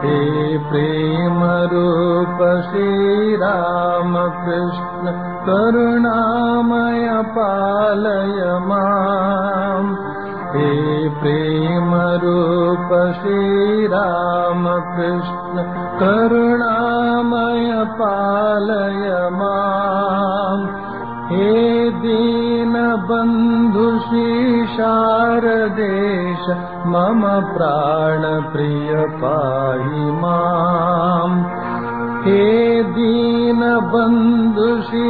हे प्रेमरूप श्रीरामकृष्ण करुणामय पालय माम् हे प्रेमरूप श्रीरामकृष्ण करुणामय पालय माम् हे दीनबन्धु शारदेश मम प्राणप्रिय पाहि माम् हे दीनबन्धु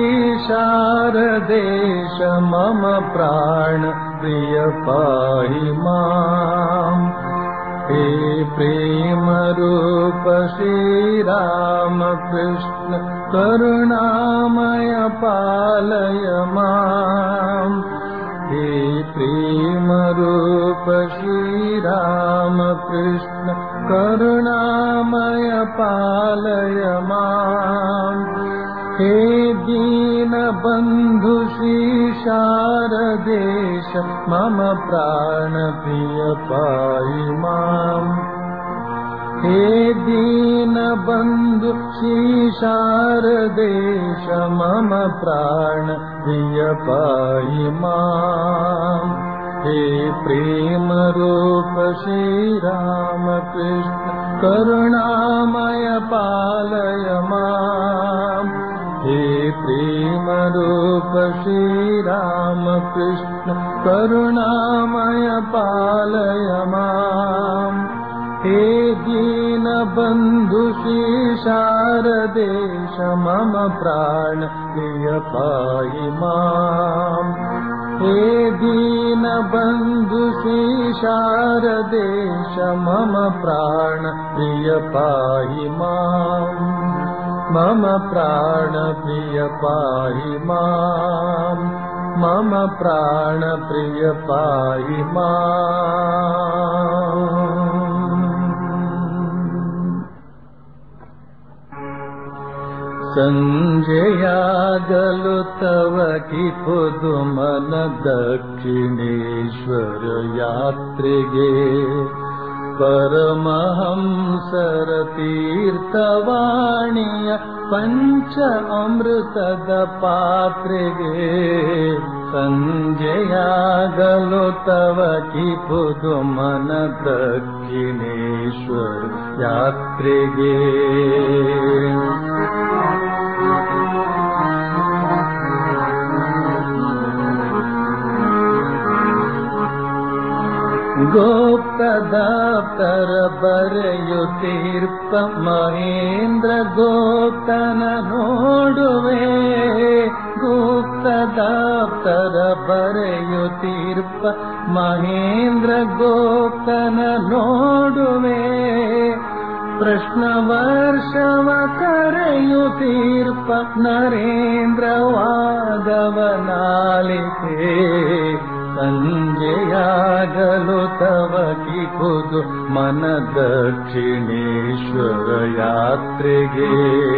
शारदेश मम प्राणप्रिय पाहि माम् हे प्रेमरूप श्रीरामकृष्ण करुणामय पालय माम् हे प्रेमरूप श्रीरामकृष्ण करुणामय पालय माम् हे दीनबन्धु शारदेश मम प्राणप्रिय पाहि माम् हे दीनबन्धु शारदेश मम प्राणप्रिय पाहि माम् हे प्रेमरूप श्रीरामकृष्ण करुणामय पालय माम् हे प्रेमरूप श्रीरामकृष्ण करुणामय पालय माम् हे दीनबन्धु शारदेश मम प्राण प्रिय पाहि माम् हे दीनबन्धु शारदेश मम प्राण प्रिय पाहि माम् मम प्राणप्रिय पाहि माम् मम प्राणप्रिय पाहि माम् सञ्जयागलु तव कि पुदुमन दक्षिणेश्वर यात्रिगे परमहंसर तीर्थवाणीय पञ्च अमृतद पात्रिगे सञ्जयागलो तव कि पुदुमन दक्षिणेश्वर यात्रिगे गोप्तदाप्तर बರೆಯುತ್ತೀರ್ಪ ಮಹೇಂದ್ರ ಗೋಪ್ತನ ನೋಡುವೆ ಗುಪ್ತದಾಪ್ತರ ಬರೆಯುತ್ತೀರ್ಪ ಮಹೇಂದ್ರ ಗೋಪ್ತನ ನೋಡುವೆ ಪ್ರಶ್ನ ವರ್ಷವ ಕರೆಯುತ್ತೀರ್ಪ ನರೇಂದ್ರ ವಾದವನಾಲಿಕೆ ಸಂಜೆಯಾಗಲು ತವ ಕಿಪುದು ಮನ ದಕ್ಷಿಣೇಶ್ವರ ಯಾತ್ರೆಗೆ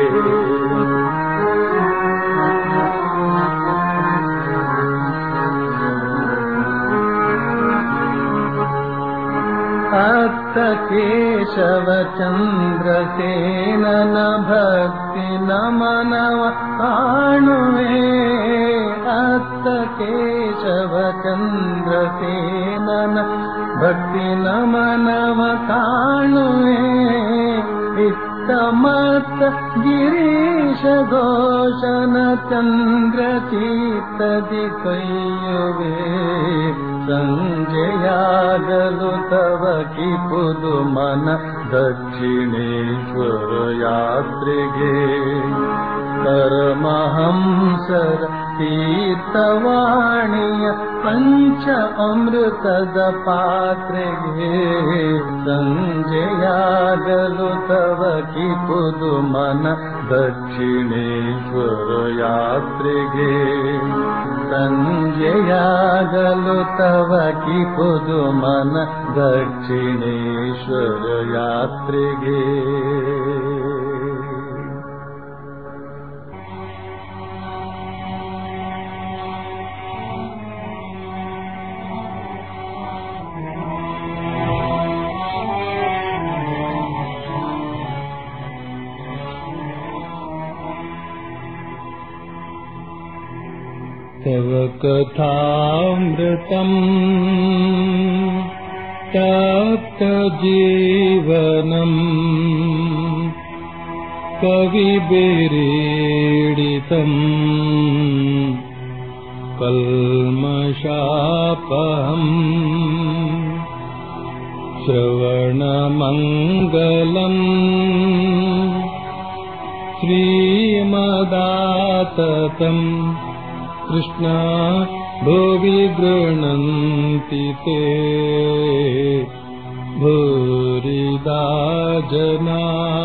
ಅತ್ತ ಕೇಶವ ಚಂದ್ರಸೇನನ ಭಕ್ತಿ ನಮನವ ಕಾಣುವೆ ಅತ್ತ ಕೇಶವ ಚಂದ್ರಸೇನನ ಭಕ್ತಿ ನಮನವ ಕಾಣುವೆ ಇತ್ತ ಮತ್ತ ಗಿರೀಶ ಘೋಷನ ಚಂದ್ರ ಚೀತದಿ ಕೈಯುವೆ ಸಂಜೆಯಾಗಲು ತವ ಕಿಪುದು ಮನ ದಕ್ಷಿಣೇಶ್ವರ ಯಾತ್ರೆಗೆ ಪರಮಹಂಸರ ತೀರ್ಥವಾಣಿಯ ಪಂಚ ಅಮೃತದ ಪಾತ್ರೆಗೆ ಸಂಜೆಯಾಗಲು ತವ ಕಿಪುದು ಮನ ದಕ್ಷಿಣೇಶ್ವರ ಯಾತ್ರೆಗೆ ಸಂಜೆಯಾಗಲು ತವ ಕಿಪುದು ಮನ ದಕ್ಷಿಣೇಶ್ವರ ಯಾತ್ರೆಗೆ तव कथामृतम् तप्तजीवनम् कविभिरीडितम् कल्मषापहम् श्रवणमङ्गलम् श्रीमदाततम् कृष्णा भुवि गृह्णन्ति ते भूरिदा जना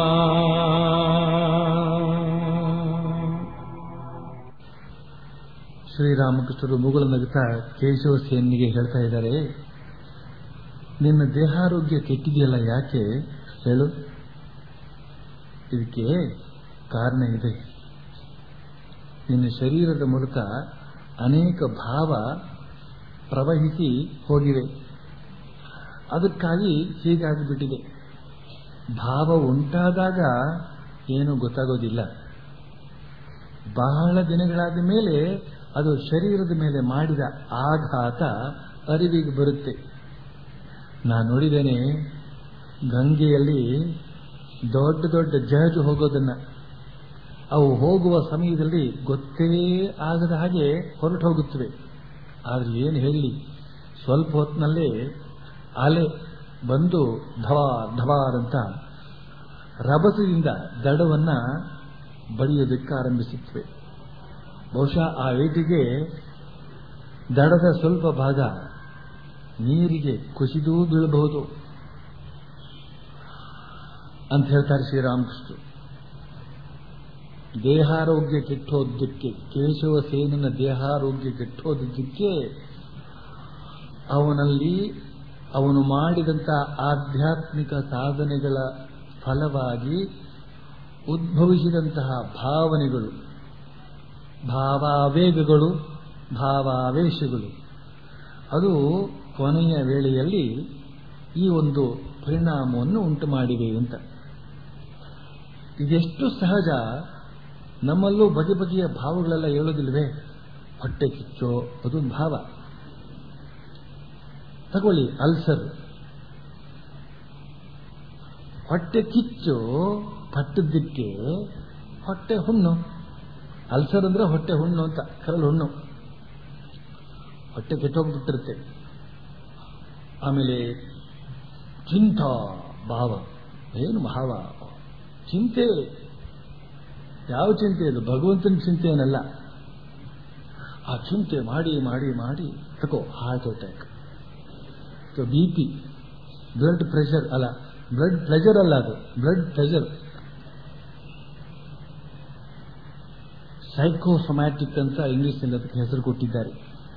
ಶ್ರೀರಾಮಕೃಷ್ಣರು ಮುಗುಳ ನಗುತ್ತಾ ಕೇಶವ ಸೇನಿಗೆ ಹೇಳ್ತಾ ಇದ್ದಾರೆ ನಿನ್ನ ದೇಹಾರೋಗ್ಯ ಕೆಟ್ಟಿದೆಯಲ್ಲ ಯಾಕೆ ಹೇಳು ಇದಕ್ಕೆ ಕಾರಣ ಇದೆ ನಿನ್ನ ಶರೀರದ ಮೂಲಕ ಅನೇಕ ಭಾವ ಪ್ರವಹಿಸಿ ಹೋಗಿವೆ ಅದಕ್ಕಾಗಿ ಹೀಗಾಗಿಬಿಟ್ಟಿದೆ ಭಾವ ಉಂಟಾದಾಗ ಏನು ಗೊತ್ತಾಗೋದಿಲ್ಲ ಬಹಳ ದಿನಗಳಾದ ಮೇಲೆ ಅದು ಶರೀರದ ಮೇಲೆ ಮಾಡಿದ ಆಘಾತ ಅರಿವಿಗೆ ಬರುತ್ತೆ ನಾನು ನೋಡಿದ್ದೇನೆ ಗಂಗೆಯಲ್ಲಿ ದೊಡ್ಡ ದೊಡ್ಡ ಜಹಜು ಹೋಗೋದನ್ನ ಅವು ಹೋಗುವ ಸಮಯದಲ್ಲಿ ಗೊತ್ತೇ ಆಗದ ಹಾಗೆ ಹೊರಟು ಹೋಗುತ್ತವೆ ಆದ್ರೆ ಏನು ಹೇಳಿ ಸ್ವಲ್ಪ ಹೊತ್ತಿನಲ್ಲೇ ಅಲೆ ಬಂದು ಧವಾರ್ ಧವಾರ್ ಅಂತ ರಭಸದಿಂದ ದಡವನ್ನ ಬಡಿಯೋದಕ್ಕೆ ಆರಂಭಿಸುತ್ತವೆ ಬಹುಶಃ ಆ ಏಟಿಗೆ ದಡದ ಸ್ವಲ್ಪ ಭಾಗ ನೀರಿಗೆ ಕುಸಿದೂ ಬೀಳಬಹುದು ಅಂತ ಹೇಳ್ತಾರೆ ಶ್ರೀರಾಮಕೃಷ್ಣ ದೇಹಾರೋಗ್ಯ ಕೆಟ್ಟೋದಕ್ಕೆ ಕೇಶವ ಸೇನನ ದೇಹಾರೋಗ್ಯ ಕೆಟ್ಟೋದಕ್ಕೆ ಅವನಲ್ಲಿ ಅವನು ಮಾಡಿದಂಥ ಆಧ್ಯಾತ್ಮಿಕ ಸಾಧನೆಗಳ ಫಲವಾಗಿ ಉದ್ಭವಿಸಿದಂತಹ ಭಾವನೆಗಳು ಭಾವಾವೇಗಗಳು ಭಾವಾವೇಶಗಳು ಅದು ಕೊನೆಯ ವೇಳೆಯಲ್ಲಿ ಈ ಒಂದು ಪರಿಣಾಮವನ್ನು ಉಂಟು ಮಾಡಿವೆ ಅಂತ ಇದೆಷ್ಟು ಸಹಜ ನಮ್ಮಲ್ಲೂ ಬಗೆ ಬಗೆಯ ಭಾವಗಳೆಲ್ಲ ಹೇಳೋದಿಲ್ವೇ ಹೊಟ್ಟೆ ಕಿಚ್ಚೋ ಅದೊಂದು ಭಾವ ತಗೊಳ್ಳಿ ಅಲ್ಸರ್ ಹೊಟ್ಟೆ ಕಿಚ್ಚು ಪಟ್ಟದ್ದಕ್ಕೆ ಹೊಟ್ಟೆ ಹುಣ್ಣು ಅಲ್ಸರ್ ಅಂದ್ರೆ ಹೊಟ್ಟೆ ಹುಣ್ಣು ಅಂತ ಕರಳು ಹುಣ್ಣು ಹೊಟ್ಟೆ ಕೆಟ್ಟೋಗ್ಬಿಟ್ಟಿರುತ್ತೆ ಆಮೇಲೆ ಚಿಂತ ಭಾವ ಏನು ಭಾವ ಚಿಂತೆ ಯಾವ ಚಿಂತೆ ಇದು ಭಗವಂತನ ಚಿಂತೆ ಏನಲ್ಲ ಆ ಚಿಂತೆ ಮಾಡಿ ಮಾಡಿ ಮಾಡಿ ತಗೋ heart attack B P blood pressure ಅಲ್ಲ ಬ್ಲಡ್ ಪ್ಲೆಜರ್ ಅಲ್ಲ ಅದು ಬ್ಲಡ್ ಪ್ರೆಷರ್ ಸೈಕೋಸೊಮ್ಯಾಟಿಕ್ ಅಂತ ಇಂಗ್ಲಿಷ್ನಲ್ಲಿ ಅದಕ್ಕೆ ಹೆಸರು ಕೊಟ್ಟಿದ್ದಾರೆ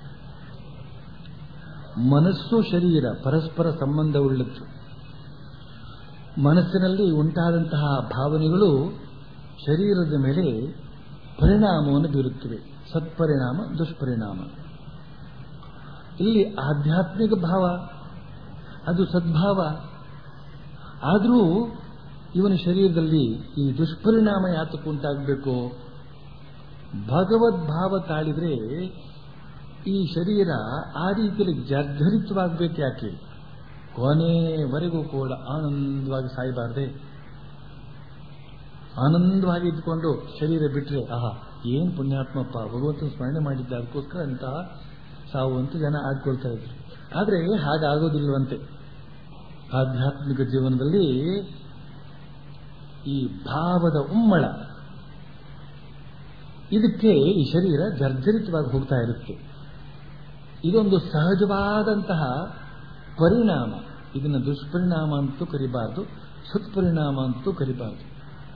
ಮನಸ್ಸು ಶರೀರ ಪರಸ್ಪರ ಸಂಬಂಧವುಳ್ಳದ್ದು ಮನಸ್ಸಿನಲ್ಲಿ ಉಂಟಾದಂತಹ ಭಾವನೆಗಳು ಶರೀರದ ಮೇಲೆ ಪರಿಣಾಮವನ್ನು ಬೀರುತ್ತವೆ ಸತ್ಪರಿಣಾಮ ದುಷ್ಪರಿಣಾಮ ಇಲ್ಲಿ ಆಧ್ಯಾತ್ಮಿಕ ಭಾವ ಅದು ಸದ್ಭಾವ ಆದರೂ ಇವನ ಶರೀರದಲ್ಲಿ ಈ ದುಷ್ಪರಿಣಾಮ ಯಾತಕ್ಕೆ ಉಂಟಾಗಬೇಕು ಭಗವದ್ಭಾವ ತಾಳಿದ್ರೆ ಈ ಶರೀರ ಆ ರೀತಿಯಲ್ಲಿ ಜರ್ಜರಿತವಾಗಬೇಕು ಯಾಕೆ ಕೊನೆವರೆಗೂ ಕೂಡ ಆನಂದವಾಗಿ ಸಾಯಬಾರ್ದೆ ಆನಂದವಾಗಿ ಇದ್ಕೊಂಡು ಶರೀರ ಬಿಟ್ರೆ ಆಹಾ ಏನ್ ಪುಣ್ಯಾತ್ಮಪ್ಪ ಭಗವಂತನ ಸ್ಮರಣೆ ಮಾಡಿದ್ದ ಅದಕ್ಕೋಸ್ಕರ ಅಂತ ಸಾವು ಅಂತ ಜನ ಆಡ್ಕೊಳ್ತಾ ಇದ್ರು ಆದ್ರೆ ಹಾಗಾಗೋದಿಲ್ವಂತೆ ಆಧ್ಯಾತ್ಮಿಕ ಜೀವನದಲ್ಲಿ ಈ ಭಾವದ ಉಮ್ಮಳ ಇದಕ್ಕೆ ಈ ಶರೀರ ಜರ್ಜರಿತವಾಗಿ ಹೋಗ್ತಾ ಇರುತ್ತೆ ಇದೊಂದು ಸಹಜವಾದಂತಹ ಪರಿಣಾಮ ಇದನ್ನು ದುಷ್ಪರಿಣಾಮ ಅಂತೂ ಕರಿಬಾರದು ಸತ್ಪರಿಣಾಮ ಅಂತೂ ಕರಿಬಾರದು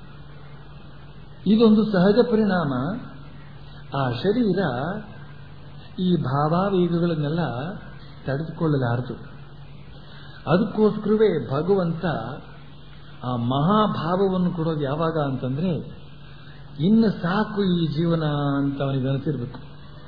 ಇದೊಂದು ಸಹಜ ಪರಿಣಾಮ ಆ ಶರೀರ ಈ ಭಾವಾವೇಗಗಳನ್ನೆಲ್ಲ ತಡೆದುಕೊಳ್ಳಲಾರದು ಅದಕ್ಕೋಸ್ಕರವೇ ಭಗವಂತ ಆ ಮಹಾಭಾವವನ್ನು ಕೊಡೋದು ಯಾವಾಗ ಅಂತಂದ್ರೆ ಇನ್ನು ಸಾಕು ಈ ಜೀವನ ಅಂತ ಅವನಿಗೆ ಅನಿಸಿರ್ಬೇಕು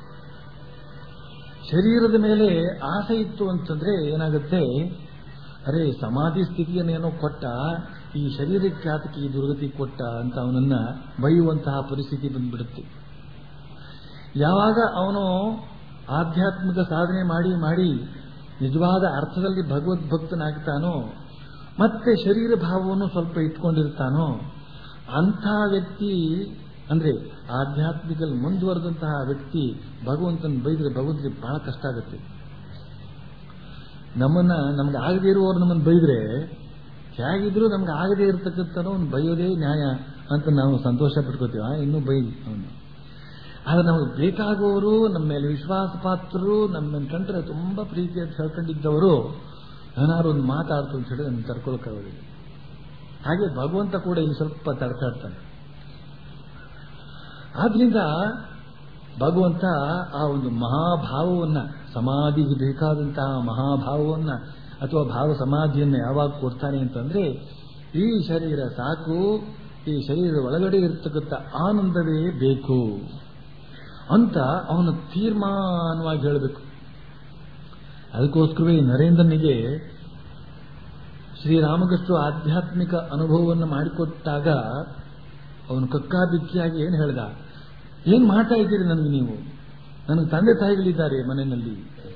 ಶರೀರದ ಮೇಲೆ ಆಸೆ ಇತ್ತು ಅಂತಂದ್ರೆ ಏನಾಗುತ್ತೆ ಅರೆ ಸಮಾಧಿ ಸ್ಥಿತಿಯನ್ನೇನೋ ಕೊಟ್ಟ ಈ ಶರೀರಕ್ಕೆ ಆತಕ್ಕೆ ಈ ದುರ್ಗತಿ ಕೊಟ್ಟ ಅಂತ ಅವನನ್ನ ಬೈಯುವಂತಹ ಪರಿಸ್ಥಿತಿ ಬಂದ್ಬಿಡುತ್ತೆ ಯಾವಾಗ ಅವನು ಆಧ್ಯಾತ್ಮಿಕ ಸಾಧನೆ ಮಾಡಿ ಮಾಡಿ ನಿಜವಾದ ಅರ್ಥದಲ್ಲಿ ಭಗವದ್ಭಕ್ತನಾಗ್ತಾನೋ ಮತ್ತೆ ಶರೀರ ಭಾವವನ್ನು ಸ್ವಲ್ಪ ಇಟ್ಕೊಂಡಿರ್ತಾನೋ ಅಂಥ ವ್ಯಕ್ತಿ ಅಂದ್ರೆ ಆಧ್ಯಾತ್ಮಿಕಲ್ಲಿ ಮುಂದುವರೆದಂತಹ ವ್ಯಕ್ತಿ ಭಗವಂತನ ಬೈದ್ರೆ ಭಗವಂತನಿಗೆ ಬಹಳ ಕಷ್ಟ ಆಗುತ್ತೆ ನಮ್ಮನ್ನ ನಮ್ಗೆ ಆಗದೇ ಇರುವವರು ನಮ್ಮನ್ನು ಬೈದ್ರೆ ಹೇಗಿದ್ರು ನಮ್ಗೆ ಆಗದೇ ಇರತಕ್ಕಂಥ ಒಂದು ಬೈಯೋದೇ ನ್ಯಾಯ ಅಂತ ನಾವು ಸಂತೋಷ ಪಡ್ಕೋತೀವ ಇನ್ನೂ ಬೈ ಅವನು ಆದ್ರೆ ನಮಗೆ ಬೇಕಾಗುವವರು ನಮ್ಮ ಮೇಲೆ ವಿಶ್ವಾಸ ಪಾತ್ರರು ನಮ್ಮ ಕಂಡ್ರೆ ತುಂಬಾ ಪ್ರೀತಿ ಅಂತ ಹೇಳ್ಕೊಂಡಿದ್ದವರು ಏನಾದ್ರು ಒಂದು ಮಾತಾಡ್ತು ಅಂತ ಹೇಳಿ ನಮ್ಗೆ ತಡ್ಕೊಳಕ್ಕಾಗೋದಿಲ್ಲ ಹಾಗೆ ಭಗವಂತ ಕೂಡ ಇಲ್ಲಿ ಸ್ವಲ್ಪ ತಡ್ಕಾಡ್ತಾನೆ ಆದ್ರಿಂದ ಭಗವಂತ ಆ ಒಂದು ಮಹಾಭಾವವನ್ನ ಸಮಾಧಿಗೆ ಬೇಕಾದಂತಹ ಮಹಾಭಾವವನ್ನ ಅಥವಾ ಭಾವ ಸಮಾಧಿಯನ್ನ ಯಾವಾಗ ಕೊಡ್ತಾನೆ ಅಂತಂದ್ರೆ ಈ ಶರೀರ ಸಾಕು ಈ ಶರೀರದ ಒಳಗಡೆ ಇರ್ತಕ್ಕಂಥ ಆನಂದವೇ ಬೇಕು ಅಂತ ಅವನು ತೀರ್ಮಾನವಾಗಿ ಹೇಳಬೇಕು ಅದಕ್ಕೋಸ್ಕರವೇ ನರೇಂದ್ರನಿಗೆ ಶ್ರೀರಾಮಕೃಷ್ಣ ಆಧ್ಯಾತ್ಮಿಕ ಅನುಭವವನ್ನು ಮಾಡಿಕೊಟ್ಟಾಗ ಅವನು ಕಕ್ಕಾಬಿಕ್ಕಿಯಾಗಿ ಏನು ಹೇಳ್ದ ಏನ್ ಮಾಡ್ತಾ ಇದ್ದೀರಿ ನನಗೆ ನೀವು ನನಗೆ ತಂದೆ ತಾಯಿಗಳಿದ್ದಾರೆ ಮನೆಯಲ್ಲಿ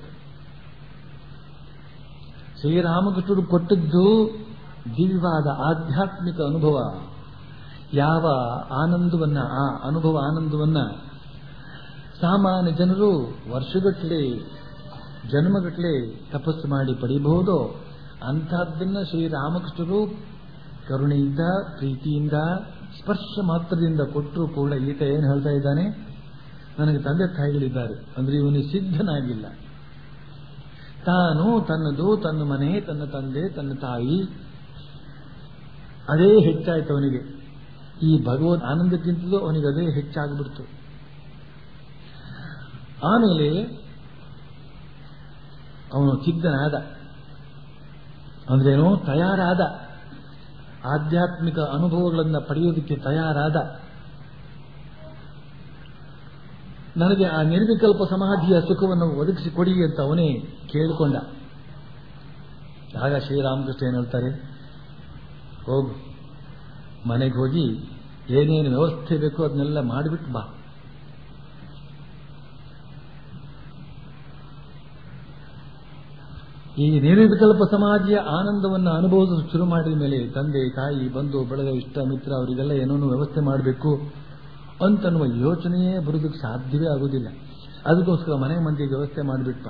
ಶ್ರೀರಾಮಕೃಷ್ಣರು ಕೊಟ್ಟದ್ದು ದಿವ್ಯವಾದ ಆಧ್ಯಾತ್ಮಿಕ ಅನುಭವ ಯಾವ ಆನಂದವನ್ನ ಆ ಅನುಭವ ಆನಂದವನ್ನ ಸಾಮಾನ್ಯ ಜನರು ವರ್ಷಗಟ್ಟಲೆ ಜನ್ಮಗಟ್ಟಲೆ ತಪಸ್ಸು ಮಾಡಿ ಪಡೆಯಬಹುದೋ ಅಂಥದ್ದನ್ನ ಶ್ರೀರಾಮಕೃಷ್ಣರು ಕರುಣೆಯಿಂದ ಪ್ರೀತಿಯಿಂದ ಸ್ಪರ್ಶ ಮಾತ್ರದಿಂದ ಕೊಟ್ಟರು ಕೂಡ ಈತ ಏನು ಹೇಳ್ತಾ ಇದ್ದಾನೆ ನನಗೆ ತಂದೆ ತಾಯಿಗಳಿದ್ದಾರೆ ಅಂದ್ರೆ ಇವನಿಗೆ ಸಿದ್ಧನಾಗಿಲ್ಲ ತಾನು ತನ್ನದು ತನ್ನ ಮನೆ ತನ್ನ ತಂದೆ ತನ್ನ ತಾಯಿ ಅದೇ ಹೆಚ್ಚಾಯ್ತು ಅವನಿಗೆ ಈ ಭಗವದ್ ಆನಂದಕ್ಕಿಂತಲೂ ಅವನಿಗೆ ಅದೇ ಹೆಚ್ಚಾಗ್ಬಿಡ್ತು ಆಮೇಲೆ ಅವನು ಸಿದ್ಧನಾದ ಅಂದ್ರೇನು ತಯಾರಾದ ಆಧ್ಯಾತ್ಮಿಕ ಅನುಭವಗಳನ್ನು ಪಡೆಯೋದಕ್ಕೆ ತಯಾರಾದ ನನಗೆ ಆ ನಿರ್ವಿಕಲ್ಪ ಸಮಾಧಿಯ ಸುಖವನ್ನು ಒದಗಿಸಿಕೊಡಿ ಅಂತ ಅವನೇ ಕೇಳಿಕೊಂಡ ಆಗ ಶ್ರೀರಾಮಕೃಷ್ಣ ಏನು ಹೇಳ್ತಾರೆ ಹೋಗು ಮನೆಗೆ ಹೋಗಿ ಏನೇನು ವ್ಯವಸ್ಥೆ ಬೇಕೋ ಅದನ್ನೆಲ್ಲ ಮಾಡಿಬಿಟ್ಟು ಬಾ ಈ ನಿರ್ವಿಕಲ್ಪ ಸಮಾಧಿಯ ಆನಂದವನ್ನು ಅನುಭವಿಸಲು ಶುರು ಮಾಡಿದ ಮೇಲೆ ತಂದೆ ತಾಯಿ ಬಂಧು ಬಳಗ ಇಷ್ಟ ಮಿತ್ರ ಅವರಿಗೆಲ್ಲ ಏನೋ ವ್ಯವಸ್ಥೆ ಮಾಡಬೇಕು ಅಂತನ್ನುವ ಯೋಚನೆಯೇ ಬರೋದಕ್ಕೆ ಸಾಧ್ಯವೇ ಆಗುವುದಿಲ್ಲ ಅದಕ್ಕೋಸ್ಕರ ಮನೆ ಮಂದಿಗೆ ವ್ಯವಸ್ಥೆ ಮಾಡಿಬಿಟ್ಟ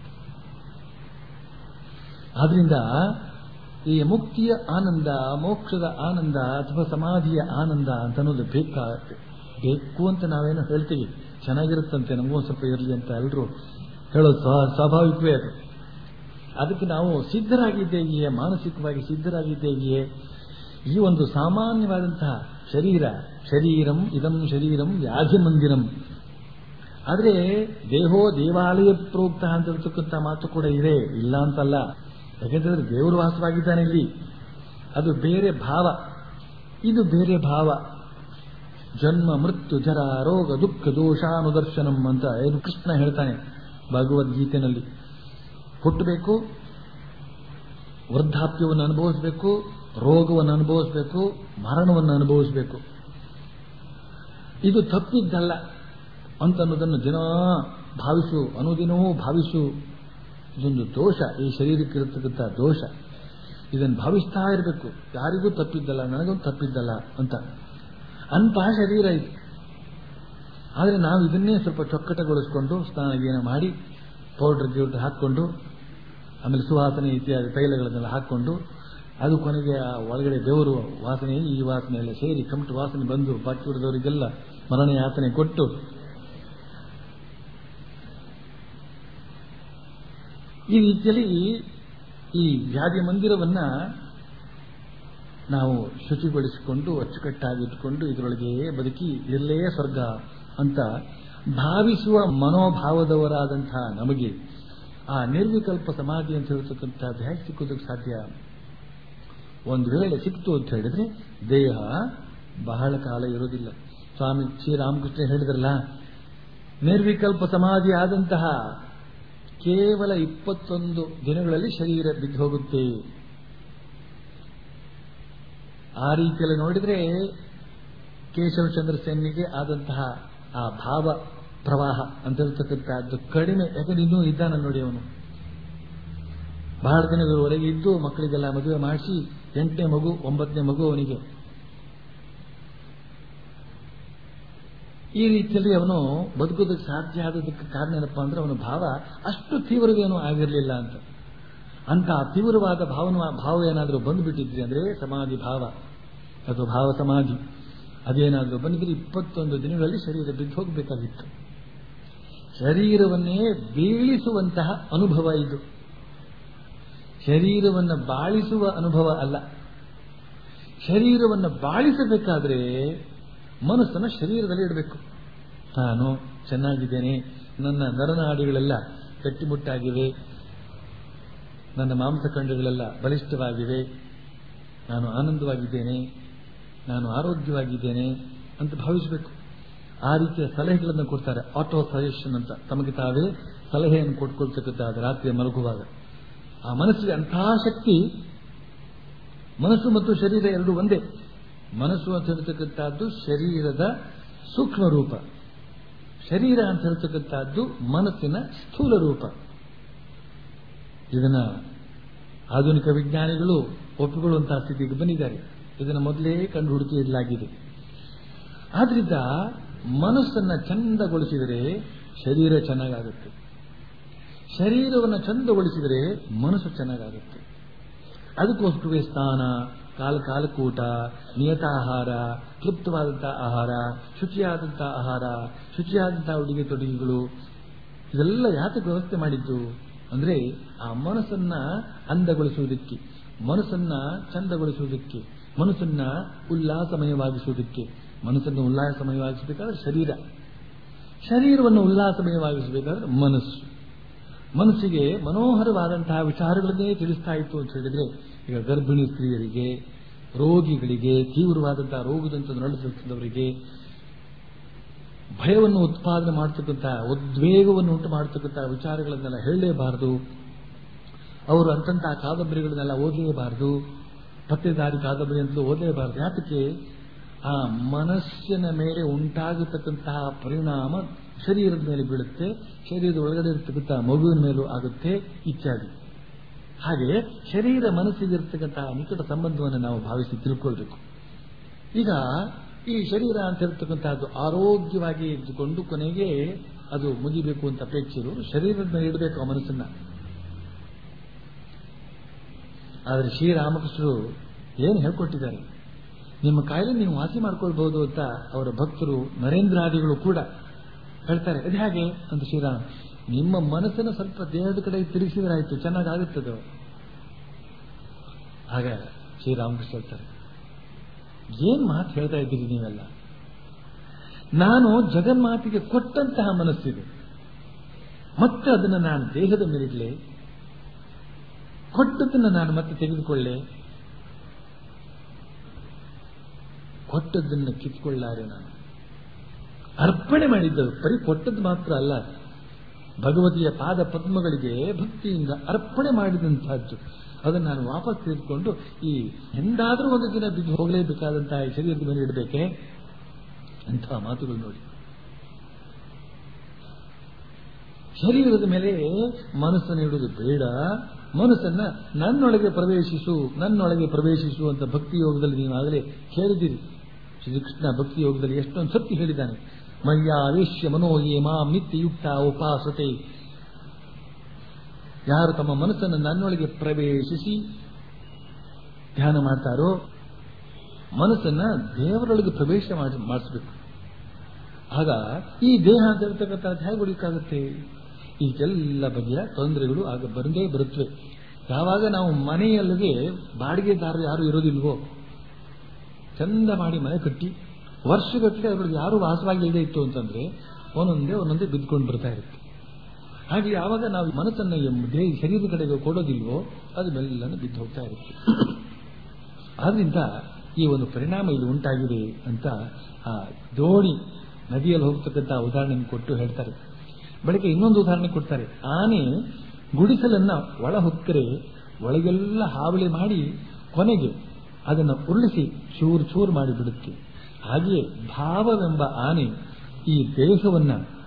ಆದ್ರಿಂದ ಈ ಮುಕ್ತಿಯ ಆನಂದ ಮೋಕ್ಷದ ಆನಂದ ಅಥವಾ ಸಮಾಧಿಯ ಆನಂದ ಅಂತ ಅನ್ನೋದು ಬೇಕಾಗುತ್ತೆ ಬೇಕು ಅಂತ ನಾವೇನೋ ಹೇಳ್ತೀವಿ ಚೆನ್ನಾಗಿರುತ್ತಂತೆ ನಮಗೂ ಸ್ವಲ್ಪ ಇರಲಿ ಅಂತ ಎಲ್ಲರೂ ಹೇಳೋದು ಸ್ವಾಭಾವಿಕವೇ ಅದು ಅದಕ್ಕೆ ನಾವು ಸಿದ್ಧರಾಗಿದ್ದೇವೆಯೇ ಮಾನಸಿಕವಾಗಿ ಸಿದ್ಧರಾಗಿದ್ದೇವೆಯೇ ಈ ಒಂದು ಸಾಮಾನ್ಯವಾದಂತಹ ಶರೀರ ಶರೀರಂ ಇದಂ ಶರೀರಂ ವ್ಯಾಧಿ ಮಂದಿರಂ ಆದರೆ ದೇಹೋ ದೇವಾಲಯ ಪ್ರೋಕ್ತ ಅಂತ ಹೇಳ್ತಕ್ಕಂಥ ಮಾತು ಕೂಡ ಇದೆ ಇಲ್ಲ ಅಂತಲ್ಲ ಯಾಕೆಂತಂದ್ರೆ ದೇವರು ವಾಸವಾಗಿದ್ದಾನೆ ಇಲ್ಲಿ ಅದು ಬೇರೆ ಭಾವ ಇದು ಬೇರೆ ಭಾವ ಜನ್ಮ ಮೃತ್ಯು ಜರ ರೋಗ ದುಃಖ ದೋಷಾನುದರ್ಶನಂ ಅಂತ ಏನು ಕೃಷ್ಣ ಹೇಳ್ತಾನೆ ಭಗವದ್ಗೀತೆನಲ್ಲಿ ಹುಟ್ಟಬೇಕು ವೃದ್ಧಾಪ್ಯವನ್ನು ಅನುಭವಿಸಬೇಕು ರೋಗವನ್ನು ಅನುಭವಿಸಬೇಕು ಮರಣವನ್ನು ಅನುಭವಿಸಬೇಕು ಇದು ತಪ್ಪಿದ್ದಲ್ಲ ಅಂತನ್ನೋದನ್ನು ದಿನ ಭಾವಿಸು ಅನುದಿನವೂ ಭಾವಿಸು ಇದೊಂದು ದೋಷ ಈ ಶರೀರಕ್ಕೆ ಇರತಕ್ಕಂಥ ದೋಷ ಇದನ್ನು ಭಾವಿಸ್ತಾ ಇರಬೇಕು ಯಾರಿಗೂ ತಪ್ಪಿದ್ದಲ್ಲ ನನಗೊಂದು ತಪ್ಪಿದ್ದಲ್ಲ ಅಂತ ಅಂತಹ ಶರೀರ ಇದು ಆದರೆ ನಾವು ಇದನ್ನೇ ಸ್ವಲ್ಪ ಚೊಕ್ಕಟಗೊಳಿಸ್ಕೊಂಡು ಸ್ನಾನ ಗೀನ ಮಾಡಿ ಪೌಡರ್ ಗಿೌಡರ್ ಹಾಕ್ಕೊಂಡು ಆಮೇಲೆ ಸುವಾಸನೆ ಇತ್ಯಾದಿ ತೈಲಗಳನ್ನೆಲ್ಲ ಹಾಕ್ಕೊಂಡು ಅದು ಕೊನೆಗೆ ಆ ಒಳಗಡೆ ಬೆವರು ವಾಸನೆ ಈ ವಾಸನೆ ಎಲ್ಲ ಸೇರಿ ಕಮಟು ವಾಸನೆ ಬಂದು ಬಾಕಿ ಉಳಿದವರಿಗೆಲ್ಲ ಮರಣ ಯಾತನೆ ಕೊಟ್ಟು ಈ ರೀತಿಯಲ್ಲಿ ಈ ವ್ಯಾಧಿ ಮಂದಿರವನ್ನ ನಾವು ಶುಚಿಗೊಳಿಸಿಕೊಂಡು ಅಚ್ಚುಕಟ್ಟಾಗಿಟ್ಟುಕೊಂಡು ಇದರೊಳಗೆ ಬದುಕಿ ಇರಲೇ ಸ್ವರ್ಗ ಅಂತ ಭಾವಿಸುವ ಮನೋಭಾವದವರಾದಂತಹ ನಮಗೆ ಆ ನಿರ್ವಿಕಲ್ಪ ಸಮಾಧಿ ಅಂತ ಹೇಳ್ತಕ್ಕಂಥದ್ದು ಹೇಗೆ ಸಿಕ್ಕೋದಕ್ಕೆ ಸಾಧ್ಯ ಒಂದು ವೇಳೆ ಸಿಕ್ತು ಅಂತ ಹೇಳಿದ್ರೆ ದೇಹ ಬಹಳ ಕಾಲ ಇರೋದಿಲ್ಲ ಸ್ವಾಮಿ ಶ್ರೀರಾಮಕೃಷ್ಣ ಹೇಳಿದ್ರಲ್ಲ ನಿರ್ವಿಕಲ್ಪ ಸಮಾಧಿ ಆದಂತಹ ಕೇವಲ ಇಪ್ಪತ್ತೊಂದು ದಿನಗಳಲ್ಲಿ ಶರೀರ ಬಿದ್ದು ಹೋಗುತ್ತೆ ಆ ರೀತಿಯಲ್ಲಿ ನೋಡಿದ್ರೆ ಕೇಶವಚಂದ್ರ ಸೇನಿಗೆ ಆದಂತಹ ಆ ಭಾವ ಪ್ರವಾಹ ಅಂತ ಹೇಳ್ತಕ್ಕಂಥದ್ದು ಕಡಿಮೆ ಯಾಕಂದ್ರೆ ಇನ್ನೂ ಇದ್ದಾನ ನೋಡಿ ಅವನು ಬಹಳ ದಿನಗಳವರೆಗೆ ಇದ್ದು ಮಕ್ಕಳಿಗೆಲ್ಲ ಮದುವೆ ಮಾಡಿಸಿ ಎಂಟನೇ ಮಗು ಒಂಬತ್ತನೇ ಮಗು ಅವನಿಗೆ ಈ ರೀತಿಯಲ್ಲಿ ಅವನು ಬದುಕೋದಕ್ಕೆ ಸಾಧ್ಯ ಆದದಕ್ಕೆ ಕಾರಣ ಏನಪ್ಪಾ ಅಂದ್ರೆ ಅವನ ಭಾವ ಅಷ್ಟು ತೀವ್ರವೇನೂ ಆಗಿರಲಿಲ್ಲ ಅಂತ ಅಂತ ತೀವ್ರವಾದ ಭಾವನ ಭಾವ ಏನಾದರೂ ಬಂದುಬಿಟ್ಟಿದ್ರಿ ಅಂದ್ರೆ ಸಮಾಧಿ ಭಾವ ಅಥವಾ ಭಾವ ಸಮಾಧಿ ಅದೇನಾದರೂ ಬಂದಿದ್ರೆ ಇಪ್ಪತ್ತೊಂದು ದಿನಗಳಲ್ಲಿ ಶರೀರ ಬಿದ್ದು ಹೋಗಬೇಕಾಗಿತ್ತು ಶರೀರವನ್ನೇ ಬೀಳಿಸುವಂತಹ ಅನುಭವ ಇದು ಶರೀರವನ್ನು ಬಾಳಿಸುವ ಅನುಭವ ಅಲ್ಲ ಶರೀರವನ್ನು ಬಾಳಿಸಬೇಕಾದ್ರೆ ಮನಸ್ಸನ್ನು ಶರೀರದಲ್ಲಿ ಇಡಬೇಕು ನಾನು ಚೆನ್ನಾಗಿದ್ದೇನೆ ನನ್ನ ನರನಾಡಿಗಳೆಲ್ಲ ಗಟ್ಟಿಮುಟ್ಟಾಗಿವೆ ನನ್ನ ಮಾಂಸಖಂಡಗಳೆಲ್ಲ ಬಲಿಷ್ಠವಾಗಿವೆ ನಾನು ಆನಂದವಾಗಿದ್ದೇನೆ ನಾನು ಆರೋಗ್ಯವಾಗಿದ್ದೇನೆ ಅಂತ ಭಾವಿಸಬೇಕು ಆ ರೀತಿಯ ಸಲಹೆಗಳನ್ನು ಕೊಡ್ತಾರೆ ಆಟೋ ಸಜೆಷನ್ ಅಂತ ತಮಗೆ ತಾವೇ ಸಲಹೆಯನ್ನು ಕೊಟ್ಕೊಳ್ತಕ್ಕಂಥ ರಾತ್ರಿ ಮಲಗುವಾಗ ಆ ಮನಸ್ಸಿಗೆ ಅಂತಹ ಶಕ್ತಿ ಮನಸ್ಸು ಮತ್ತು ಶರೀರ ಎರಡು ಒಂದೇ ಮನಸ್ಸು ಅಂತ ಹೇಳ್ತಕ್ಕಂಥದ್ದು ಶರೀರದ ಸೂಕ್ಷ್ಮ ರೂಪ ಶರೀರ ಅಂತ ಹೇಳ್ತಕ್ಕಂಥದ್ದು ಮನಸ್ಸಿನ ಸ್ಥೂಲ ರೂಪ ಇದನ್ನ ಆಧುನಿಕ ವಿಜ್ಞಾನಿಗಳು ಒಪ್ಪಿಕೊಳ್ಳುವಂತಹ ಸ್ಥಿತಿಗೆ ಬಂದಿದ್ದಾರೆ ಇದನ್ನು ಮೊದಲೇ ಕಂಡು ಹುಡುಕಿ ಇಡಲಾಗಿದೆ ಆದ್ರಿಂದ ಮನಸ್ಸನ್ನ ಚಂದಗೊಳಿಸಿದರೆ ಶರೀರ ಚೆನ್ನಾಗಾಗುತ್ತೆ ಶರೀರವನ್ನು ಚಂದಗೊಳಿಸಿದರೆ ಮನಸ್ಸು ಚೆನ್ನಾಗಾಗುತ್ತೆ ಅದಕ್ಕೋಸ್ಕರವೇ ಸ್ನಾನ ಕಾಲ ಕಾಲಕೂಟ ನಿಯತಾಹಾರ ತೃಪ್ತವಾದಂತಹ ಆಹಾರ ಶುಚಿಯಾದಂತಹ ಆಹಾರ ಶುಚಿಯಾದಂತಹ ಉಡುಗೆ ತೊಡುಗೆಗಳು ಇದೆಲ್ಲ ಯಾತಕ್ಕೆ ವ್ಯವಸ್ಥೆ ಮಾಡಿದ್ದು ಅಂದ್ರೆ ಆ ಮನಸ್ಸನ್ನ ಅಂದಗೊಳಿಸುವುದಕ್ಕೆ ಮನಸ್ಸನ್ನ ಚಂದಗೊಳಿಸುವುದಕ್ಕೆ ಮನಸ್ಸನ್ನ ಉಲ್ಲಾಸಮಯವಾಗಿಸುವುದಕ್ಕೆ ಮನಸ್ಸನ್ನು ಉಲ್ಲಾಸಮಯವಾಗಿಸಬೇಕಾದ್ರೆ ಶರೀರ ಶರೀರವನ್ನು ಉಲ್ಲಾಸಮಯವಾಗಿಸಬೇಕಾದ್ರೆ ಮನಸ್ಸು ಮನಸ್ಸಿಗೆ ಮನೋಹರವಾದಂತಹ ವಿಚಾರಗಳನ್ನೇ ತಿಳಿಸ್ತಾ ಇತ್ತು ಅಂತ ಹೇಳಿದ್ರೆ ಈಗ ಗರ್ಭಿಣಿ ಸ್ತ್ರೀಯರಿಗೆ ರೋಗಿಗಳಿಗೆ ತೀವ್ರವಾದಂತಹ ರೋಗದಂತ ನರಳುತ್ತಿದ್ದವರಿಗೆ ಭಯವನ್ನು ಉತ್ಪಾದನೆ ಮಾಡತಕ್ಕಂಥ ಉದ್ವೇಗವನ್ನು ಉಂಟು ಮಾಡತಕ್ಕಂಥ ವಿಚಾರಗಳನ್ನೆಲ್ಲ ಹೇಳಲೇಬಾರದು ಅವರು ಅಂತಂತಹ ಕಾದಂಬರಿಗಳನ್ನೆಲ್ಲ ಓದಲೇಬಾರದು ಪತ್ತೆದಾರಿ ಕಾದಂಬರಿ ಅಂತಲೂ ಓದಲೇಬಾರದು ಯಾತಕ್ಕೆ ಆ ಮನಸ್ಸಿನ ಮೇಲೆ ಉಂಟಾಗತಕ್ಕಂತಹ ಪರಿಣಾಮ ಶರೀರದ ಮೇಲೆ ಬೀಳುತ್ತೆ ಶರೀರದ ಒಳಗಡೆ ಇರತಕ್ಕಂಥ ಮಗುವಿನ ಮೇಲೂ ಆಗುತ್ತೆ ಇತ್ಯಾದಿ ಹಾಗೆ ಶರೀರ ಮನಸ್ಸಿಗೆ ಇರತಕ್ಕಂತಹ ನಿಕಟ ಸಂಬಂಧವನ್ನು ನಾವು ಭಾವಿಸಿ ತಿಳ್ಕೊಳ್ಬೇಕು ಈಗ ಈ ಶರೀರ ಅಂತ ಇರತಕ್ಕಂತಹದ್ದು ಆರೋಗ್ಯವಾಗಿ ಇದ್ದುಕೊಂಡು ಕೊನೆಗೆ ಅದು ಮುಗಿಬೇಕು ಅಂತ ಅಪೇಕ್ಷೆರು ಶರೀರದ ಮೇಲೆ ಇಡಬೇಕು ಆ ಮನಸ್ಸನ್ನ ಆದರೆ ಶ್ರೀರಾಮಕೃಷ್ಣರು ಏನು ಹೇಳ್ಕೊಟ್ಟಿದ್ದಾರೆ ನಿಮ್ಮ ಕಾಯಿಲೆ ನೀವು ವಾಸಿ ಮಾಡ್ಕೊಳ್ಬಹುದು ಅಂತ ಅವರ ಭಕ್ತರು ನರೇಂದ್ರಾದಿಗಳು ಕೂಡ ಹೇಳ್ತಾರೆ ಅದು ಹೇಗೆ ಅಂತ ಶ್ರೀರಾಮ್ ನಿಮ್ಮ ಮನಸ್ಸನ್ನು ಸ್ವಲ್ಪ ದೇಹದ ಕಡೆ ತಿರುಗಿಸಿದ್ರಾಯ್ತು ಚೆನ್ನಾಗಾಗುತ್ತದೆ ಆಗ ಶ್ರೀರಾಮಕೃಷ್ಣ ಹೇಳ್ತಾರೆ ಏನ್ ಮಾತು ಹೇಳ್ತಾ ಇದ್ದೀರಿ ನೀವೆಲ್ಲ ನಾನು ಜಗನ್ಮಾತಿಗೆ ಕೊಟ್ಟಂತಹ ಮನಸ್ಸಿದೆ ಮತ್ತೆ ಅದನ್ನು ನಾನು ದೇಹದ ಮೇಲಿಡ್ಲೆ ಕೊಟ್ಟದ್ದನ್ನು ನಾನು ಮತ್ತೆ ತೆಗೆದುಕೊಳ್ಳೆ ಕೊಟ್ಟದ್ದನ್ನು ಕಿತ್ಕೊಳ್ಳಾರೆ ನಾನು ಅರ್ಪಣೆ ಮಾಡಿದ್ದರು ಬರೀ ಕೊಟ್ಟದ್ದು ಮಾತ್ರ ಅಲ್ಲ ಭಗವತಿಯ ಪಾದ ಪದ್ಮಗಳಿಗೆ ಭಕ್ತಿಯಿಂದ ಅರ್ಪಣೆ ಮಾಡಿದಂತಹದ್ದು ಅದನ್ನು ನಾನು ವಾಪಸ್ ತೆಗೆದುಕೊಂಡು ಈ ಎಂದಾದರೂ ಒಂದು ದಿನ ಬಿದ್ದು ಹೋಗಲೇಬೇಕಾದಂತಹ ಈ ಶರೀರದ ಮೇಲೆ ಇಡಬೇಕೆ ಅಂತಹ ಮಾತುಗಳು ನೋಡಿ ಶರೀರದ ಮೇಲೆ ಮನಸ್ಸನ್ನು ಇಡುವುದು ಬೇಡ ಮನಸ್ಸನ್ನ ನನ್ನೊಳಗೆ ಪ್ರವೇಶಿಸು ನನ್ನೊಳಗೆ ಪ್ರವೇಶಿಸು ಅಂತ ಭಕ್ತಿ ಯೋಗದಲ್ಲಿ ನೀವಾಗಲೇ ಕೇಳಿದಿರಿ ಶ್ರೀಕೃಷ್ಣ ಭಕ್ತಿ ಯೋಗದಲ್ಲಿ ಎಷ್ಟೊಂದು ಸತ್ಯ ಹೇಳಿದ್ದಾನೆ ಮಯ್ಯಾವೇಶ್ಯ ಮನೋಯೇ ಮಾಂ ನಿತ್ಯಯುಕ್ತ ಉಪಾಸತೆ ಯಾರು ತಮ್ಮ ಮನಸ್ಸನ್ನು ನನ್ನೊಳಗೆ ಪ್ರವೇಶಿಸಿ ಧ್ಯಾನ ಮಾಡ್ತಾರೋ ಮನಸ್ಸನ್ನ ದೇವರೊಳಗೆ ಪ್ರವೇಶ ಮಾಡಿಸ್ಬೇಕು ಆಗ ಈ ದೇಹ ಅಂತ ಇರ್ತಕ್ಕಂಥದ್ದು ಹೇಗೆ ಉಳಿಕಾಗುತ್ತೆ ಈಗೆಲ್ಲ ಬಗೆಯ ತೊಂದರೆಗಳು ಆಗ ಬಂದೇ ಬರುತ್ತವೆ ಯಾವಾಗ ನಾವು ಮನೆಯಲ್ಲದೆ ಬಾಡಿಗೆದಾರರು ಯಾರು ಇರೋದಿಲ್ವೋ ಚಂದ ಮಾಡಿ ಮನೆ ಕಟ್ಟಿ ವರ್ಷಗಟ್ಟಲೆ ಅವ್ರಿಗೆ ಯಾರು ವಾಸವಾಗಿ ಇಲ್ಲದೆ ಇತ್ತು ಅಂತಂದ್ರೆ ಒಂದೊಂದೇ ಒಂದೊಂದೇ ಬಿದ್ದುಕೊಂಡು ಬರ್ತಾ ಇರುತ್ತೆ ಹಾಗೆ ಯಾವಾಗ ನಾವು ಮನಸ್ಸನ್ನ ದೇಹ ಶರೀರದ ಕಡೆಗೆ ಕೊಡೋದಿಲ್ವೋ ಅದು ಮೆಲ್ಲನೆ ಬಿದ್ದು ಹೋಗ್ತಾ ಇರುತ್ತೆ ಆದ್ರಿಂದ ಈ ಒಂದು ಪರಿಣಾಮ ಇಲ್ಲಿ ಉಂಟಾಗಿದೆ ಅಂತ ಆ ದೋಣಿ ನದಿಯಲ್ಲಿ ಹೋಗ್ತಕ್ಕಂಥ ಉದಾಹರಣೆ ಕೊಟ್ಟು ಹೇಳ್ತಾರೆ ಬಳಿಕ ಇನ್ನೊಂದು ಉದಾಹರಣೆ ಕೊಡ್ತಾರೆ ಆನೆ ಗುಡಿಸಲನ್ನ ಒಳ ಹೊಕ್ಕರೆ ಒಳಗೆಲ್ಲ ಹಾವಳಿ ಮಾಡಿ ಕೊನೆಗೆ ಅದನ್ನು ಉರುಳಿಸಿ ಚೂರು ಚೂರು ಮಾಡಿಬಿಡುತ್ತೆ ಹಾಗೆಯೇ ಭಾವವೆಂಬ ಆನೆ ಈ ದೇಹವನ್ನ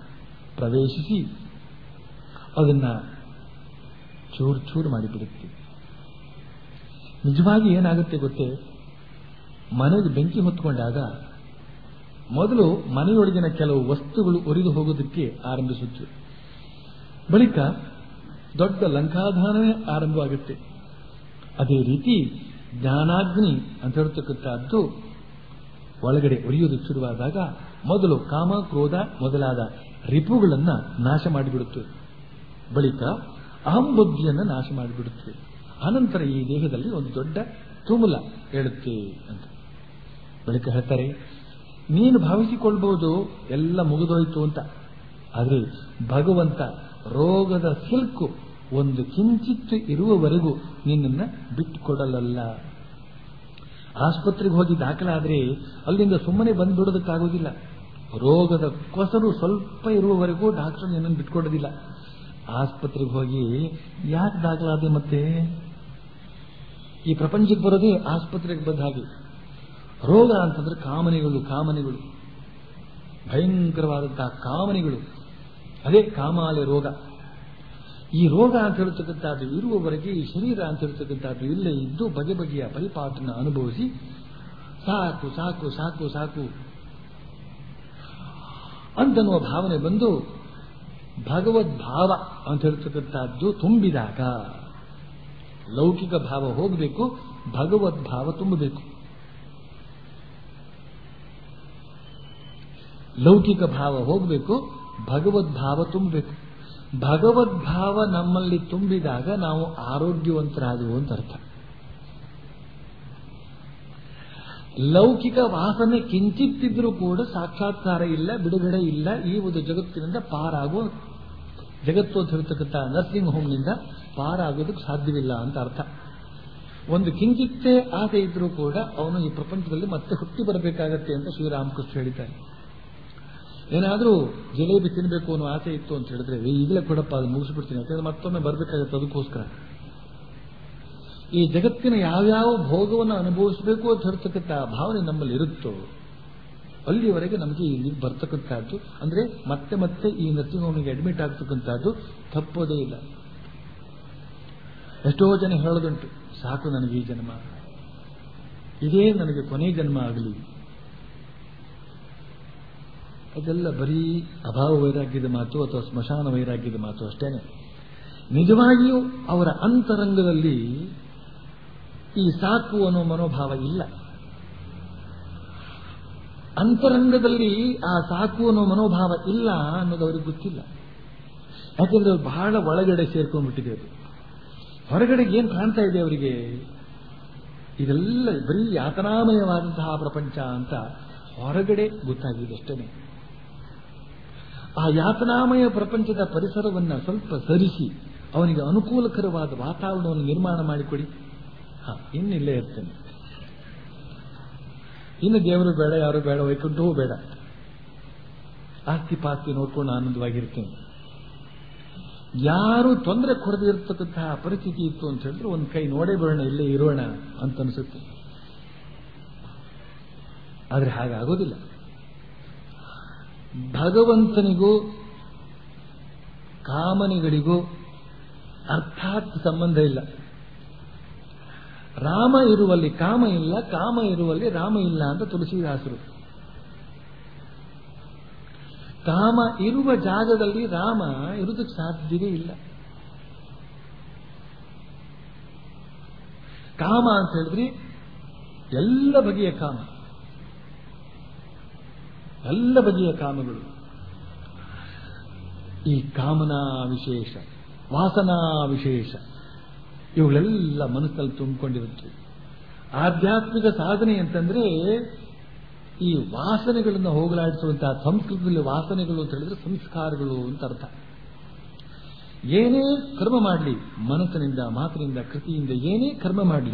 ಪ್ರವೇಶಿಸಿ ಅದನ್ನ ಚೂರು ಚೂರು ಮಾಡಿಬಿಡುತ್ತೆ ನಿಜವಾಗಿ ಏನಾಗುತ್ತೆ ಗೊತ್ತೇ ಮನೆಗೆ ಬೆಂಕಿ ಹೊತ್ಕೊಂಡಾಗ ಮೊದಲು ಮನೆಯೊಳಗಿನ ಕೆಲವು ವಸ್ತುಗಳು ಉರಿದು ಹೋಗೋದಕ್ಕೆ ಆರಂಭಿಸುತ್ತವೆ ಬಳಿಕ ದೊಡ್ಡ ಲಂಕಾಧಾನವೇ ಆರಂಭವಾಗುತ್ತೆ ಅದೇ ರೀತಿ ಜ್ಞಾನಾಗ್ನಿ ಅಂತ ಹೇಳ್ತಕ್ಕಂಥದ್ದು ಒಳಗಡೆ ಉರಿಯುವುದು ಶುರುವಾದಾಗ ಮೊದಲು ಕಾಮ ಕ್ರೋಧ ಮೊದಲಾದ ರಿಪುಗಳನ್ನ ನಾಶ ಮಾಡಿಬಿಡುತ್ತವೆ ಬಳಿಕ ಅಹಂಬುದ್ಧಿಯನ್ನು ನಾಶ ಮಾಡಿಬಿಡುತ್ತವೆ ಅನಂತರ ಈ ದೇಹದಲ್ಲಿ ಒಂದು ದೊಡ್ಡ ತುಮುಲ ಹೇಳುತ್ತೆ ಅಂತ ಬಳಿಕ ಹೇಳ್ತಾರೆ ನೀನು ಭಾವಿಸಿಕೊಳ್ಬಹುದು ಎಲ್ಲ ಮುಗಿದೋಯ್ತು ಅಂತ ಆದರೆ ಭಗವಂತ ರೋಗದ ಸಿಲ್ಕು ಒಂದು ಕಿಂಚಿತ್ತು ಇರುವವರೆಗೂ ನಿನ್ನನ್ನು ಬಿಟ್ಟುಕೊಡಲಲ್ಲ ಆಸ್ಪತ್ರೆಗೆ ಹೋಗಿ ದಾಖಲಾದ್ರೆ ಅಲ್ಲಿಂದ ಸುಮ್ಮನೆ ಬಂದ್ಬಿಡೋದಕ್ಕಾಗೋದಿಲ್ಲ ರೋಗದ ಕೊಸರು ಸ್ವಲ್ಪ ಇರುವವರೆಗೂ ಡಾಕ್ಟರ್ ನಿನ್ನನ್ನು ಬಿಟ್ಕೊಡೋದಿಲ್ಲ ಆಸ್ಪತ್ರೆಗೆ ಹೋಗಿ ಯಾಕೆ ದಾಖಲಾದೆ ಮತ್ತೆ ಈ ಪ್ರಪಂಚಕ್ಕೆ ಬರೋದೇ ಆಸ್ಪತ್ರೆಗೆ ಬಂದ ಹಾಗೆ ರೋಗ ಅಂತಂದ್ರೆ ಕಾಮನೆಗಳು ಕಾಮನೆಗಳು ಭಯಂಕರವಾದಂತಹ ಕಾಮನೆಗಳು ಅದೇ ಕಾಮಾಲೆ ರೋಗ ಈ ರೋಗ ಅಂತ ಹೇಳ್ತಕ್ಕಂಥದ್ದು ಇರುವವರೆಗೆ ಈ ಶರೀರ ಅಂತ ಹೇಳ್ತಕ್ಕಂಥದ್ದು ಇಲ್ಲೇ ಇದ್ದು ಬಗೆ ಬಗೆಯ ಪರಿಪಾಠನ ಅನುಭವಿಸಿ ಸಾಕು ಸಾಕು ಸಾಕು ಸಾಕು ಅಂತನ್ನುವ ಭಾವನೆ ಬಂದು ಭಗವದ್ಭಾವ ಅಂತ ಹೇಳ್ತಕ್ಕಂಥದ್ದು ತುಂಬಿದಾಗ ಲೌಕಿಕ ಭಾವ ಹೋಗಬೇಕು ಭಗವದ್ಭಾವ ತುಂಬಬೇಕು ಲೌಕಿಕ ಭಾವ ಹೋಗಬೇಕು ಭಗವದ್ಭಾವ ತುಂಬಬೇಕು ಭಗವದ್ಭಾವ ನಮ್ಮಲ್ಲಿ ತುಂಬಿದಾಗ ನಾವು ಆರೋಗ್ಯವಂತರಾದವು ಅಂತ ಅರ್ಥ ಲೌಕಿಕ ವಾಸನೆ ಕಿಂಚಿತ್ತಿದ್ರೂ ಕೂಡ ಸಾಕ್ಷಾತ್ಕಾರ ಇಲ್ಲ ಬಿಡುಗಡೆ ಇಲ್ಲ ಈ ಒಂದು ಜಗತ್ತಿನಿಂದ ಪಾರಾಗುವ ಜಗತ್ತು ಅಂತ ಹೇಳ್ತಕ್ಕಂಥ ನರ್ಸಿಂಗ್ ಹೋಮ್ನಿಂದ ಪಾರಾಗೋದಕ್ಕೆ ಸಾಧ್ಯವಿಲ್ಲ ಅಂತ ಅರ್ಥ ಒಂದು ಕಿಂಚಿತ್ತೇ ಆಸೆ ಇದ್ರೂ ಕೂಡ ಅವನು ಈ ಪ್ರಪಂಚದಲ್ಲಿ ಮತ್ತೆ ಹುಟ್ಟಿ ಬರಬೇಕಾಗತ್ತೆ ಅಂತ ಶ್ರೀರಾಮಕೃಷ್ಣ ಹೇಳಿದ್ದಾರೆ ಏನಾದರೂ ಜಿಲೇಬಿ ತಿನ್ನಬೇಕು ಅನ್ನೋ ಆಸೆ ಇತ್ತು ಅಂತ ಹೇಳಿದ್ರೆ ಈಗಲೇ ಕೊಡಪ್ಪ ಅದನ್ನು ಮುಗಿಸ್ಬಿಡ್ತೀನಿ ಯಾಕಂದ್ರೆ ಮತ್ತೊಮ್ಮೆ ಬರಬೇಕಾಗತ್ತೆ ಅದಕ್ಕೋಸ್ಕರ ಈ ಜಗತ್ತಿನ ಯಾವ್ಯಾವ ಭೋಗವನ್ನು ಅನುಭವಿಸಬೇಕು ಅಂತ ಹೇಳ್ತಕ್ಕಂಥ ಭಾವನೆ ನಮ್ಮಲ್ಲಿ ಇರುತ್ತೋ ಅಲ್ಲಿವರೆಗೆ ನಮಗೆ ಇಲ್ಲಿ ಬರ್ತಕ್ಕಂಥದ್ದು ಅಂದ್ರೆ ಮತ್ತೆ ಮತ್ತೆ ಈ ನರ್ಸಿಂಗ್ ಹೋಮಿಗೆ ಅಡ್ಮಿಟ್ ಆಗ್ತಕ್ಕಂಥದ್ದು ತಪ್ಪೋದೇ ಇಲ್ಲ ಎಷ್ಟೋ ಜನ ಹೇಳೋದುಂಟು ಸಾಕು ನನಗೆ ಈ ಜನ್ಮ ಇದೇ ನನಗೆ ಕೊನೆ ಜನ್ಮ ಆಗಲಿ ಅದೆಲ್ಲ ಬರೀ ಅಭಾವ ವೈರಾಗ್ಯದ ಮಾತು ಅಥವಾ ಸ್ಮಶಾನ ವೈರಾಗ್ಯದ ಮಾತು ಅಷ್ಟೇನೆ ನಿಜವಾಗಿಯೂ ಅವರ ಅಂತರಂಗದಲ್ಲಿ ಈ ಸಾಕು ಅನ್ನೋ ಮನೋಭಾವ ಇಲ್ಲ ಅಂತರಂಗದಲ್ಲಿ ಆ ಸಾಕು ಅನ್ನೋ ಮನೋಭಾವ ಇಲ್ಲ ಅನ್ನೋದು ಅವ್ರಿಗೆ ಗೊತ್ತಿಲ್ಲ ಯಾಕೆಂದ್ರೆ ಅವ್ರು ಬಹಳ ಒಳಗಡೆ ಸೇರ್ಕೊಂಡ್ಬಿಟ್ಟಿದೆ ಅದು ಹೊರಗಡೆ ಏನ್ ಕಾಣ್ತಾ ಇದೆ ಅವರಿಗೆ ಇದೆಲ್ಲ ಬರೀ ಯಾತನಾಮಯವಾದಂತಹ ಪ್ರಪಂಚ ಅಂತ ಹೊರಗಡೆ ಗೊತ್ತಾಗಿದೆ ಅಷ್ಟೇ ಆ ಯಾತನಾಮಯ ಪ್ರಪಂಚದ ಪರಿಸರವನ್ನ ಸ್ವಲ್ಪ ಸರಿಸಿ ಅವನಿಗೆ ಅನುಕೂಲಕರವಾದ ವಾತಾವರಣವನ್ನು ನಿರ್ಮಾಣ ಮಾಡಿಕೊಡಿ ಹಾ ಇನ್ನಿಲ್ಲೇ ಇರ್ತೇನೆ ಇನ್ನು ದೇವರು ಬೇಡ ಯಾರು ಬೇಡ ವೈಕುಂಠವೂ ಬೇಡ ಆಸ್ತಿ ಪಾಸ್ತಿ ನೋಡ್ಕೊಂಡು ಆನಂದವಾಗಿರ್ತೇನೆ ಯಾರು ತೊಂದರೆ ಕೊಡದೇ ಇರತಕ್ಕಂತಹ ಪರಿಸ್ಥಿತಿ ಇತ್ತು ಅಂತ ಹೇಳಿದ್ರೆ ಒಂದು ಕೈ ನೋಡೇ ಬಿಡೋಣ ಇಲ್ಲೇ ಇರೋಣ ಅಂತ ಅನಿಸುತ್ತೆ ಆದರೆ ಹಾಗಾಗೋದಿಲ್ಲ ಭಗವಂತನಿಗೂ ಕಾಮನೆಗಳಿಗೂ ಅರ್ಥಾತ್ ಸಂಬಂಧ ಇಲ್ಲ ರಾಮ ಇರುವಲ್ಲಿ ಕಾಮ ಇಲ್ಲ ಕಾಮ ಇರುವಲ್ಲಿ ರಾಮ ಇಲ್ಲ ಅಂತ ತುಳಸಿದಾಸರು ಕಾಮ ಇರುವ ಜಾಗದಲ್ಲಿ ರಾಮ ಇರುವುದಕ್ಕೆ ಸಾಧ್ಯವೇ ಇಲ್ಲ ಕಾಮ ಅಂತ ಹೇಳಿದ್ರಿ ಎಲ್ಲ ಬಗೆಯ ಕಾಮ ಎಲ್ಲ ಬಗೆಯ ಕಾಮಗಳು ಈ ಕಾಮನಾ ವಿಶೇಷ ವಾಸನಾ ವಿಶೇಷ ಇವುಗಳೆಲ್ಲ ಮನಸ್ಸಲ್ಲಿ ತುಂಬಿಕೊಂಡಿರುತ್ತೆ ಆಧ್ಯಾತ್ಮಿಕ ಸಾಧನೆ ಅಂತಂದ್ರೆ ಈ ವಾಸನೆಗಳನ್ನು ಹೋಗಲಾಡಿಸುವಂತಹ ಸಂಸ್ಕೃತದಲ್ಲಿ ವಾಸನೆಗಳು ಅಂತ ಹೇಳಿದ್ರೆ ಸಂಸ್ಕಾರಗಳು ಅಂತ ಅರ್ಥ ಏನೇ ಕರ್ಮ ಮಾಡಲಿ ಮನಸ್ಸಿನಿಂದ ಮಾತಿನಿಂದ ಕೃತಿಯಿಂದ ಏನೇ ಕರ್ಮ ಮಾಡಲಿ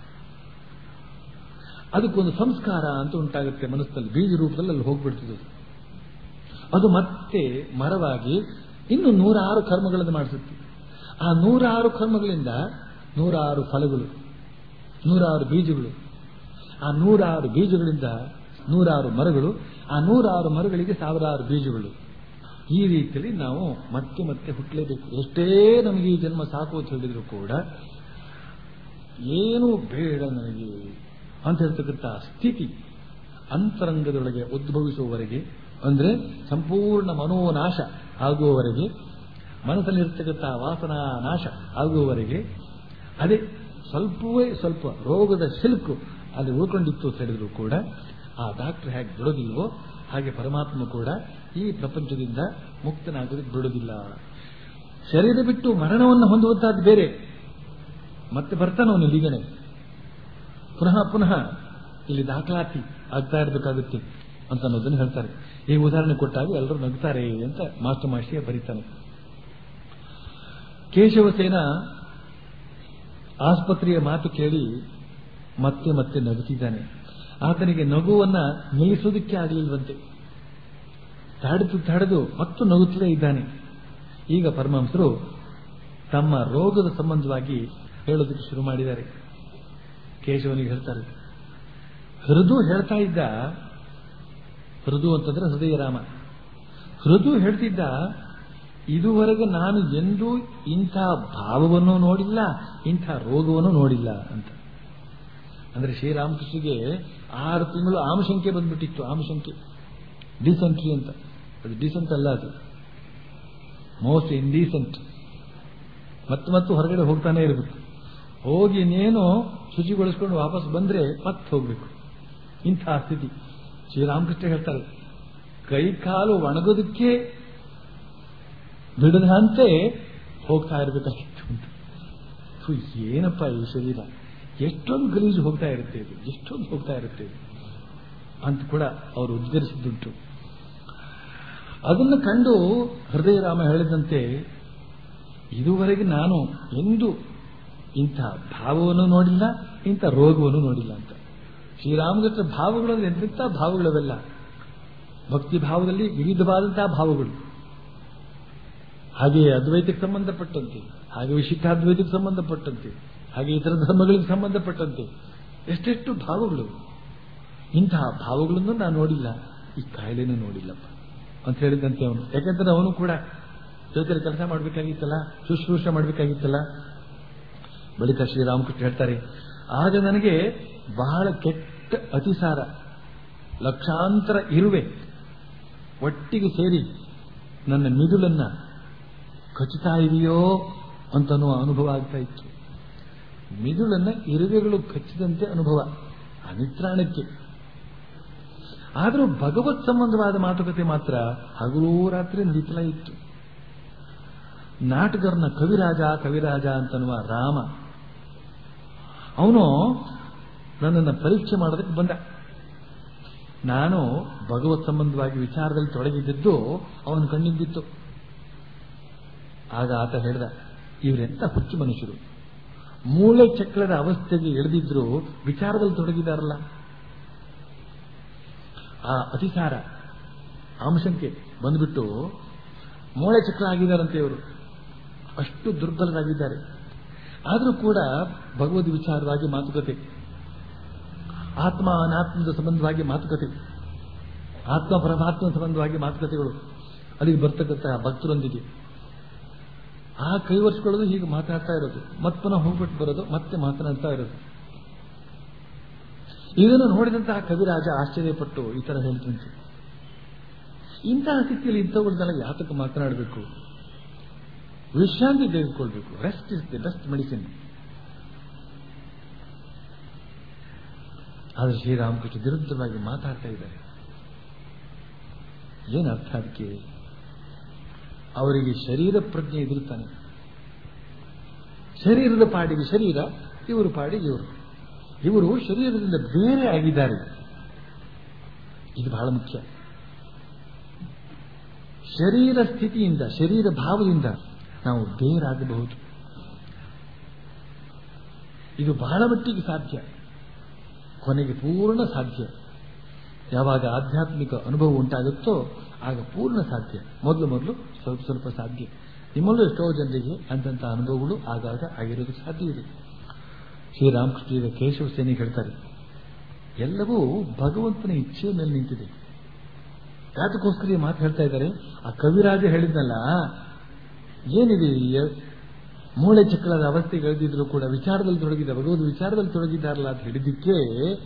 ಅದಕ್ಕೊಂದು ಸಂಸ್ಕಾರ ಅಂತ ಉಂಟಾಗುತ್ತೆ ಮನಸ್ಸಲ್ಲಿ ಬೀಜ ರೂಪದಲ್ಲಿ ಅಲ್ಲಿ ಹೋಗ್ಬಿಡ್ತದೆ ಅದು ಮತ್ತೆ ಮರವಾಗಿ ಇನ್ನು ನೂರಾರು ಕರ್ಮಗಳನ್ನು ಮಾಡಿಸುತ್ತೆ ಆ ನೂರಾರು ಕರ್ಮಗಳಿಂದ ನೂರಾರು ಫಲಗಳು ನೂರಾರು ಬೀಜಗಳು ಆ ನೂರಾರು ಬೀಜಗಳಿಂದ ನೂರಾರು ಮರಗಳು ಆ ನೂರಾರು ಮರಗಳಿಗೆ ಸಾವಿರಾರು ಬೀಜಗಳು ಈ ರೀತಿಯಲ್ಲಿ ನಾವು ಮತ್ತೆ ಮತ್ತೆ ಹುಟ್ಟಲೇಬೇಕು ಎಷ್ಟೇ ನಮಗೆ ಈ ಜನ್ಮ ಸಾಕು ಅಂತ ಹೇಳಿದ್ರು ಕೂಡ ಏನೂ ಬೇಡ ನನಗೆ ಅಂತ ಹೇಳ್ತಕ್ಕಂಥ ಸ್ಥಿತಿ ಅಂತರಂಗದೊಳಗೆ ಉದ್ಭವಿಸುವವರೆಗೆ ಅಂದ್ರೆ ಸಂಪೂರ್ಣ ಮನೋನಾಶ ಆಗುವವರೆಗೆ ಮನಸ್ಸಲ್ಲಿರ್ತಕ್ಕಂಥ ವಾಸನಾ ನಾಶ ಆಗುವವರೆಗೆ ಅದೇ ಸ್ವಲ್ಪವೇ ಸ್ವಲ್ಪ ರೋಗದ ಶಿಲ್ಕು ಅಲ್ಲಿ ಉಳ್ಕೊಂಡಿತ್ತು ಅಂತ ಹೇಳಿದ್ರು ಕೂಡ ಆ ಡಾಕ್ಟರ್ ಹೇಗೆ ಬಿಡೋದಿಲ್ವೋ ಹಾಗೆ ಪರಮಾತ್ಮ ಕೂಡ ಈ ಪ್ರಪಂಚದಿಂದ ಮುಕ್ತನಾಗೋದಕ್ಕೆ ಬಿಡೋದಿಲ್ಲ ಶರೀರ ಬಿಟ್ಟು ಮರಣವನ್ನು ಹೊಂದುವಂತಹದ್ದು ಬೇರೆ ಮತ್ತೆ ಬರ್ತಾನೆ ಅವನು ಇಲ್ಲಿಗನೆ ಪುನಃ ಪುನಃ ಇಲ್ಲಿ ದಾಖಲಾತಿ ಆಗ್ತಾ ಇರಬೇಕಾಗುತ್ತೆ ಅಂತ ಅನ್ನೋದನ್ನು ಹೇಳ್ತಾರೆ ಈ ಉದಾಹರಣೆ ಕೊಟ್ಟಾಗ ಎಲ್ಲರೂ ನಗ್ತಾರೆ ಅಂತ ಮಾಸ್ಟರ್ ಮಾಸ್ಟಿಯ ಬರೀತಾನೆ ಕೇಶವಸೇನ ಆಸ್ಪತ್ರೆಯ ಮಾತು ಕೇಳಿ ಮತ್ತೆ ಮತ್ತೆ ನಗುತ್ತಿದ್ದಾನೆ ಆತನಿಗೆ ನಗುವನ್ನ ನಿಲ್ಲಿಸೋದಕ್ಕೆ ಆಗಲಿಲ್ವಂತೆ ತಡೆದು ತಡೆದು ಮತ್ತು ನಗುತ್ತಲೇ ಇದ್ದಾನೆ ಈಗ ಪರಮಹಂಸರು ತಮ್ಮ ರೋಗದ ಸಂಬಂಧವಾಗಿ ಹೇಳೋದಕ್ಕೆ ಶುರು ಮಾಡಿದ್ದಾರೆ ಕೇಶವನಿಗೆ ಹೇಳ್ತಾರೆ ಹೃದು ಹೇಳ್ತಾ ಇದ್ದ ಹೃದು ಅಂತಂದ್ರೆ ಹೃದಯ ರಾಮ ಹೃದು ಹೇಳ್ತಿದ್ದ ಇದುವರೆಗೆ ನಾನು ಎಂದೂ ಇಂಥ ಭಾವವನ್ನು ನೋಡಿಲ್ಲ ಇಂಥ ರೋಗವನ್ನು ನೋಡಿಲ್ಲ ಅಂತ ಅಂದ್ರೆ ಶ್ರೀರಾಮಕೃಷ್ಣಗೆ ಆರು ತಿಂಗಳು ಆಮಶಂಕೆ ಬಂದ್ಬಿಟ್ಟಿತ್ತು ಆಮಶಂಕೆ ಡಿಸೆಂಟ್ರಿ ಅಂತ ಅದು ಡಿಸೆಂಟ್ ಅಲ್ಲ ಅದು ಮೋಸ್ಟ್ ಇಂಡೀಸೆಂಟ್ ಮತ್ತೆ ಮತ್ತು ಹೊರಗಡೆ ಹೋಗ್ತಾನೆ ಇರಬೇಕು ಹೋಗಿ ಇನ್ನೇನು ಶುಚಿಗೊಳಿಸ್ಕೊಂಡು ವಾಪಸ್ ಬಂದ್ರೆ ಮತ್ತೆ ಹೋಗ್ಬೇಕು ಇಂಥ ಸ್ಥಿತಿ ಶ್ರೀರಾಮಕೃಷ್ಣ ಹೇಳ್ತಾರೆ ಕೈ ಕಾಲು ಒಣಗೋದಕ್ಕೆ ಬಿಡದಂತೆ ಹೋಗ್ತಾ ಇರಬೇಕಾಗಿತ್ತು ಅಂತ ಥು, ಏನಪ್ಪ ಈ ಶರೀರ ಎಷ್ಟೊಂದು ಗಲೀಜು ಹೋಗ್ತಾ ಇರುತ್ತೆ ಇದು ಎಷ್ಟೊಂದು ಹೋಗ್ತಾ ಇರುತ್ತೆ ಇದು ಅಂತ ಕೂಡ ಅವರು ಉದ್ಗರಿಸಿದ್ದುಂಟು ಅದನ್ನು ಕಂಡು ಹೃದಯರಾಮ ಹೇಳಿದಂತೆ ಇದುವರೆಗೆ ನಾನು ಎಂದು ಇಂಥ ಭಾವವನ್ನು ನೋಡಿಲ್ಲ ಇಂಥ ರೋಗವನ್ನು ನೋಡಿಲ್ಲ ಅಂತ ಶ್ರೀರಾಮಕೃಷ್ಣ ಭಾವಗಳಲ್ಲಿ ಎಂತೆಂಥ ಭಾವಗಳವೆಲ್ಲ ಭಕ್ತಿ ಭಾವದಲ್ಲಿ ವಿವಿಧವಾದಂತಹ ಭಾವಗಳು ಹಾಗೆ ಅದ್ವೈತಕ್ಕೆ ಸಂಬಂಧಪಟ್ಟಂತೆ ಹಾಗೆ ವಿಶಿಷ್ಟಾದ್ವೈತಕ್ಕೆ ಸಂಬಂಧಪಟ್ಟಂತೆ ಹಾಗೆ ಇತರ ಧರ್ಮಗಳಿಗೆ ಸಂಬಂಧಪಟ್ಟಂತೆ ಎಷ್ಟೆಷ್ಟು ಭಾವಗಳು ಇಂತಹ ಭಾವಗಳನ್ನು ನಾನು ನೋಡಿಲ್ಲ ಈ ಕಾಯಿಲೆನೂ ನೋಡಿಲ್ಲಪ್ಪ ಅಂತ ಹೇಳಿದಂತೆ ಅವನು ಯಾಕಂದ್ರೆ ಅವನು ಕೂಡ ಜೊತೆಲಿ ಕೆಲಸ ಮಾಡಬೇಕಾಗಿತ್ತಲ್ಲ ಶುಶ್ರೂಷೆ ಮಾಡಬೇಕಾಗಿತ್ತಲ್ಲ ಬಳಿಕ ಶ್ರೀರಾಮಕೃಷ್ಣ ಹೇಳ್ತಾರೆ ಆಗ ನನಗೆ ಬಹಳ ಕೆಟ್ಟ ಅತಿಸಾರ ಲಕ್ಷಾಂತರ ಇರುವೆ ಒಟ್ಟಿಗೆ ಸೇರಿ ನನ್ನ ಮಿದುಳನ್ನ ಕಚ್ಚುತ್ತಾ ಇದೆಯೋ ಅಂತನೋ ಅನುಭವ ಆಗ್ತಾ ಇತ್ತು ಮಿದುಳನ್ನ ಇರುವೆಗಳು ಕಚ್ಚಿದಂತೆ ಅನುಭವ ಅನಿತ್ರಾಣಕ್ಕೆ ಆದರೂ ಭಗವತ್ ಸಂಬಂಧವಾದ ಮಾತುಕತೆ ಮಾತ್ರ ಹಗಲೂ ರಾತ್ರಿ ನಡೀತಲೇ ಇತ್ತು ನಾಟಕರನ್ನ ಕವಿರಾಜ ಕವಿರಾಜ ಅಂತನ್ನುವ ರಾಮ ಅವನು ನನ್ನನ್ನು ಪರೀಕ್ಷೆ ಮಾಡೋದಕ್ಕೆ ಬಂದ ನಾನು ಭಗವತ್ ಸಂಬಂಧವಾಗಿ ವಿಚಾರದಲ್ಲಿ ತೊಡಗಿದ್ದದ್ದು ಅವನ ಕಣ್ಣಿದ್ದಿತ್ತು ಆಗ ಆತ ಹೇಳ್ದ ಇವರೆಂತ ಹುಚ್ಚು ಮನುಷ್ಯರು ಮೂಳೆ ಚಕ್ರದ ಅವಸ್ಥೆಗೆ ಇಳಿದಿದ್ರು ವಿಚಾರದಲ್ಲಿ ತೊಡಗಿದಾರಲ್ಲ ಆ ಅತಿಸಾರ ಆಂಶಂಕೆ ಬಂದ್ಬಿಟ್ಟು ಮೂಳೆ ಚಕ್ರ ಆಗಿದ್ದಾರಂತೆ ಇವರು ಅಷ್ಟು ದುರ್ಬಲರಾಗಿದ್ದಾರೆ ಆದರೂ ಕೂಡ ಭಗವದ್ ವಿಚಾರವಾಗಿ ಮಾತುಕತೆ ಆತ್ಮ ಅನಾತ್ಮದ ಸಂಬಂಧವಾಗಿ ಮಾತುಕತೆ ಆತ್ಮ ಪರಮಾತ್ಮ ಸಂಬಂಧವಾಗಿ ಮಾತುಕತೆಗಳು ಅಲ್ಲಿಗೆ ಬರ್ತಕ್ಕಂತಹ ಭಕ್ತರೊಂದಿಗೆ ಆ ಕೈವರ್ಸ್ಕೊಳ್ಳೋದು ಹೀಗೆ ಮಾತಾಡ್ತಾ ಇರೋದು ಮತ್ತೆ ಪುನಃ ಹೋಗ್ಬಿಟ್ಟು ಬರೋದು ಮತ್ತೆ ಮಾತನಾಡ್ತಾ ಇರೋದು ಇದನ್ನು ನೋಡಿದಂತಹ ಕವಿರಾಜ ಆಶ್ಚರ್ಯಪಟ್ಟು ಈ ತರ ಹೇಳ್ತಂತೆ ಇಂತಹ ಸ್ಥಿತಿಯಲ್ಲಿ ಇಂಥವ್ರನ್ನೆಲ್ಲ ಯಾತಕ್ಕೆ ಮಾತನಾಡಬೇಕು ವಿಶ್ರಾಂತಿ ತೆಗೆದುಕೊಳ್ಬೇಕು rest is the best medicine ಆದರೆ ಶ್ರೀರಾಮಕೃಷ್ಣ ವಿರುದ್ಧವಾಗಿ ಮಾತಾಡ್ತಾ ಇದ್ದಾರೆ ಏನು ಅರ್ಥ ಅದಕ್ಕೆ ಅವರಿಗೆ ಶರೀರ ಪ್ರಜ್ಞೆ ಎದುರುತ್ತಾನೆ ಶರೀರದ ಪಾಡಿಗೆ ಶರೀರ ಇವರು ಪಾಡಿಗೆ ಇವರು ಇವರು ಶರೀರದಿಂದ ಬೇರೆ ಆಗಿದ್ದಾರೆ ಇದು ಬಹಳ ಮುಖ್ಯ ಶರೀರ ಸ್ಥಿತಿಯಿಂದ ಶರೀರ ಭಾವದಿಂದ ನಾವು ಬೇರಾಗಬಹುದು ಇದು ಬಹಳ ಮಟ್ಟಿಗೆ ಸಾಧ್ಯ ಕೊನೆಗೆ ಪೂರ್ಣ ಸಾಧ್ಯ ಯಾವಾಗ ಆಧ್ಯಾತ್ಮಿಕ ಅನುಭವ ಉಂಟಾಗುತ್ತೋ ಆಗ ಪೂರ್ಣ ಸಾಧ್ಯ ಮೊದಲು ಮೊದಲು ಸ್ವಲ್ಪ ಸ್ವಲ್ಪ ಸಾಧ್ಯ ನಿಮ್ಮಲ್ಲೂ ಎಷ್ಟೋ ಜನರಿಗೆ ಅಂತಂತ ಅನುಭವಗಳು ಆಗಾಗ ಆಗಿರೋದಕ್ಕೆ ಸಾಧ್ಯ ಇದೆ ಶ್ರೀರಾಮಕೃಷ್ಣ ಈಗ ಕೇಶವ ಸೇನೆ ಹೇಳ್ತಾರೆ ಎಲ್ಲವೂ ಭಗವಂತನ ಇಚ್ಛೆಯ ಮೇಲೆ ನಿಂತಿದೆ ಯಾತಕ್ಕೋಸ್ಕರ ಈ ಮಾತು ಹೇಳ್ತಾ ಇದ್ದಾರೆ ಆ ಕವಿರಾಜ ಹೇಳಿದ್ನಲ್ಲ ಏನಿದೆ ಈ ಮೂಳೆ ಚಕ್ರದ ಅವಸ್ಥೆಗೆ ಎಳೆದಿದ್ರು ಕೂಡ ವಿಚಾರದಲ್ಲಿ ತೊಡಗಿದ ಭಗವದ್ ವಿಚಾರದಲ್ಲಿ ತೊಡಗಿದ್ದಾರಲ್ಲ ಅಂತ ಹೇಳಿದ್ದಕ್ಕೆ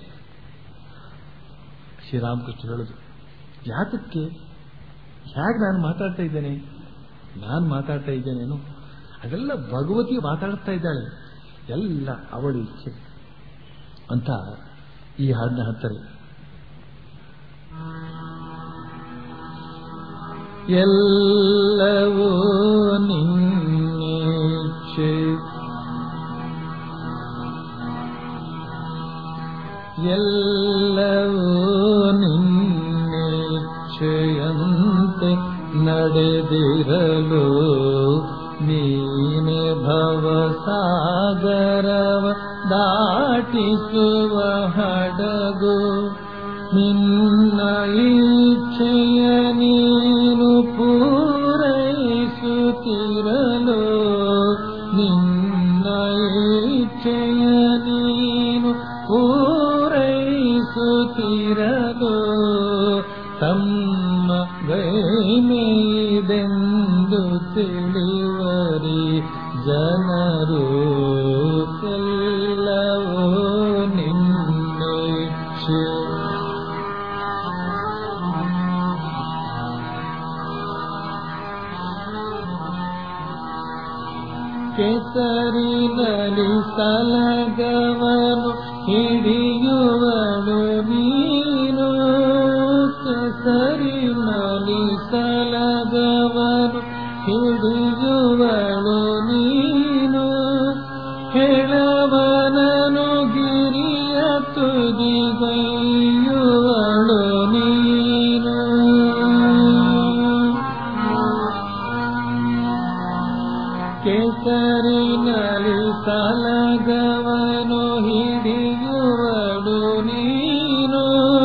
ಶ್ರೀರಾಮಕೃಷ್ಣ ಹೇಳುದು ಯಾತಕ್ಕೆ ಹೇಗೆ ನಾನು ಮಾತಾಡ್ತಾ ಇದ್ದೇನೆ ನಾನು ಮಾತಾಡ್ತಾ ಇದ್ದೇನೇನು ಅದೆಲ್ಲ ಭಗವತಿ ಮಾತಾಡ್ತಾ ಇದ್ದಾಳೆ ಎಲ್ಲ ಅವಳ ಇಚ್ಛೆ ಅಂತ ಈ ಹಾಡನ್ನ ಹಾಡ್ತಾರೆ ಎಲ್ಲವೂ ನಿನ್ನಿಚ್ಛೆ ಎಲ್ಲವೂ ನಿನ್ನಿಚ್ಛೆಯಂತೆ ನಡೆದಿರಲು ನೀನೆ ಭವಸಾಗರವ ದಾಟಿಸುವ ಹಡಗು ನಿನ್ನ ಇಚ್ಛೆಯ ನೀನು ಪೂರೈಸುತ್ತಿರಲು ನಿನ್ನ ಇಚ್ಛೆಯ ನೀನು ಪೂರೈಸುತ್ತಿರಲು ತಮ್ಮ ಗೈಮೆದೆಂದು ತಿಳಿವರಿ ಜನರು ಎಲ್ಲವೂ ನಿನ್ನಿಚ್ಛೆ ಕೆಸರಿನಲ್ಲಿ ಸಲಗವನು ಹಿಡಿಯುವಳು ನೀನು ಕೆಸರಿನಲ್ಲಿ ಸಲಗವನು ಹಿಡಿಯುವಳು ನೀನು ಕೆಳವನನು ಗಿರಿಯ ತುದಿಗೈಯುವಳು ನೀನು ಕೆಸರಿನಲ್ಲಿ ಸಲಗವನು ಹಿಡಿಯುವಳು ನೀನು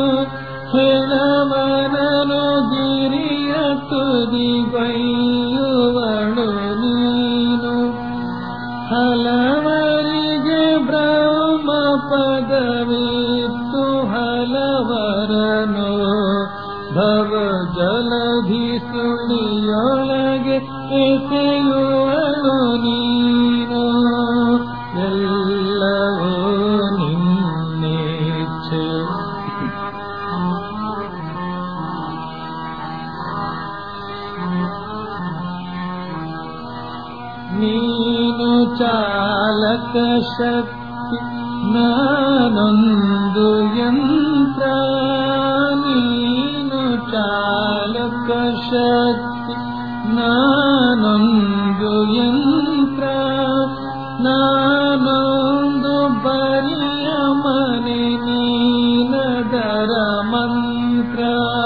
ಕೆಳವನನು ಗಿರಿಯ ತುದಿಗೈಯುವಳು ನೀನು ಹಲವರಿಗೆ ಬ್ರಹ್ಮ ಪದವಿತ್ತು ಹಲವರನು ಭವ ಜಲಧಿ ಸುಳಿಯೊಳಗೆ ಎಸೆಯುವಳು ನೀನು ಎಲ್ಲವೂ ನಿನ್ನೇಚ್ಛೆ ನೀನು ಚಾಲಕ ಶಕ್ತಿ ನಾನೊಂದು ಯಂತ್ರ ನೀನು ಚಾಲಕ ಶಕ್ತಿ ನಾನೊಂದು ಯಂತ್ರ ನಾನೊಂದು ಬರಿಯ ಮನೆ ನೀನದರ ಮಂತ್ರ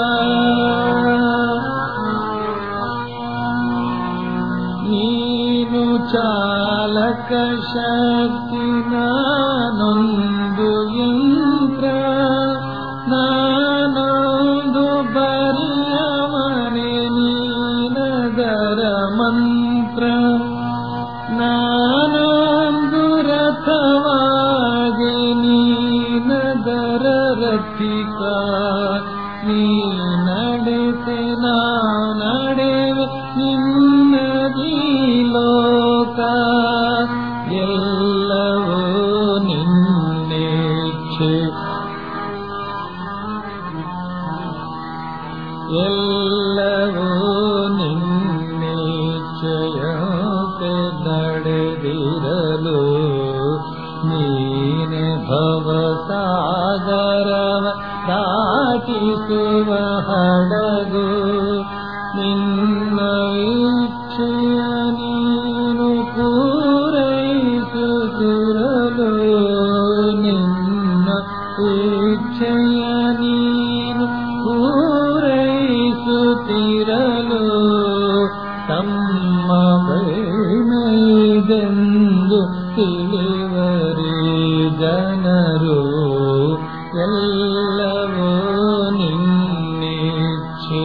ನೀನು ಚಾಲಕ ಶಕ್ತಿ ನಾನೊಂದು ಯಂತ್ರ ನಾನೊಂದು ಬರಿಯ ಮನೆ ನೀನದರ ಮಂತ್ರ ನಾನೊಂದು ರಥವಾಗಿ ನೀನದರ ರಥಿಕ ನೀ ನಡೆಸೆ ನಾ ನಡೆವೆ ನಿನ್ನದೀ ಲೋಕ ಎಲ್ಲವೂ ನಿನ್ನೇಚ್ಛೆ ಎಲ್ಲವೂ ನಿನ್ನೇಚ್ಛೆಯಂತೆ ನಡೆದಿರಲು ನೀನೆ ಭವಸಾಗರವ ದಾಟಿಸುವ ಹಡಗು ನಿನ್ನ ಇಚ್ಛೆಯ ನೀನು ಪೂರೈಸುತ್ತಿರಲು ನಿನ್ನ ಇಚ್ಛೆಯ ನೀನು ಪೂರೈಸುತ್ತಿರಲು ತಮ್ಮ ಮೈದೆಂದು ತಿಳಿವರಿ ಜನರು ಎಲ್ಲವೂ ನಿನ್ನಿಚ್ಛೆ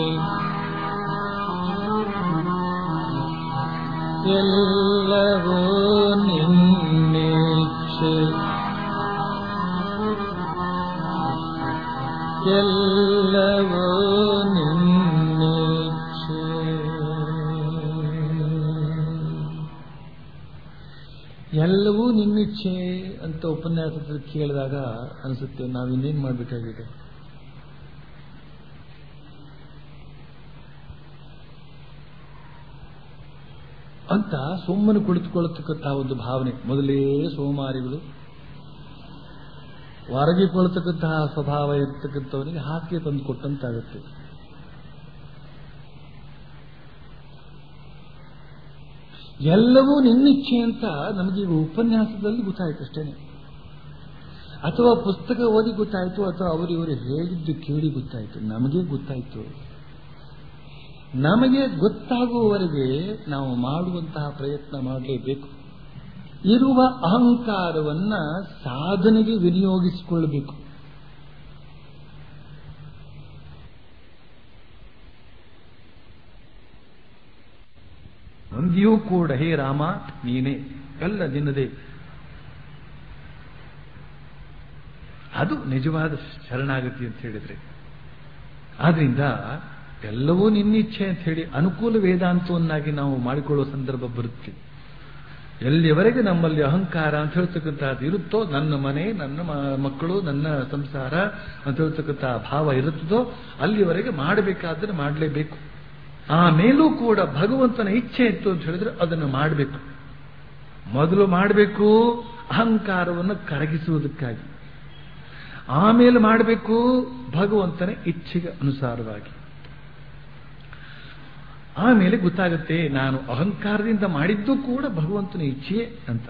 ಎಲ್ಲವೂ ನಿನ್ನಿಚ್ಛೆ ಎಲ್ಲವೂ ನಿನ್ನ ನಿನ್ನಿಚ್ಛೆ ಅಂತ ಉಪನ್ಯಾಸದಲ್ಲಿ ಕೇಳಿದಾಗ ಅನಿಸುತ್ತೆ ನಾವು ಇನ್ನೇನು ಮಾಡಬೇಕಾಗಿದೆ ಅಂತ ಸುಮ್ಮನೆ ಕುಳಿತುಕೊಳ್ಳತಕ್ಕಂತಹ ಒಂದು ಭಾವನೆ ಮೊದಲೇ ಸೋಮಾರಿಗಳು ಹೊರಗಿಕೊಳ್ಳತಕ್ಕಂತಹ ಸ್ವಭಾವ ಇರ್ತಕ್ಕಂಥವನಿಗೆ ಹಾಕಿ ತಂದು ಕೊಟ್ಟಂತಾಗುತ್ತೆ ಎಲ್ಲವೂ ನಿನ್ನಿಚ್ಛೆ ಅಂತ ನಮಗೆ ಈಗ ಉಪನ್ಯಾಸದಲ್ಲಿ ಗೊತ್ತಾಯ್ತು ಅಷ್ಟೇನೆ ಅಥವಾ ಪುಸ್ತಕ ಓದಿ ಗೊತ್ತಾಯ್ತು ಅಥವಾ ಅವರಿವರು ಹೇಳಿದ್ದು ಕೇಳಿ ಗೊತ್ತಾಯ್ತು ನಮಗೆ ಗೊತ್ತಾಯ್ತು ನಮಗೆ ಗೊತ್ತಾಗುವವರೆಗೆ ನಾವು ಮಾಡುವಂತಹ ಪ್ರಯತ್ನ ಮಾಡಲೇಬೇಕು ಇರುವ ಅಹಂಕಾರವನ್ನ ಸಾಧನೆಗೆ ವಿನಿಯೋಗಿಸಿಕೊಳ್ಳಬೇಕು ಒಂದಿಯೂ ಕೂಡ ಹೇ ರಾಮ ನೀನೇ ಎಲ್ಲ ನಿನ್ನದೇ ಅದು ನಿಜವಾದ ಶರಣಾಗತಿ ಅಂತ ಹೇಳಿದ್ರೆ ಆದ್ರಿಂದ ಎಲ್ಲವೂ ನಿನ್ನಿಚ್ಛೆ ಅಂತ ಹೇಳಿ ಅನುಕೂಲ ವೇದಾಂತವನ್ನಾಗಿ ನಾವು ಮಾಡಿಕೊಳ್ಳುವ ಸಂದರ್ಭ ಬರುತ್ತೆ ಎಲ್ಲಿಯವರೆಗೆ ನಮ್ಮಲ್ಲಿ ಅಹಂಕಾರ ಅಂತ ಹೇಳ್ತಕ್ಕಂಥದ್ದು ಇರುತ್ತೋ ನನ್ನ ಮನೆ ನನ್ನ ಮಕ್ಕಳು ನನ್ನ ಸಂಸಾರ ಅಂತ ಹೇಳ್ತಕ್ಕಂಥ ಭಾವ ಇರುತ್ತದೋ ಅಲ್ಲಿವರೆಗೆ ಮಾಡಬೇಕಾದ್ರೆ ಮಾಡಲೇಬೇಕು ಆಮೇಲೂ ಕೂಡ ಭಗವಂತನ ಇಚ್ಛೆ ಇತ್ತು ಅಂತ ಹೇಳಿದ್ರೆ ಅದನ್ನು ಮಾಡಬೇಕು ಮೊದಲು ಮಾಡಬೇಕು ಅಹಂಕಾರವನ್ನು ಕರಗಿಸುವುದಕ್ಕಾಗಿ ಆಮೇಲೆ ಮಾಡಬೇಕು ಭಗವಂತನ ಇಚ್ಛೆಗೆ ಅನುಸಾರವಾಗಿ ಆಮೇಲೆ ಗೊತ್ತಾಗುತ್ತೆ ನಾನು ಅಹಂಕಾರದಿಂದ ಮಾಡಿದ್ದು ಕೂಡ ಭಗವಂತನ ಇಚ್ಛೆಯೇ ಅಂತ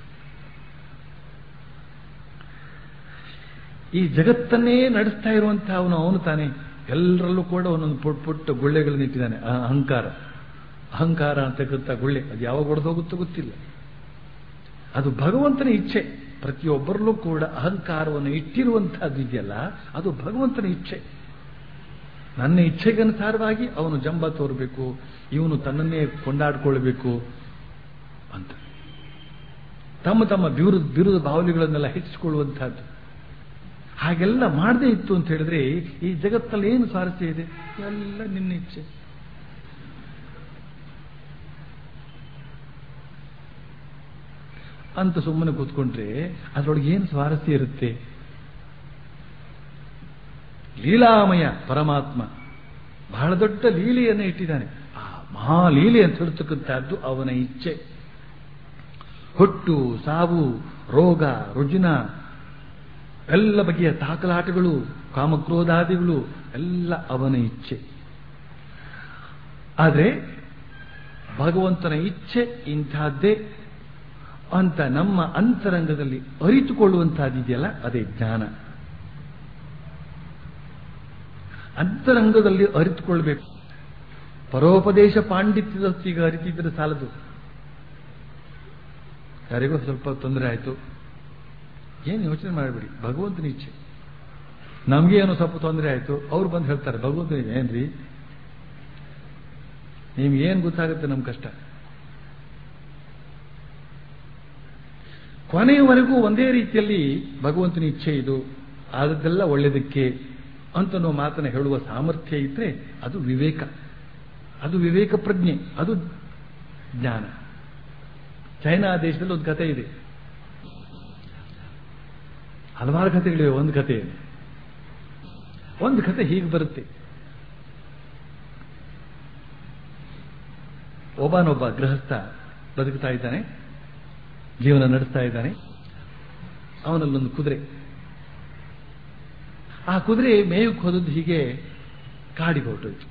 ಈ ಜಗತ್ತನ್ನೇ ನಡೆಸ್ತಾ ಇರುವಂತಹ ಅವನು ಅವನು ತಾನೆ ಎಲ್ಲರಲ್ಲೂ ಕೂಡ ಒಂದೊಂದು ಪುಟ್ಟ ಪುಟ್ಟ ಗುಳ್ಳೆಗಳನ್ನು ಇಟ್ಟಿದ್ದಾನೆ ಅಹಂಕಾರ ಅಹಂಕಾರ ಅಂತಕ್ಕಂಥ ಗುಳ್ಳೆ ಅದು ಯಾವಾಗ ಹೊಡೆದೋಗುತ್ತೋ ಗೊತ್ತಿಲ್ಲ ಅದು ಭಗವಂತನ ಇಚ್ಛೆ ಪ್ರತಿಯೊಬ್ಬರಲ್ಲೂ ಕೂಡ ಅಹಂಕಾರವನ್ನು ಇಟ್ಟಿರುವಂತಹದ್ದು ಇದೆಯಲ್ಲ ಅದು ಭಗವಂತನ ಇಚ್ಛೆ ನನ್ನ ಇಚ್ಛೆಗನುಸಾರವಾಗಿ ಅವನು ಜಂಬ ತೋರಬೇಕು ಇವನು ತನ್ನನ್ನೇ ಕೊಂಡಾಡ್ಕೊಳ್ಬೇಕು ಅಂತ ತಮ್ಮ ತಮ್ಮ ಬಿರುದು ಬಿರುದು ಬಾವಲಿಗಳನ್ನೆಲ್ಲ ಹೆಚ್ಚಿಕೊಳ್ಳುವಂತಹದ್ದು ಹಾಗೆಲ್ಲ ಮಾಡದೇ ಇತ್ತು ಅಂತ ಹೇಳಿದ್ರೆ ಈ ಜಗತ್ತಲ್ಲಿ ಏನು ಸ್ವಾರಸ್ಯ ಇದೆ ಎಲ್ಲ ನಿನ್ನ ಇಚ್ಛೆ ಅಂತ ಸುಮ್ಮನೆ ಕೂತ್ಕೊಂಡ್ರೆ ಅದರೊಳಗೆ ಏನು ಸ್ವಾರಸ್ಯ ಇರುತ್ತೆ ಲೀಲಾಮಯ ಪರಮಾತ್ಮ ಬಹಳ ದೊಡ್ಡ ಲೀಲೆಯನ್ನು ಇಟ್ಟಿದ್ದಾನೆ ಆ ಮಹಾಲೀಲೆ ಅಂತ ಹೇಳ್ತಕ್ಕಂಥದ್ದು ಅವನ ಇಚ್ಛೆ ಹುಟ್ಟು ಸಾವು ರೋಗ ರುಜಿನ ಎಲ್ಲ ಬಗೆಯ ತಾಕಲಾಟಗಳು ಕಾಮಕ್ರೋಧಾದಿಗಳು ಎಲ್ಲ ಅವನ ಇಚ್ಛೆ ಆದರೆ ಭಗವಂತನ ಇಚ್ಛೆ ಇಂಥದ್ದೇ ಅಂತ ನಮ್ಮ ಅಂತರಂಗದಲ್ಲಿ ಅರಿತುಕೊಳ್ಳುವಂತಹದ್ದಿದೆಯಲ್ಲ ಅದೇ ಜ್ಞಾನ ಅಂತರಂಗದಲ್ಲಿ ಅರಿತುಕೊಳ್ಬೇಕು ಪರೋಪದೇಶ ಪಾಂಡಿತ್ಯದೊತ್ತಿಗೆ ಅರಿತಿದ್ರೆ ಸಾಲದು ಯಾರಿಗೋ ಸ್ವಲ್ಪ ತೊಂದರೆ ಆಯಿತು ಏನು ಯೋಚನೆ ಮಾಡಬೇಡಿ ಭಗವಂತನ ಇಚ್ಛೆ ನಮಗೆ ಏನೋ ಸ್ವಲ್ಪ ತೊಂದರೆ ಆಯಿತು ಅವ್ರು ಬಂದು ಹೇಳ್ತಾರೆ ಭಗವಂತನ ಏನ್ರಿ ನಿಮ್ಗೆ ಏನು ಗೊತ್ತಾಗುತ್ತೆ ನಮ್ಮ ಕಷ್ಟ ಕೊನೆಯವರೆಗೂ ಒಂದೇ ರೀತಿಯಲ್ಲಿ ಭಗವಂತನ ಇಚ್ಛೆ ಇದು ಆದದ್ದೆಲ್ಲ ಒಳ್ಳೆಯದಕ್ಕೆ ಅಂತ ನಾವು ಮಾತನ್ನು ಹೇಳುವ ಸಾಮರ್ಥ್ಯ ಇದ್ರೆ ಅದು ವಿವೇಕ ಅದು ವಿವೇಕ ಪ್ರಜ್ಞೆ ಅದು ಜ್ಞಾನ ಚೈನಾ ದೇಶದಲ್ಲಿ ಒಂದು ಕತೆ ಇದೆ ಹಲವಾರು ಕಥೆಗಳಿವೆ ಒಂದು ಕತೆ ಇದೆ ಒಂದು ಕತೆ ಹೀಗೆ ಬರುತ್ತೆ ಒಬ್ಬನೊಬ್ಬ ಗೃಹಸ್ಥ ಬದುಕ್ತಾ ಇದ್ದಾನೆ ಜೀವನ ನಡೆಸ್ತಾ ಇದ್ದಾನೆ ಅವನಲ್ಲೊಂದು ಕುದುರೆ ಆ ಕುದುರೆ ಮೇಯಕ್ಕೆ ಹೋದದ್ದು ಹೀಗೆ ಕಾಡಿಗೆ ಹೊರಟೋಯ್ತು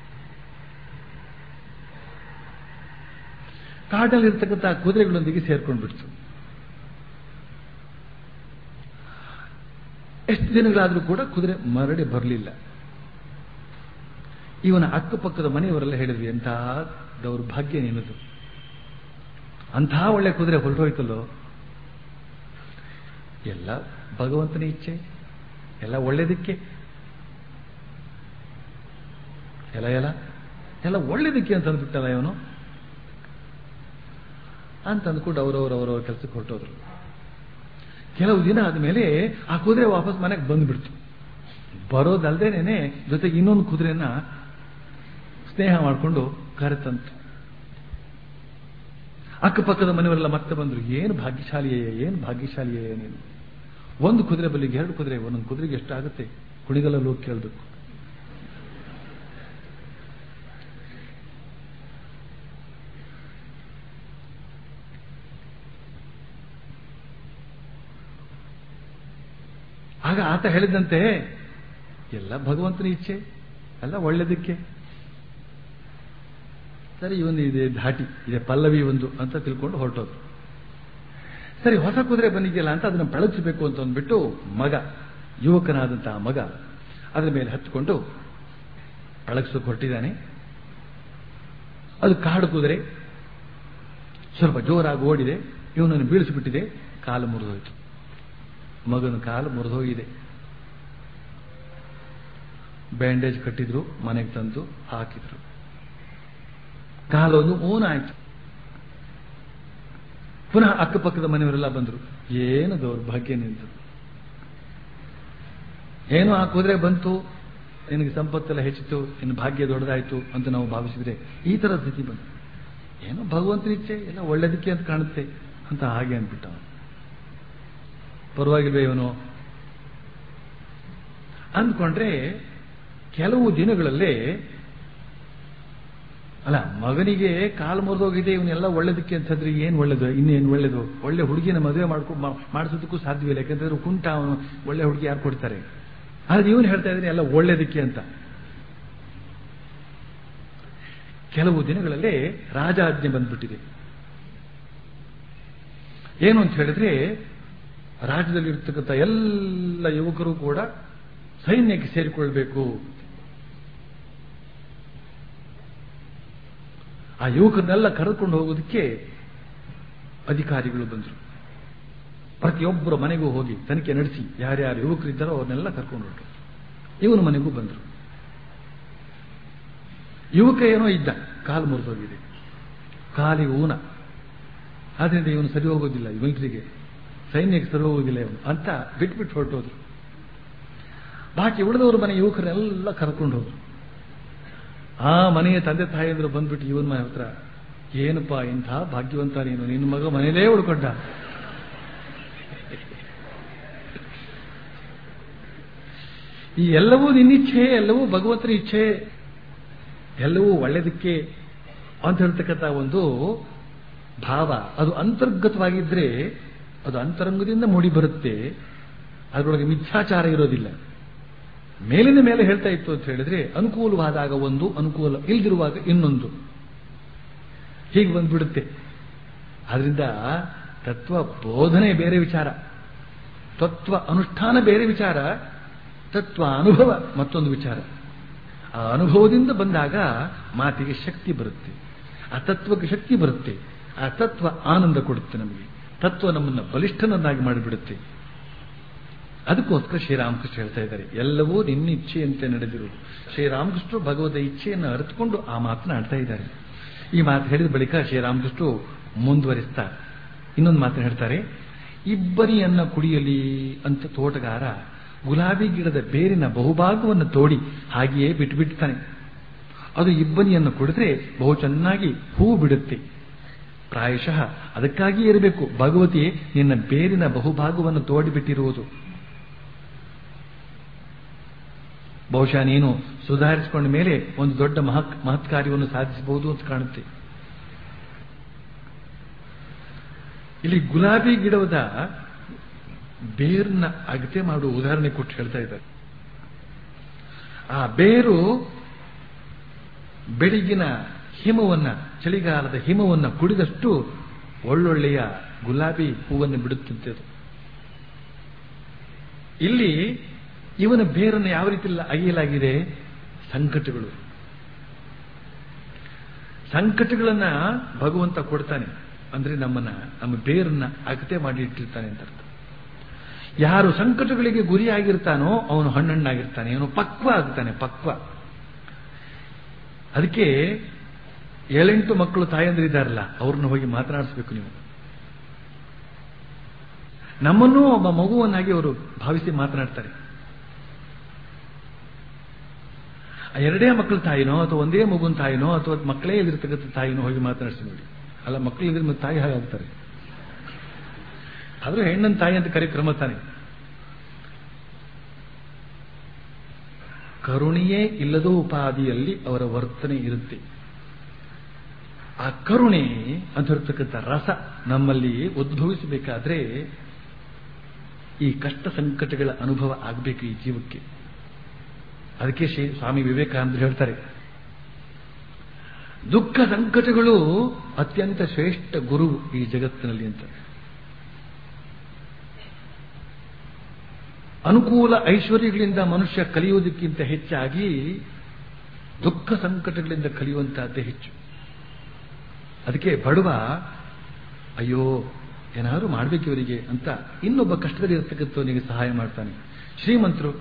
ಕಾಡಲ್ಲಿರ್ತಕ್ಕಂಥ ಕುದುರೆಗಳೊಂದಿಗೆ ಸೇರ್ಕೊಂಡು ಬಿಡ್ತು ಎಷ್ಟು ದಿನಗಳಾದರೂ ಕೂಡ ಕುದುರೆ ಮರಳಿ ಬರಲಿಲ್ಲ ಇವನ ಅಕ್ಕಪಕ್ಕದ ಮನೆಯವರೆಲ್ಲ ಹೇಳಿದ್ವಿ ಎಂಥ ದೌರ್ಭಾಗ್ಯ ನಿನ್ನದು ಅಂಥ ಒಳ್ಳೆ ಕುದುರೆ ಹೊರಟೋಯ್ತಲ್ಲೋ ಎಲ್ಲ ಭಗವಂತನ ಇಚ್ಛೆ ಎಲ್ಲ ಒಳ್ಳೇದಕ್ಕೆ ಎಲ್ಲ ಎಲ್ಲ ಎಲ್ಲ ಒಳ್ಳೇದಕ್ಕೆ ಅಂತ ಅಂದ್ಬಿಟ್ಟಲ್ಲ ಇವನು ಅಂತ ಅಂದ್ಕೊಂಡು ಅವರವರು ಅವರವ್ರ ಕೆಲಸಕ್ಕೆ ಹೊರಟೋದ್ರು ಕೆಲವು ದಿನ ಆದಮೇಲೆ ಆ ಕುದುರೆ ವಾಪಸ್ ಮನೆಗೆ ಬಂದ್ಬಿಡ್ತು ಬರೋದಲ್ದೇನೆ ಜೊತೆಗೆ ಇನ್ನೊಂದು ಕುದುರೆನ ಸ್ನೇಹ ಮಾಡಿಕೊಂಡು ಕರೆತಂತು ಅಕ್ಕಪಕ್ಕದ ಮನೆಯವರೆಲ್ಲ ಮತ್ತೆ ಬಂದ್ರು ಏನು ಭಾಗ್ಯಶಾಲಿಯೇ ಏನು ಭಾಗ್ಯಶಾಲಿಯೇ ನೀನು ಒಂದು ಕುದುರೆ ಬಲಿಗೆ ಎರಡು ಕುದುರೆ ಒಂದೊಂದು ಕುದುರೆಗೆ ಎಷ್ಟಾಗುತ್ತೆ ಕುಣಿಗಲಲ್ಲಿ ಹೋಗಿ ಕೇಳಬೇಕು ಆಗ ಆತ ಹೇಳಿದಂತೆ ಎಲ್ಲ ಭಗವಂತನ ಇಚ್ಛೆ ಎಲ್ಲ ಒಳ್ಳೆದಕ್ಕೆ ಸರಿ ಇವನು ಇದೆ ಧಾಟಿ ಇದೆ ಪಲ್ಲವಿ ಒಂದು ಅಂತ ತಿಳ್ಕೊಂಡು ಹೊರಟೋದು ಸರಿ ಹೊಸ ಕುದುರೆ ಬಂದಿದೆಯಲ್ಲ ಅಂತ ಅದನ್ನು ಪಳಗಿಸಬೇಕು ಅಂತ ಅಂದ್ಬಿಟ್ಟು ಮಗ ಯುವಕನಾದಂತಹ ಮಗ ಅದರ ಮೇಲೆ ಹತ್ಕೊಂಡು ಪಳಗಿಸೋಕೆ ಹೊರಟಿದ್ದಾನೆ ಅದು ಕಾಡು ಕುದುರೆ ಸ್ವಲ್ಪ ಜೋರಾಗಿ ಓಡಿದೆ ಇವನನ್ನು ಬೀಳಿಸಿಬಿಟ್ಟಿದೆ ಕಾಲು ಮುರಿದೋಯ್ತು ಮಗನ ಕಾಲು ಮುರಿದೋಗಿದೆ ಬ್ಯಾಂಡೇಜ್ ಕಟ್ಟಿದ್ರು ಮನೆಗೆ ತಂದು ಹಾಕಿದ್ರು ಕಾಲೊಂದು ಊನ ಆಯ್ತು ಪುನಃ ಅಕ್ಕಪಕ್ಕದ ಮನೆಯವರೆಲ್ಲ ಬಂದರು ಏನು ದೌರ್ಭಾಗ್ಯ ನಿಂತು ಏನು ಆ ಕುದುರೆ ಬಂತು ನಿನಗೆ ಸಂಪತ್ತೆಲ್ಲ ಹೆಚ್ಚಿತು ಇನ್ನು ಭಾಗ್ಯ ದೊಡ್ಡದಾಯ್ತು ಅಂತ ನಾವು ಭಾವಿಸಿದ್ರೆ ಈ ತರ ಸ್ಥಿತಿ ಬಂತು ಏನೋ ಭಗವಂತನ ಇಚ್ಛೆ ಎಲ್ಲ ಒಳ್ಳೇದಕ್ಕೆ ಅಂತ ಕಾಣುತ್ತೆ ಅಂತ ಹಾಗೆ ಅಂದ್ಬಿಟ್ಟ ಅವನು. ಪರವಾಗಿಲ್ವೇ ಇವನು ಅಂದ್ಕೊಂಡ್ರೆ ಕೆಲವು ದಿನಗಳಲ್ಲೇ ಅಲ್ಲ ಮಗನಿಗೆ ಕಾಲು ಮುರಿದೋಗಿದೆ ಇವನ್ನೆಲ್ಲ ಒಳ್ಳೇದಕ್ಕೆ ಅಂತಂದ್ರೆ ಏನ್ ಒಳ್ಳೇದು ಇನ್ನೇನು ಒಳ್ಳೇದು ಒಳ್ಳೆ ಹುಡುಗಿನ ಮದುವೆ ಮಾಡ್ಕೊ ಮಾಡಿಸೋದಕ್ಕೂ ಸಾಧ್ಯವಿಲ್ಲ ಯಾಕಂದ್ರೆ ಕುಂಟ ಅವನು ಒಳ್ಳೆ ಹುಡುಗಿ ಯಾರು ಕೊಡ್ತಾರೆ ಆದ್ರೆ ಇವನು ಹೇಳ್ತಾ ಇದ್ದೀನಿ ಎಲ್ಲ ಒಳ್ಳೇದಕ್ಕೆ ಅಂತ ಕೆಲವು ದಿನಗಳಲ್ಲೇ ರಾಜಾಜ್ಞೆ ಬಂದ್ಬಿಟ್ಟಿದೆ ಏನು ಅಂತ ಹೇಳಿದ್ರೆ ರಾಜ್ಯದಲ್ಲಿ ಇರ್ತಕ್ಕಂಥ ಎಲ್ಲ ಯುವಕರು ಕೂಡ ಸೈನ್ಯಕ್ಕೆ ಸೇರಿಕೊಳ್ಬೇಕು ಆ ಯುವಕರನ್ನೆಲ್ಲ ಕರೆದುಕೊಂಡು ಹೋಗೋದಕ್ಕೆ ಅಧಿಕಾರಿಗಳು ಬಂದರು ಪ್ರತಿಯೊಬ್ಬರ ಮನೆಗೂ ಹೋಗಿ ತನಿಖೆ ನಡೆಸಿ ಯಾರ್ಯಾರು ಯುವಕರಿದ್ದಾರೋ ಅವ್ರನ್ನೆಲ್ಲ ಕರ್ಕೊಂಡು ಹೊರಟರು ಇವನ ಮನೆಗೂ ಬಂದರು ಯುವಕ ಏನೋ ಇದ್ದ ಕಾಲು ಮುರಿದೋಗಿದೆ ಕಾಲಿಗೆ ಊನ ಆದ್ರಿಂದ ಇವನು ಸರಿ ಹೋಗೋದಿಲ್ಲ ಮಿಲಿಟರಿಗೆ ಸೈನ್ಯಕ್ಕೆ ಸರಿ ಹೋಗೋದಿಲ್ಲ ಇವನು ಅಂತ ಬಿಟ್ಬಿಟ್ಟು ಹೊರಟೋದ್ರು ಬಾಕಿ ಉಳಿದವ್ರ ಮನೆ ಯುವಕರನ್ನೆಲ್ಲ ಕರ್ಕೊಂಡು ಹೋದ್ರು ಆ ಮನೆಯ ತಂದೆ ತಾಯಿಯಂದ್ರು ಬಂದ್ಬಿಟ್ಟು ಇವನ್ ಮನೆ ಹತ್ರ ಏನಪ್ಪ ಇಂಥ ಭಾಗ್ಯವಂತ ನೀನು ನಿನ್ನ ಮಗ ಮನೇಲೇ ಉಳ್ಕೊಂಡ ಈ ಎಲ್ಲವೂ ನಿನ್ನಿಚ್ಛೆ ಎಲ್ಲವೂ ಭಗವಂತನ ಇಚ್ಛೆ ಎಲ್ಲವೂ ಒಳ್ಳೆದಕ್ಕೆ ಅಂತ ಹೇಳ್ತಕ್ಕಂಥ ಒಂದು ಭಾವ ಅದು ಅಂತರ್ಗತವಾಗಿದ್ರೆ ಅದು ಅಂತರಂಗದಿಂದ ಮೂಡಿ ಬರುತ್ತೆ ಅದರೊಳಗೆ ಮಿಥ್ಯಾಚಾರ ಇರೋದಿಲ್ಲ ಮೇಲಿನ ಮೇಲೆ ಹೇಳ್ತಾ ಇತ್ತು ಅಂತ ಹೇಳಿದ್ರೆ ಅನುಕೂಲವಾದಾಗ ಒಂದು ಅನುಕೂಲ ಇಲ್ದಿರುವಾಗ ಇನ್ನೊಂದು ಹೀಗೆ ಬಂದ್ಬಿಡುತ್ತೆ ಆದ್ರಿಂದ ತತ್ವ ಬೋಧನೆ ಬೇರೆ ವಿಚಾರ ತತ್ವ ಅನುಷ್ಠಾನ ಬೇರೆ ವಿಚಾರ ತತ್ವ ಅನುಭವ ಮತ್ತೊಂದು ವಿಚಾರ ಆ ಅನುಭವದಿಂದ ಬಂದಾಗ ಮಾತಿಗೆ ಶಕ್ತಿ ಬರುತ್ತೆ ಆ ತತ್ವಕ್ಕೆ ಶಕ್ತಿ ಬರುತ್ತೆ ಆ ತತ್ವ ಆನಂದ ಕೊಡುತ್ತೆ ನಮಗೆ ತತ್ವ ನಮ್ಮನ್ನು ಬಲಿಷ್ಠನನ್ನಾಗಿ ಮಾಡಿಬಿಡುತ್ತೆ ಅದಕ್ಕೋಸ್ಕರ ಶ್ರೀರಾಮಕೃಷ್ಣ ಹೇಳ್ತಾ ಇದ್ದಾರೆ ಎಲ್ಲವೂ ನಿನ್ನ ಇಚ್ಛೆಯಂತೆ ನಡೆದಿರುವುದು ಶ್ರೀರಾಮಕೃಷ್ಣರು ಭಗವದ ಇಚ್ಛೆಯನ್ನು ಅರಿತುಕೊಂಡು ಆ ಮಾತನಾಡ್ತಾ ಇದ್ದಾರೆ ಈ ಮಾತು ಹೇಳಿದ ಬಳಿಕ ಶ್ರೀರಾಮಕೃಷ್ಣರು ಮುಂದುವರಿಸ್ತಾ ಇನ್ನೊಂದು ಮಾತನ್ನು ಹೇಳ್ತಾರೆ ಇಬ್ಬರಿಯನ್ನ ಕುಡಿಯಲಿ ಅಂತ ತೋಟಗಾರ ಗುಲಾಬಿ ಗಿಡದ ಬೇರಿನ ಬಹುಭಾಗವನ್ನು ತೋಡಿ ಹಾಗೆಯೇ ಬಿಟ್ಟುಬಿಡ್ತಾನೆ ಅದು ಇಬ್ಬನಿಯನ್ನು ಕುಡಿದ್ರೆ ಬಹು ಚೆನ್ನಾಗಿ ಹೂ ಬಿಡುತ್ತೆ ಪ್ರಾಯಶಃ ಅದಕ್ಕಾಗಿ ಇರಬೇಕು ಭಗವತಿ ನಿನ್ನ ಬೇರಿನ ಬಹುಭಾಗವನ್ನು ತೋಡಿಬಿಟ್ಟಿರುವುದು ಬಹುಶಃ ನೀನು ಸುಧಾರಿಸಿಕೊಂಡ ಮೇಲೆ ಒಂದು ದೊಡ್ಡ ಮಹತ್ ಮಹತ್ ಕಾರ್ಯವನ್ನು ಸಾಧಿಸಬಹುದು ಅಂತ ಕಾಣುತ್ತೆ ಇಲ್ಲಿ ಗುಲಾಬಿ ಗಿಡದ ಬೇರನ್ನ ಅಗತೆ ಮಾಡುವ ಉದಾಹರಣೆ ಕೊಟ್ಟು ಹೇಳ್ತಾ ಇದ್ದಾರೆ ಆ ಬೇರು ಬೆಳಗಿನ ಹಿಮವನ್ನ ಚಳಿಗಾಲದ ಹಿಮವನ್ನ ಕುಡಿದಷ್ಟು ಒಳ್ಳೊಳ್ಳೆಯ ಗುಲಾಬಿ ಹೂವನ್ನು ಬಿಡುತ್ತಂತೆ ಅದು ಇಲ್ಲಿ ಇವನ ಬೇರನ್ನು ಯಾವ ರೀತಿ ಅಗೆಯಲಾಗಿದೆ ಸಂಕಟಗಳು ಸಂಕಟಗಳನ್ನ ಭಗವಂತ ಕೊಡ್ತಾನೆ ಅಂದ್ರೆ ನಮ್ಮನ್ನ ನಮ್ಮ ಬೇರನ್ನ ಅಗತೆ ಮಾಡಿ ಇಟ್ಟಿರ್ತಾನೆ ಅಂತ ಅರ್ಥ ಯಾರು ಸಂಕಟಗಳಿಗೆ ಗುರಿಯಾಗಿರ್ತಾನೋ ಅವನು ಹಣ್ಣಣ್ಣಾಗಿರ್ತಾನೆ ಅವನು ಪಕ್ವ ಆಗ್ತಾನೆ ಪಕ್ವ ಅದಕ್ಕೆ ಏಳೆಂಟು ಮಕ್ಕಳು ತಾಯಂದಿರಿದ್ದಾರಲ್ಲ ಅವ್ರನ್ನ ಹೋಗಿ ಮಾತನಾಡಿಸ್ಬೇಕು ನೀವು ನಮ್ಮನ್ನೂ ಒಬ್ಬ ಮಗುವನ್ನಾಗಿ ಅವರು ಭಾವಿಸಿ ಮಾತನಾಡ್ತಾರೆ ಎರಡೇ ಮಕ್ಕಳ ತಾಯಿನೋ ಅಥವಾ ಒಂದೇ ಮಗುವಿನ ತಾಯಿನೋ ಅಥವಾ ಮಕ್ಕಳೇ ಇಲ್ಲಿರ್ತಕ್ಕಂಥ ತಾಯಿನೋ ಹೋಗಿ ಮಾತನಾಡಿಸಿ ನೋಡಿ ಅಲ್ಲ ಮಕ್ಕಳಿದ್ರೆ ಮತ್ತೆ ತಾಯಿ ಹಾಗಾಗ್ತಾರೆ ಆದ್ರೂ ಹೆಣ್ಣನ್ ತಾಯಿ ಅಂತ ಕರೆ ಕ್ರಮ ತಾನೆ ಕರುಣೆಯೇ ಇಲ್ಲದ ಉಪಾದಿಯಲ್ಲಿ ಅವರ ವರ್ತನೆ ಇರುತ್ತೆ ಆ ಕರುಣೆ ಅಂತ ಹೇಳ್ತಕ್ಕಂಥ ರಸ ನಮ್ಮಲ್ಲಿ ಉದ್ಭವಿಸಬೇಕಾದ್ರೆ ಈ ಕಷ್ಟ ಸಂಕಟಗಳ ಅನುಭವ ಆಗಬೇಕು ಈ ಜೀವಕ್ಕೆ ಅದಕ್ಕೆ ಶ್ರೀ ಸ್ವಾಮಿ ವಿವೇಕಾನಂದರು ಹೇಳ್ತಾರೆ ದುಃಖ ಸಂಕಟಗಳು ಅತ್ಯಂತ ಶ್ರೇಷ್ಠ ಗುರು ಈ ಜಗತ್ತಿನಲ್ಲಿ ಅಂತ ಅನುಕೂಲ ಐಶ್ವರ್ಯಗಳಿಂದ ಮನುಷ್ಯ ಕಲಿಯುವುದಕ್ಕಿಂತ ಹೆಚ್ಚಾಗಿ ದುಃಖ ಸಂಕಟಗಳಿಂದ ಕಲಿಯುವಂತಹದ್ದೇ ಹೆಚ್ಚು ಅದಕ್ಕೆ ಬಡವ ಅಯ್ಯೋ ಏನಾದರೂ ಮಾಡಬೇಕು ಇವರಿಗೆ ಅಂತ ಇನ್ನೊಬ್ಬ ಕಷ್ಟದಲ್ಲಿ ಇರತಕ್ಕಂಥವನಿಗೆ ಸಹಾಯ ಮಾಡ್ತಾನೆ ಶ್ರೀಮಂತರು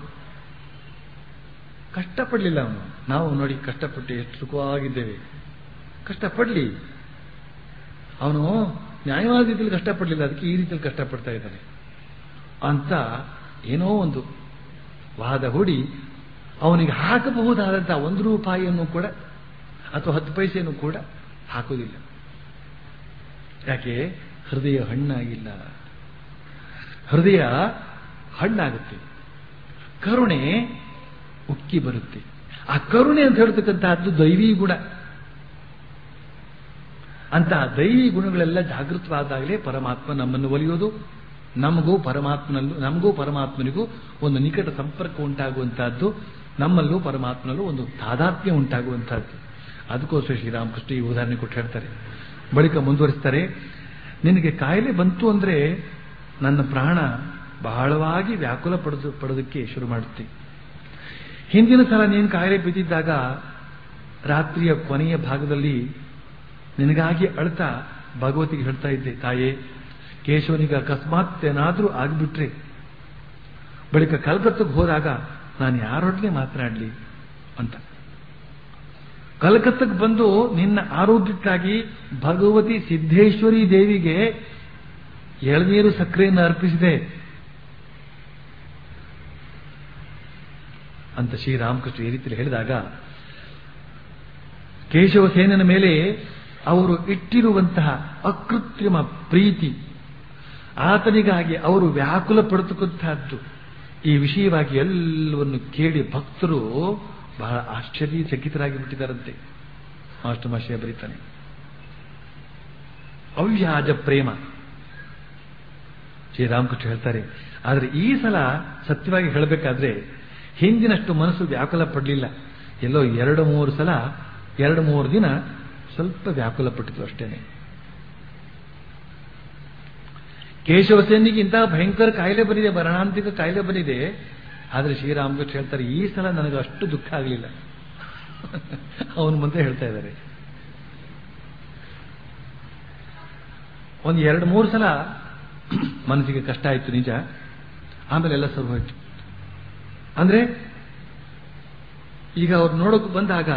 ಕಷ್ಟಪಡಲಿಲ್ಲ ಅವನು ನಾವು ನೋಡಿ ಕಷ್ಟಪಟ್ಟು ಎಷ್ಟು ಸುಖವಾಗಿದ್ದೇವೆ ಕಷ್ಟಪಡಲಿ ಅವನು ನ್ಯಾಯವಾದ ರೀತಿಯಲ್ಲಿ ಕಷ್ಟಪಡಲಿಲ್ಲ ಅದಕ್ಕೆ ಈ ರೀತಿಯಲ್ಲಿ ಕಷ್ಟಪಡ್ತಾ ಇದ್ದಾನೆ ಅಂತ ಏನೋ ಒಂದು ವಾದ ಹೂಡಿ ಅವನಿಗೆ ಹಾಕಬಹುದಾದಂತಹ ಒಂದು ರೂಪಾಯಿಯನ್ನು ಕೂಡ ಅಥವಾ ಹತ್ತು ಪೈಸೆಯನ್ನು ಕೂಡ ಹಾಕುವುದಿಲ್ಲ ಯಾಕೆ ಹೃದಯ ಹಣ್ಣಾಗಿಲ್ಲ ಹೃದಯ ಹಣ್ಣಾಗುತ್ತೆ ಕರುಣೆ ಉಕ್ಕಿ ಬರುತ್ತೆ ಆ ಕರುಣೆ ಅಂತ ಹೇಳ್ತಕ್ಕಂತಹದ್ದು ದೈವಿ ಗುಣ ಅಂತಹ ದೈವಿ ಗುಣಗಳೆಲ್ಲ ಜಾಗೃತವಾದಾಗಲೇ ಪರಮಾತ್ಮ ನಮ್ಮನ್ನು ಒಲಿಯೋದು ನಮಗೂ ಪರಮಾತ್ಮನಲ್ಲೂ ನಮಗೂ ಪರಮಾತ್ಮನಿಗೂ ಒಂದು ನಿಕಟ ಸಂಪರ್ಕ ಉಂಟಾಗುವಂತಹದ್ದು ನಮ್ಮಲ್ಲೂ ಪರಮಾತ್ಮನಲ್ಲೂ ಒಂದು ತಾದಾತ್ಮ್ಯ ಉಂಟಾಗುವಂತಹದ್ದು ಅದಕ್ಕೋಸ್ಕರ ಶ್ರೀರಾಮಕೃಷ್ಣ ಈ ಉದಾಹರಣೆ ಕೊಟ್ಟು ಹೇಳ್ತಾರೆ ಬಳಿಕ ಮುಂದುವರಿಸ್ತಾರೆ ನಿನಗೆ ಕಾಯಿಲೆ ಬಂತು ಅಂದ್ರೆ ನನ್ನ ಪ್ರಾಣ ಬಹಳವಾಗಿ ವ್ಯಾಕುಲ ಪಡೆದು ಪಡೋದಕ್ಕೆ ಶುರು ಮಾಡುತ್ತೆ ಹಿಂದಿನ ಸಲ ನೀನು ಕಾಯಿಲೆ ಬಿದ್ದಿದ್ದಾಗ ರಾತ್ರಿಯ ಕೊನೆಯ ಭಾಗದಲ್ಲಿ ನಿನಗಾಗಿ ಅಳ್ತಾ ಭಗವತಿಗೆ ಹೇಳ್ತಾ ಇದ್ದೆ ತಾಯೇ ಕೇಶವನಿಗೆ ಅಕಸ್ಮಾತ್ ಏನಾದರೂ ಆಗಿಬಿಟ್ರೆ ಬಳಿಕ ಕಲ್ಕತ್ತಕ್ಕೆ ಹೋದಾಗ ನಾನು ಯಾರೊಡನೆ ಮಾತನಾಡಲಿ ಅಂತ ಕಲ್ಕತ್ತಕ್ಕೆ ಬಂದು ನಿನ್ನ ಆರೋಗ್ಯಕ್ಕಾಗಿ ಭಗವತಿ ಸಿದ್ದೇಶ್ವರಿ ದೇವಿಗೆ ಎಳನೀರು ಸಕ್ಕರೆಯನ್ನು ಅರ್ಪಿಸಿದೆ ಅಂತ ಶ್ರೀರಾಮಕೃಷ್ಣ ಈ ರೀತಿಯಲ್ಲಿ ಹೇಳಿದಾಗ ಕೇಶವಸೇನನ ಮೇಲೆ ಅವರು ಇಟ್ಟಿರುವಂತಹ ಅಕೃತ್ರಿಮ ಪ್ರೀತಿ ಆತನಿಗಾಗಿ ಅವರು ವ್ಯಾಕುಲ ಪಡುತ್ತಕ್ಕಂತಹದ್ದು ಈ ವಿಷಯವಾಗಿ ಎಲ್ಲವನ್ನು ಕೇಳಿ ಭಕ್ತರು ಬಹಳ ಆಶ್ಚರ್ಯಚಕಿತರಾಗಿ ಬಿಟ್ಟಿದ್ದಾರಂತೆ ಮಾಸ್ಟರ್ ಬರೀತಾನೆ ಅವ್ಯಾಜ ಪ್ರೇಮ ಶ್ರೀರಾಮಕೃಷ್ಣ ಹೇಳ್ತಾರೆ ಆದರೆ ಈ ಸಲ ಸತ್ಯವಾಗಿ ಹೇಳಬೇಕಾದ್ರೆ ಹಿಂದಿನಷ್ಟು ಮನಸ್ಸು ವ್ಯಾಕುಲ ಪಡಲಿಲ್ಲ ಎಲ್ಲೋ ಎರಡು ಮೂರು ಸಲ ಎರಡು ಮೂರು ದಿನ ಸ್ವಲ್ಪ ವ್ಯಾಕುಲ ಪಟ್ಟಿತು ಅಷ್ಟೇನೆ ಕೇಶವಸೇನಿಗೆ ಇಂತಹ ಭಯಂಕರ ಕಾಯಿಲೆ ಬಂದಿದೆ ಮರಣಾಂತಿಕ ಕಾಯಿಲೆ ಬಂದಿದೆ ಆದರೆ ಶ್ರೀರಾಮಕೃಷ್ಣ ಹೇಳ್ತಾರೆ ಈ ಸಲ ನನಗೆ ಅಷ್ಟು ದುಃಖ ಆಗಲಿಲ್ಲ ಅವನು ಮುಂದೆ ಹೇಳ್ತಾ ಇದ್ದಾರೆ ಒಂದು ಎರಡು ಮೂರು ಸಲ ಮನಸ್ಸಿಗೆ ಕಷ್ಟ ಆಯ್ತು ನಿಜ ಆಮೇಲೆ ಎಲ್ಲ ಸರಿ ಹೋಯ್ತು ಅಂದ್ರೆ ಈಗ ಅವ್ರು ನೋಡೋಕೆ ಬಂದಾಗ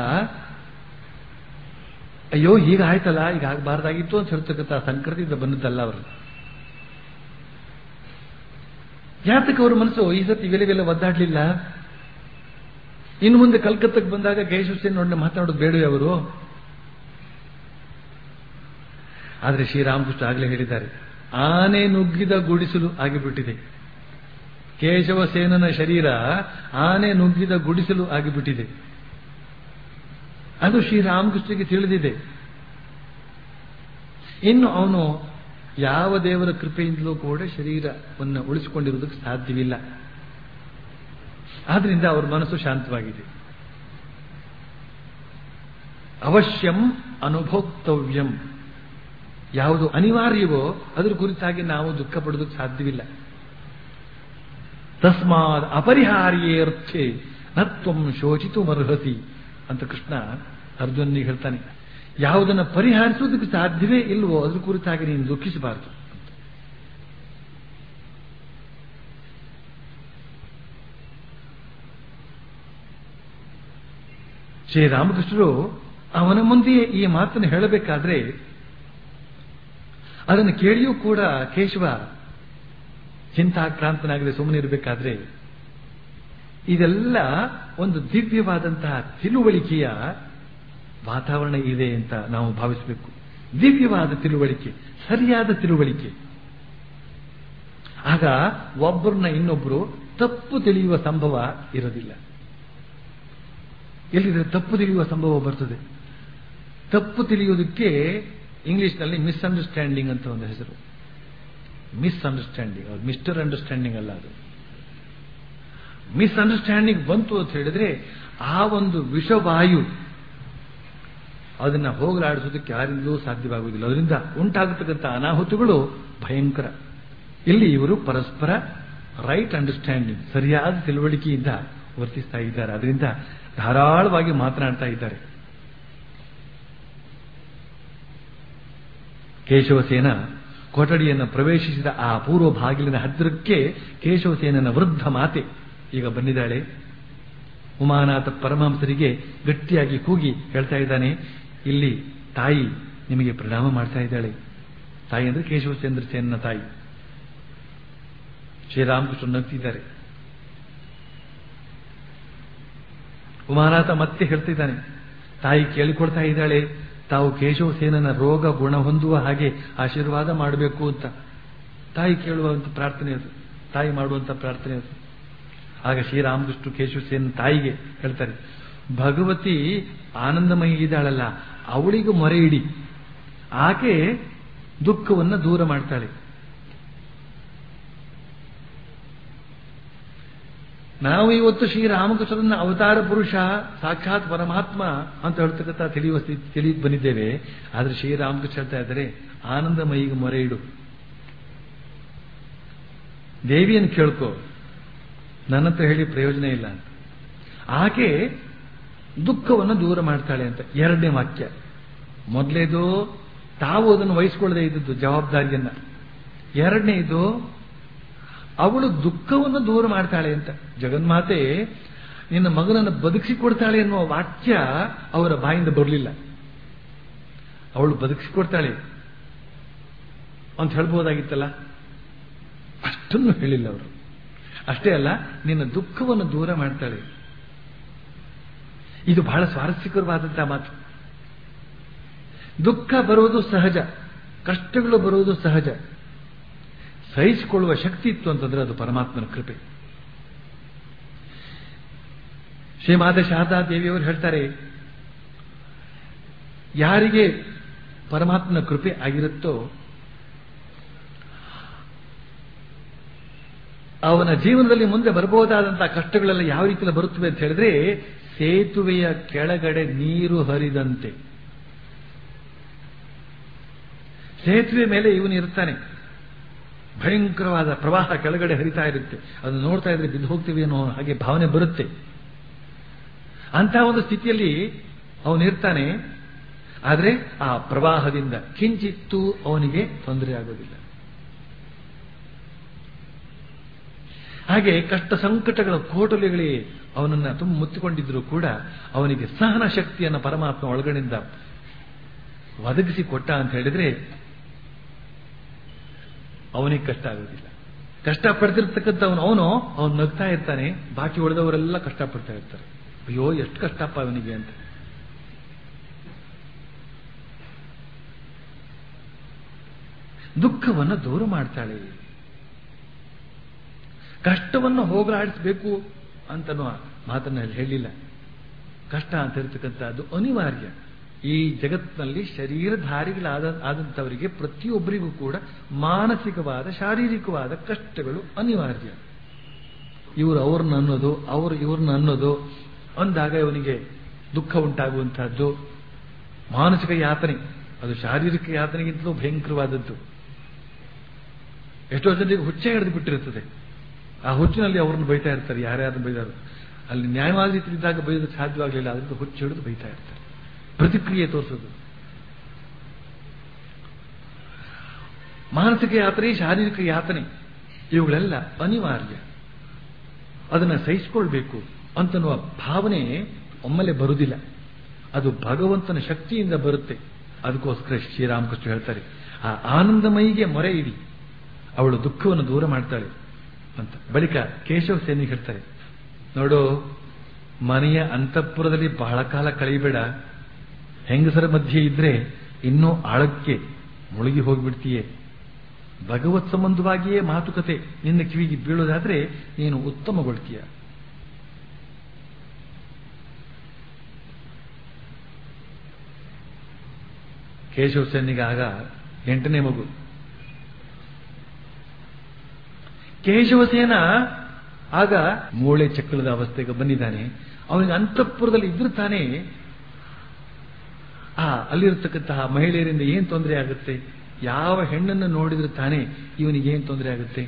ಅಯ್ಯೋ ಈಗ ಆಯ್ತಲ್ಲ ಈಗ ಆಗಬಾರ್ದಾಗಿತ್ತು ಅಂತ ಹೇಳ್ತಕ್ಕಂಥ ಸಂಕಟದಿಂದ ಬಂದದ್ದಲ್ಲ ಅವರು ಯಾತಕ್ಕೆ ಅವ್ರ ಮನಸ್ಸು ಈ ಸತಿ ಇವೆಲೆವೆಲ್ಲ ಒದ್ದಾಡ್ಲಿಲ್ಲ ಇನ್ನು ಮುಂದೆ ಕಲ್ಕತ್ತಕ್ಕೆ ಬಂದಾಗ ಗೈಸುಸೇನ್ ನೋಡಿ ಮಾತನಾಡೋದು ಬೇಡವೇ ಅವರು ಆದರೆ ಶ್ರೀರಾಮಕೃಷ್ಣ ಆಗಲೇ ಹೇಳಿದ್ದಾರೆ ಆನೆ ನುಗ್ಗಿದ ಗುಡಿಸಲು ಆಗಿಬಿಟ್ಟಿದೆ ಕೇಶವಸೇನನ ಶರೀರ ಆನೆ ನುಗ್ಗಿದ ಗುಡಿಸಲು ಆಗಿಬಿಟ್ಟಿದೆ ಅದು ಶ್ರೀರಾಮಕೃಷ್ಣಗೆ ತಿಳಿದಿದೆ ಇನ್ನು ಅವನು ಯಾವ ದೇವರ ಕೃಪೆಯಿಂದಲೂ ಕೂಡ ಶರೀರವನ್ನು ಉಳಿಸಿಕೊಂಡಿರುವುದಕ್ಕೆ ಸಾಧ್ಯವಿಲ್ಲ ಆದ್ರಿಂದ ಅವರ ಮನಸ್ಸು ಶಾಂತವಾಗಿದೆ ಅವಶ್ಯಂ ಅನುಭೋಕ್ತವ್ಯಂ ಯಾವುದು ಅನಿವಾರ್ಯವೋ ಅದರ ಕುರಿತಾಗಿ ನಾವು ದುಃಖ ಪಡೋದಕ್ಕೆ ಸಾಧ್ಯವಿಲ್ಲ ತಸ್ಮಾತ್ ಅಪರಿಹಾರ್ಯೇರ್ಥೆ ನತ್ವಂ ಶೋಚಿತು ಮರ್ಹತಿ ಅಂತ ಕೃಷ್ಣ ಅರ್ಜುನಿಗೆ ಹೇಳ್ತಾನೆ ಯಾವುದನ್ನು ಪರಿಹರಿಸುವುದಕ್ಕೆ ಸಾಧ್ಯವೇ ಇಲ್ವೋ ಅದ್ರ ಕುರಿತಾಗಿ ನೀನು ದುಃಖಿಸಬಾರದು ಶ್ರೀರಾಮಕೃಷ್ಣರು ಅವನ ಮುಂದೆಯೇ ಈ ಮಾತನ್ನು ಹೇಳಬೇಕಾದ್ರೆ ಅದನ್ನು ಕೇಳಿಯೂ ಕೂಡ ಕೇಶವ ಚಿಂತಾಕ್ರಾಂತನಾಗದೆ ಸುಮ್ಮನೆ ಇರಬೇಕಾದ್ರೆ ಇದೆಲ್ಲ ಒಂದು ದಿವ್ಯವಾದಂತಹ ತಿಳುವಳಿಕೆಯ ವಾತಾವರಣ ಇದೆ ಅಂತ ನಾವು ಭಾವಿಸಬೇಕು ದಿವ್ಯವಾದ ತಿಳುವಳಿಕೆ ಸರಿಯಾದ ತಿಳುವಳಿಕೆ ಆಗ ಒಬ್ಬರನ್ನ ಇನ್ನೊಬ್ಬರು ತಪ್ಪು ತಿಳಿಯುವ ಸಂಭವ ಇರೋದಿಲ್ಲ ಎಲ್ಲಿದ್ರೆ ತಪ್ಪು ತಿಳಿಯುವ ಸಂಭವ ಬರ್ತದೆ ತಪ್ಪು ತಿಳಿಯುವುದಕ್ಕೆ ಇಂಗ್ಲಿಷ್ನಲ್ಲಿ ಮಿಸ್ಅಂಡರ್ಸ್ಟ್ಯಾಂಡಿಂಗ್ ಅಂತ ಒಂದು ಹೆಸರು ಮಿಸ್ಅಂಡರ್ಸ್ಟ್ಯಾಂಡಿಂಗ್ ಅದು ಮಿಸ್ಟರ್ ಅಂಡರ್ಸ್ಟ್ಯಾಂಡಿಂಗ್ ಅಲ್ಲ ಅದು ಮಿಸ್ಅಂಡರ್ಸ್ಟ್ಯಾಂಡಿಂಗ್ ಬಂತು ಅಂತ ಹೇಳಿದ್ರೆ ಆ ಒಂದು ವಿಷವಾಯು ಅದನ್ನ ಹೋಗಲಾಡಿಸೋದಕ್ಕೆ ಯಾರಿಂದಲೂ ಸಾಧ್ಯವಾಗುವುದಿಲ್ಲ ಅದರಿಂದ ಉಂಟಾಗತಕ್ಕಂಥ ಅನಾಹುತಗಳು ಭಯಂಕರ ಇಲ್ಲಿ ಇವರು ಪರಸ್ಪರ ರೈಟ್ ಅಂಡರ್ಸ್ಟ್ಯಾಂಡಿಂಗ್ ಸರಿಯಾದ ತಿಳುವಳಿಕೆಯಿಂದ ವರ್ತಿಸ್ತಾ ಇದ್ದಾರೆ ಅದರಿಂದ ಧಾರಾಳವಾಗಿ ಮಾತನಾಡ್ತಾ ಇದ್ದಾರೆ ಕೇಶವಸೇನ ಕೊಠಡಿಯನ್ನು ಪ್ರವೇಶಿಸಿದ ಆ ಪೂರ್ವ ಬಾಗಿಲಿನ ಹತ್ತಿರಕ್ಕೆ ಕೇಶವಸೇನನ ವೃದ್ಧ ಮಾತೆ ಈಗ ಬಂದಿದ್ದಾಳೆ ಉಮಾನಾಥ ಪರಮಹಂಸರಿಗೆ ಗಟ್ಟಿಯಾಗಿ ಕೂಗಿ ಹೇಳ್ತಾ ಇದ್ದಾನೆ ಇಲ್ಲಿ ತಾಯಿ ನಿಮಗೆ ಪ್ರಣಾಮ ಮಾಡ್ತಾ ಇದ್ದಾಳೆ ತಾಯಿ ಅಂದ್ರೆ ಕೇಶವಚಂದ್ರ ಸೇನನ ತಾಯಿ ಶ್ರೀರಾಮಕೃಷ್ಣ ನಗ್ತಿದ್ದಾರೆ ಉಮಾನಾಥ ಮತ್ತೆ ಹೇಳ್ತಿದ್ದಾನೆ ತಾಯಿ ಕೇಳಿಕೊಡ್ತಾ ಇದ್ದಾಳೆ ತಾವು ಕೇಶವಸೇನನ ರೋಗ ಗುಣ ಹೊಂದುವ ಹಾಗೆ ಆಶೀರ್ವಾದ ಮಾಡಬೇಕು ಅಂತ ತಾಯಿ ಕೇಳುವಂತ ಪ್ರಾರ್ಥನೆ ಅದು ತಾಯಿ ಮಾಡುವಂತ ಪ್ರಾರ್ಥನೆ ಅದು ಆಗ ಶ್ರೀರಾಮಕೃಷ್ಣ ಕೇಶವಸೇನ ತಾಯಿಗೆ ಹೇಳ್ತಾರೆ ಭಗವತಿ ಆನಂದಮಯಿ ಇದ್ದಾಳಲ್ಲ ಅವಳಿಗೂ ಮೊರೆ ಇಡಿ ಆಕೆ ದುಃಖವನ್ನು ದೂರ ಮಾಡ್ತಾಳೆ ನಾವು ಇವತ್ತು ಶ್ರೀರಾಮಕೃಷ್ಣನ ಅವತಾರ ಪುರುಷ ಸಾಕ್ಷಾತ್ ಪರಮಾತ್ಮ ಅಂತ ಹೇಳ್ತಕ್ಕಂಥ ತಿಳಿಯುವ ಸ್ಥಿತಿ ತಿಳಿದು ಬಂದಿದ್ದೇವೆ ಆದ್ರೆ ಶ್ರೀರಾಮಕೃಷ್ಣ ಹೇಳ್ತಾ ಇದ್ದಾರೆ ಆನಂದಮಯಿಗೆ ಮೊರೆ ಇಡು ದೇವಿಯನ್ನು ಕೇಳ್ಕೋ ನನ್ನತ್ರ ಹೇಳಿ ಪ್ರಯೋಜನ ಇಲ್ಲ ಅಂತ ಆಕೆ ದುಃಖವನ್ನು ದೂರ ಮಾಡ್ತಾಳೆ ಅಂತ ಎರಡನೇ ವಾಕ್ಯ ಮೊದಲೇದು ತಾವು ಅದನ್ನು ವಹಿಸಿಕೊಳ್ಳದೆ ಇದ್ದದ್ದು ಜವಾಬ್ದಾರಿಯನ್ನ ಎರಡನೇದು ಅವಳು ದುಃಖವನ್ನು ದೂರ ಮಾಡ್ತಾಳೆ ಅಂತ ಜಗನ್ಮಾತೆ ನಿನ್ನ ಮಗನನ್ನು ಬದುಕಿಸಿಕೊಡ್ತಾಳೆ ಎನ್ನುವ ವಾಕ್ಯ ಅವರ ಬಾಯಿಂದ ಬರಲಿಲ್ಲ ಅವಳು ಬದುಕಿಸಿಕೊಡ್ತಾಳೆ ಅಂತ ಹೇಳ್ಬೋದಾಗಿತ್ತಲ್ಲ ಅಷ್ಟನ್ನು ಹೇಳಿಲ್ಲ ಅವರು ಅಷ್ಟೇ ಅಲ್ಲ ನಿನ್ನ ದುಃಖವನ್ನು ದೂರ ಮಾಡ್ತಾಳೆ ಇದು ಬಹಳ ಸ್ವಾರಸ್ಯಕರವಾದಂತಹ ಮಾತು ದುಃಖ ಬರುವುದು ಸಹಜ ಕಷ್ಟಗಳು ಬರುವುದು ಸಹಜ ಸಹಿಸಿಕೊಳ್ಳುವ ಶಕ್ತಿ ಇತ್ತು ಅಂತಂದ್ರೆ ಅದು ಪರಮಾತ್ಮನ ಕೃಪೆ ಶ್ರೀಮಾತ ಶಾರದಾ ದೇವಿಯವರು ಹೇಳ್ತಾರೆ ಯಾರಿಗೆ ಪರಮಾತ್ಮನ ಕೃಪೆ ಆಗಿರುತ್ತೋ ಅವನ ಜೀವನದಲ್ಲಿ ಮುಂದೆ ಬರಬಹುದಾದಂತಹ ಕಷ್ಟಗಳೆಲ್ಲ ಯಾವ ರೀತಿಯಲ್ಲಿ ಬರುತ್ತವೆ ಅಂತ ಹೇಳಿದ್ರೆ ಸೇತುವೆಯ ಕೆಳಗಡೆ ನೀರು ಹರಿದಂತೆ ಸೇತುವೆ ಮೇಲೆ ಇವನು ಇರ್ತಾನೆ ಭಯಂಕರವಾದ ಪ್ರವಾಹ ಕೆಳಗಡೆ ಹರಿತಾ ಇರುತ್ತೆ ಅದು ನೋಡ್ತಾ ಇದ್ರೆ ಬಿದ್ದು ಹೋಗ್ತೀವಿ ಅನ್ನೋ ಹಾಗೆ ಭಾವನೆ ಬರುತ್ತೆ ಅಂತ ಒಂದು ಸ್ಥಿತಿಯಲ್ಲಿ ಅವನಿರ್ತಾನೆ ಆದರೆ ಆ ಪ್ರವಾಹದಿಂದ ಕಿಂಚಿತ್ತೂ ಅವನಿಗೆ ತೊಂದರೆ ಆಗೋದಿಲ್ಲ ಹಾಗೆ ಕಷ್ಟ ಸಂಕಟಗಳ ಕೋಟಲೆಗಳೇ ಅವನನ್ನ ತುಂಬ ಮುತ್ತಿಕೊಂಡಿದ್ರು ಕೂಡ ಅವನಿಗೆ ಸಹನ ಶಕ್ತಿಯನ್ನು ಪರಮಾತ್ಮ ಒಳಗಡೆಯಿಂದ ಒದಗಿಸಿ ಕೊಟ್ಟ ಅಂತ ಹೇಳಿದ್ರೆ ಅವನಿಗೆ ಕಷ್ಟ ಆಗೋದಿಲ್ಲ ಕಷ್ಟ ಪಡ್ತಿರ್ತಕ್ಕಂಥವನು ಅವನು ಅವನು ನಗ್ತಾ ಇರ್ತಾನೆ ಬಾಕಿ ಉಳಿದವರೆಲ್ಲ ಕಷ್ಟಪಡ್ತಾ ಇರ್ತಾರೆ ಅಯ್ಯೋ ಎಷ್ಟು ಕಷ್ಟಪ್ಪ ಅವನಿಗೆ ಅಂತ ದುಃಖವನ್ನು ದೂರ ಮಾಡ್ತಾಳೆ ಕಷ್ಟವನ್ನು ಹೋಗಲಾಡಿಸಬೇಕು ಅಂತನೋ ಮಾತನ್ನ ಹೇಳಿಲ್ಲ ಕಷ್ಟ ಅಂತ ಇರ್ತಕ್ಕಂಥದ್ದು ಅನಿವಾರ್ಯ ಈ ಜಗತ್ತಿನಲ್ಲಿ ಶರೀರಧಾರಿಗಳಾದ ಆದಂಥವರಿಗೆ ಪ್ರತಿಯೊಬ್ಬರಿಗೂ ಕೂಡ ಮಾನಸಿಕವಾದ ಶಾರೀರಿಕವಾದ ಕಷ್ಟಗಳು ಅನಿವಾರ್ಯ ಇವರು ಅವ್ರನ್ನ ಅನ್ನೋದು ಅವರು ಇವ್ರನ್ನ ಅನ್ನೋದು ಅಂದಾಗ ಇವನಿಗೆ ದುಃಖ ಉಂಟಾಗುವಂತಹದ್ದು ಮಾನಸಿಕ ಯಾತನೆ ಅದು ಶಾರೀರಿಕ ಯಾತನೆಗಿಂತಲೂ ಭಯಂಕರವಾದದ್ದು ಎಷ್ಟೋ ಜನರಿಗೆ ಹುಚ್ಚೆ ಹಿಡಿದು ಬಿಟ್ಟಿರುತ್ತದೆ ಆ ಹುಚ್ಚಿನಲ್ಲಿ ಅವ್ರನ್ನ ಬೈತಾ ಇರ್ತಾರೆ ಯಾರ್ಯಾರನ್ನ ಬೈದಾರು ಅಲ್ಲಿ ನ್ಯಾಯವಾದ ರೀತಿಯಿದ್ದಾಗ ಬೈದಕ್ಕೆ ಸಾಧ್ಯವಾಗಲಿಲ್ಲ ಅದರಿಂದ ಹುಚ್ಚು ಹಿಡಿದು ಬೈತಾ ಇರ್ತಾರೆ ಪ್ರತಿಕ್ರಿಯೆ ತೋರಿಸೋದು ಮಾನಸಿಕ ಯಾತನೆ ಶಾರೀರಿಕ ಯಾತನೆ ಇವುಗಳೆಲ್ಲ ಅನಿವಾರ್ಯ ಅದನ್ನು ಸಹಿಸಿಕೊಳ್ಬೇಕು ಅಂತನ್ನುವ ಭಾವನೆ ಒಮ್ಮೆಲೆ ಬರುವುದಿಲ್ಲ ಅದು ಭಗವಂತನ ಶಕ್ತಿಯಿಂದ ಬರುತ್ತೆ ಅದಕ್ಕೋಸ್ಕರ ಶ್ರೀರಾಮಕೃಷ್ಣ ಹೇಳ್ತಾರೆ ಆ ಆನಂದಮಯಿಗೆ ಮೊರೆ ಇಡಿ ಅವಳು ದುಃಖವನ್ನು ದೂರ ಮಾಡ್ತಾಳೆ ಅಂತ ಬಳಿಕ ಕೇಶವ ಸೇನಿಗೆ ಹೇಳ್ತಾರೆ ನೋಡು ಮನೆಯ ಅಂತಃಪುರದಲ್ಲಿ ಬಹಳ ಕಾಲ ಕಳೆಯಬೇಡ ಹೆಂಗಸರ ಮಧ್ಯೆ ಇದ್ರೆ ಇನ್ನೂ ಆಳಕ್ಕೆ ಮುಳುಗಿ ಹೋಗಿಬಿಡ್ತೀಯೇ ಭಗವತ್ ಸಂಬಂಧವಾಗಿಯೇ ಮಾತುಕತೆ ನಿನ್ನ ಕಿವಿಗೆ ಬೀಳೋದಾದ್ರೆ ನೀನು ಉತ್ತಮಗೊಳ್ತೀಯ ಕೇಶವ ಸೇನಿಗೆ ಆಗ ಎಂಟನೇ ಮಗು ಕೇಶವಸೇನ ಆಗ ಮೂಳೆ ಚಕ್ಕಳದ ಅವಸ್ಥೆಗೆ ಬಂದಿದ್ದಾನೆ ಅವನಿಗೆ ಅಂತಃಪುರದಲ್ಲಿ ಇದ್ರೆ ತಾನೇ ಆ ಅಲ್ಲಿರತಕ್ಕಂತಹ ಮಹಿಳೆಯರಿಂದ ಏನ್ ತೊಂದರೆ ಆಗುತ್ತೆ ಯಾವ ಹೆಣ್ಣನ್ನು ನೋಡಿದ್ರೆ ತಾನೇ ಇವನಿಗೆ ಏನ್ ತೊಂದರೆ ಆಗುತ್ತೆ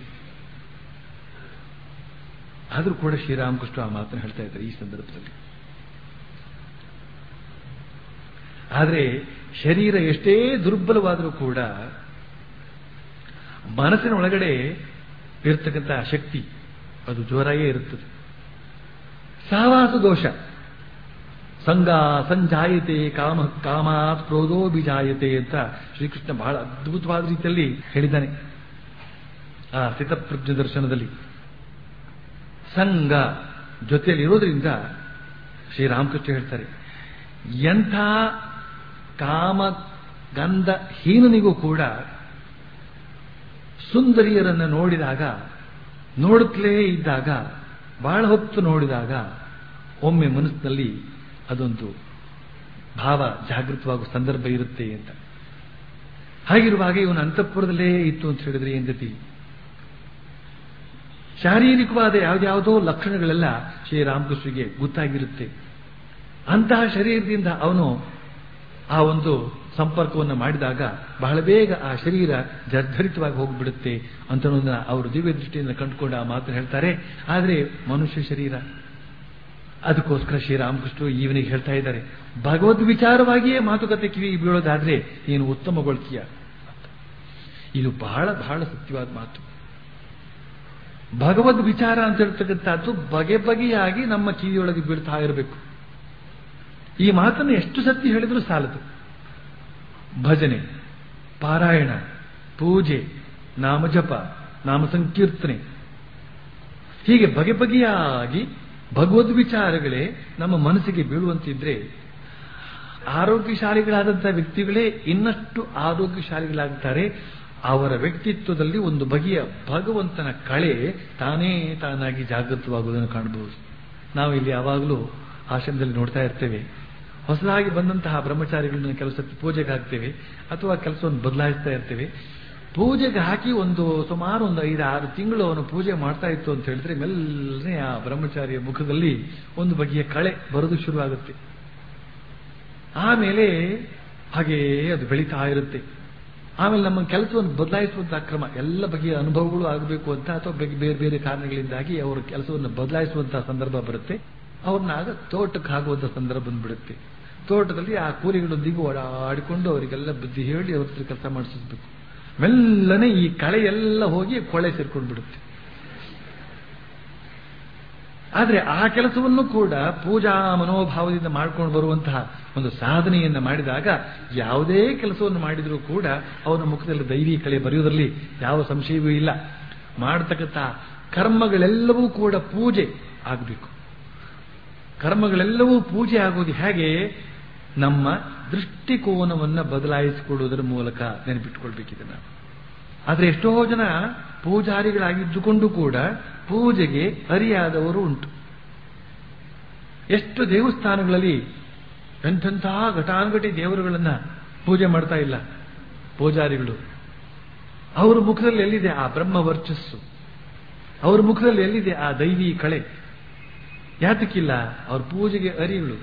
ಆದ್ರೂ ಕೂಡ ಶ್ರೀರಾಮಕೃಷ್ಣ ಆ ಮಾತನ್ನು ಹೇಳ್ತಾ ಇದ್ದಾರೆ ಈ ಸಂದರ್ಭದಲ್ಲಿ ಆದರೆ ಶರೀರ ಎಷ್ಟೇ ದುರ್ಬಲವಾದರೂ ಕೂಡ ಮನಸ್ಸಿನ ಒಳಗಡೆ ಇರತಕ್ಕಂತಹ ಶಕ್ತಿ ಅದು ಜೋರಾಗೇ ಇರುತ್ತದೆ ಸಹವಾಸ ದೋಷ ಸಂಗ ಸಂಜಾಯತೆ ಕಾಮ ಕಾಮಾತ್ ಕ್ರೋಧೋ ಬಿಜಾಯತೆ ಅಂತ ಶ್ರೀಕೃಷ್ಣ ಬಹಳ ಅದ್ಭುತವಾದ ರೀತಿಯಲ್ಲಿ ಹೇಳಿದ್ದಾನೆ ಆ ಸ್ಥಿತಪ್ರಜ್ಞ ದರ್ಶನದಲ್ಲಿ ಸಂಘ ಜೊತೆಯಲ್ಲಿ ಇರೋದ್ರಿಂದ ಶ್ರೀರಾಮಕೃಷ್ಣ ಹೇಳ್ತಾರೆ ಎಂಥ ಕಾಮ ಗಂಧ ಹೀನನಿಗೂ ಕೂಡ ಸುಂದರಿಯರನ್ನು ನೋಡಿದಾಗ ನೋಡುತ್ತಲೇ ಇದ್ದಾಗ ಬಹಳ ಹೊತ್ತು ನೋಡಿದಾಗ ಒಮ್ಮೆ ಮನಸ್ಸಿನಲ್ಲಿ ಅದೊಂದು ಭಾವ ಜಾಗೃತವಾಗುವ ಸಂದರ್ಭ ಇರುತ್ತೆ ಅಂತ ಹಾಗಿರುವಾಗ ಇವನು ಅಂತಃಪುರದಲ್ಲೇ ಇತ್ತು ಅಂತ ಹೇಳಿದ್ರೆ ಏನ್ ಗತಿ ಶಾರೀರಿಕವಾದ ಯಾವ್ದ್ಯಾವುದೋ ಲಕ್ಷಣಗಳೆಲ್ಲ ಶ್ರೀರಾಮಕೃಷ್ಣಗೆ ಗೊತ್ತಾಗಿರುತ್ತೆ ಅಂತಹ ಶರೀರದಿಂದ ಅವನು ಆ ಒಂದು ಸಂಪರ್ಕವನ್ನು ಮಾಡಿದಾಗ ಬಹಳ ಬೇಗ ಆ ಶರೀರ ಜರ್ಧರಿತವಾಗಿ ಹೋಗಿಬಿಡುತ್ತೆ ಅಂತ ಅವರು ದಿವ್ಯ ದೃಷ್ಟಿಯಿಂದ ಕಂಡುಕೊಂಡು ಆ ಮಾತನ್ನು ಹೇಳ್ತಾರೆ ಆದರೆ ಮನುಷ್ಯ ಶರೀರ ಅದಕ್ಕೋಸ್ಕರ ಶ್ರೀರಾಮಕೃಷ್ಣ ಇವನಿಗೆ ಹೇಳ್ತಾ ಇದ್ದಾರೆ ಭಗವದ್ ವಿಚಾರವಾಗಿಯೇ ಮಾತುಕತೆ ಕಿವಿ ಬೀಳೋದಾದ್ರೆ ನೀನು ಉತ್ತಮಗೊಳ್ತೀಯ ಇದು ಬಹಳ ಬಹಳ ಸತ್ಯವಾದ ಮಾತು ಭಗವದ್ ವಿಚಾರ ಅಂತ ಹೇಳ್ತಕ್ಕಂಥದ್ದು ಬಗೆ ಬಗೆಯಾಗಿ ನಮ್ಮ ಕಿವಿಯೊಳಗೆ ಬೀಳ್ತಾ ಇರಬೇಕು ಈ ಮಾತನ್ನು ಎಷ್ಟು ಸತ್ಯ ಹೇಳಿದ್ರೂ ಸಾಲದು ಭಜನೆ ಪಾರಾಯಣ ಪೂಜೆ ನಾಮಜಪ ನಾಮ ಸಂಕೀರ್ತನೆ ಹೀಗೆ ಬಗೆ ಬಗೆಯಾಗಿ ಭಗವದ್ ವಿಚಾರಗಳೇ ನಮ್ಮ ಮನಸ್ಸಿಗೆ ಬೀಳುವಂತಿದ್ರೆ ಆರೋಗ್ಯಶಾಲಿಗಳಾದಂತಹ ವ್ಯಕ್ತಿಗಳೇ ಇನ್ನಷ್ಟು ಆರೋಗ್ಯಶಾಲಿಗಳಾಗ್ತಾರೆ ಅವರ ವ್ಯಕ್ತಿತ್ವದಲ್ಲಿ ಒಂದು ಬಗೆಯ ಭಗವಂತನ ಕಳೆ ತಾನೇ ತಾನಾಗಿ ಜಾಗೃತವಾಗುವುದನ್ನು ಕಾಣಬಹುದು ನಾವು ಇಲ್ಲಿ ಯಾವಾಗಲೂ ಆಶ್ರಮದಲ್ಲಿ ನೋಡ್ತಾ ಇರ್ತೇವೆ ಹೊಸದಾಗಿ ಬಂದಂತಹ ಬ್ರಹ್ಮಚಾರಿಗಳನ್ನ ಕೆಲಸ ಪೂಜೆಗೆ ಹಾಕ್ತೇವೆ ಅಥವಾ ಕೆಲಸವನ್ನು ಬದಲಾಯಿಸ್ತಾ ಇರ್ತೇವೆ ಪೂಜೆಗೆ ಹಾಕಿ ಒಂದು ಸುಮಾರು ಒಂದು ಐದು ಆರು ತಿಂಗಳು ಅವನು ಪೂಜೆ ಮಾಡ್ತಾ ಇತ್ತು ಅಂತ ಹೇಳಿದ್ರೆ ಮೆಲ್ಲನೆ ಆ ಬ್ರಹ್ಮಚಾರಿಯ ಮುಖದಲ್ಲಿ ಒಂದು ಬಗೆಯ ಕಳೆ ಬರೋದು ಶುರುವಾಗುತ್ತೆ ಆಮೇಲೆ ಹಾಗೆಯೇ ಅದು ಬೆಳೀತಾ ಇರುತ್ತೆ ಆಮೇಲೆ ನಮ್ಮ ಕೆಲಸವನ್ನು ಬದಲಾಯಿಸುವಂತಹ ಕ್ರಮ ಎಲ್ಲ ಬಗೆಯ ಅನುಭವಗಳು ಆಗಬೇಕು ಅಂತ ಅಥವಾ ಬೇರೆ ಬೇರೆ ಕಾರಣಗಳಿಂದಾಗಿ ಅವರ ಕೆಲಸವನ್ನು ಬದಲಾಯಿಸುವಂತಹ ಸಂದರ್ಭ ಬರುತ್ತೆ ಅವ್ರನ್ನ ಆಗ ತೋಟಕ್ಕೆ ಆಗುವಂತಹ ಸಂದರ್ಭ ಬಂದ್ಬಿಡುತ್ತೆ ತೋಟದಲ್ಲಿ ಆ ಕೂಲಿಗಳೊಂದಿಗೆ ಓಡಾಡಿಕೊಂಡು ಅವರಿಗೆಲ್ಲ ಬುದ್ಧಿ ಹೇಳಿ ಅವ್ರ ಹತ್ರ ಕೆಲಸ ಮಾಡಿಸಬೇಕು ಮೆಲ್ಲನೆ ಈ ಕಳೆ ಎಲ್ಲ ಹೋಗಿ ಕೊಳೆ ಸೇರ್ಕೊಂಡು ಬಿಡುತ್ತೆ ಆದ್ರೆ ಆ ಕೆಲಸವನ್ನು ಕೂಡ ಪೂಜಾ ಮನೋಭಾವದಿಂದ ಮಾಡ್ಕೊಂಡು ಬರುವಂತಹ ಒಂದು ಸಾಧನೆಯನ್ನ ಮಾಡಿದಾಗ ಯಾವುದೇ ಕೆಲಸವನ್ನು ಮಾಡಿದರೂ ಕೂಡ ಅವನ ಮುಖದಲ್ಲಿ ದೈವಿ ಕಳೆ ಬರೆಯುವುದರಲ್ಲಿ ಯಾವ ಸಂಶಯವೂ ಇಲ್ಲ ಮಾಡತಕ್ಕಂಥ ಕರ್ಮಗಳೆಲ್ಲವೂ ಕೂಡ ಪೂಜೆ ಆಗಬೇಕು ಕರ್ಮಗಳೆಲ್ಲವೂ ಪೂಜೆ ಆಗೋದು ಹೇಗೆ ನಮ್ಮ ದೃಷ್ಟಿಕೋನವನ್ನು ಬದಲಾಯಿಸಿಕೊಳ್ಳುವುದರ ಮೂಲಕ ನೆನಪಿಟ್ಟುಕೊಳ್ಬೇಕಿದೆ ನಾವು ಆದ್ರೆ ಎಷ್ಟೋ ಜನ ಪೂಜಾರಿಗಳಾಗಿದ್ದುಕೊಂಡು ಕೂಡ ಪೂಜೆಗೆ ಅರಿಯಾದವರು ಉಂಟು ಎಷ್ಟು ದೇವಸ್ಥಾನಗಳಲ್ಲಿ ಎಂಥಂತಹ ಘಟಾನುಘಟಿ ದೇವರುಗಳನ್ನ ಪೂಜೆ ಮಾಡ್ತಾ ಇಲ್ಲ ಪೂಜಾರಿಗಳು ಅವರ ಮುಖದಲ್ಲಿ ಎಲ್ಲಿದೆ ಆ ಬ್ರಹ್ಮ ವರ್ಚಸ್ಸು ಅವರ ಮುಖದಲ್ಲಿ ಎಲ್ಲಿದೆ ಆ ದೈವಿ ಕಳೆ ಯಾತಕ್ಕಿಲ್ಲ ಅವ್ರ ಪೂಜೆಗೆ ಅರಿಗಳು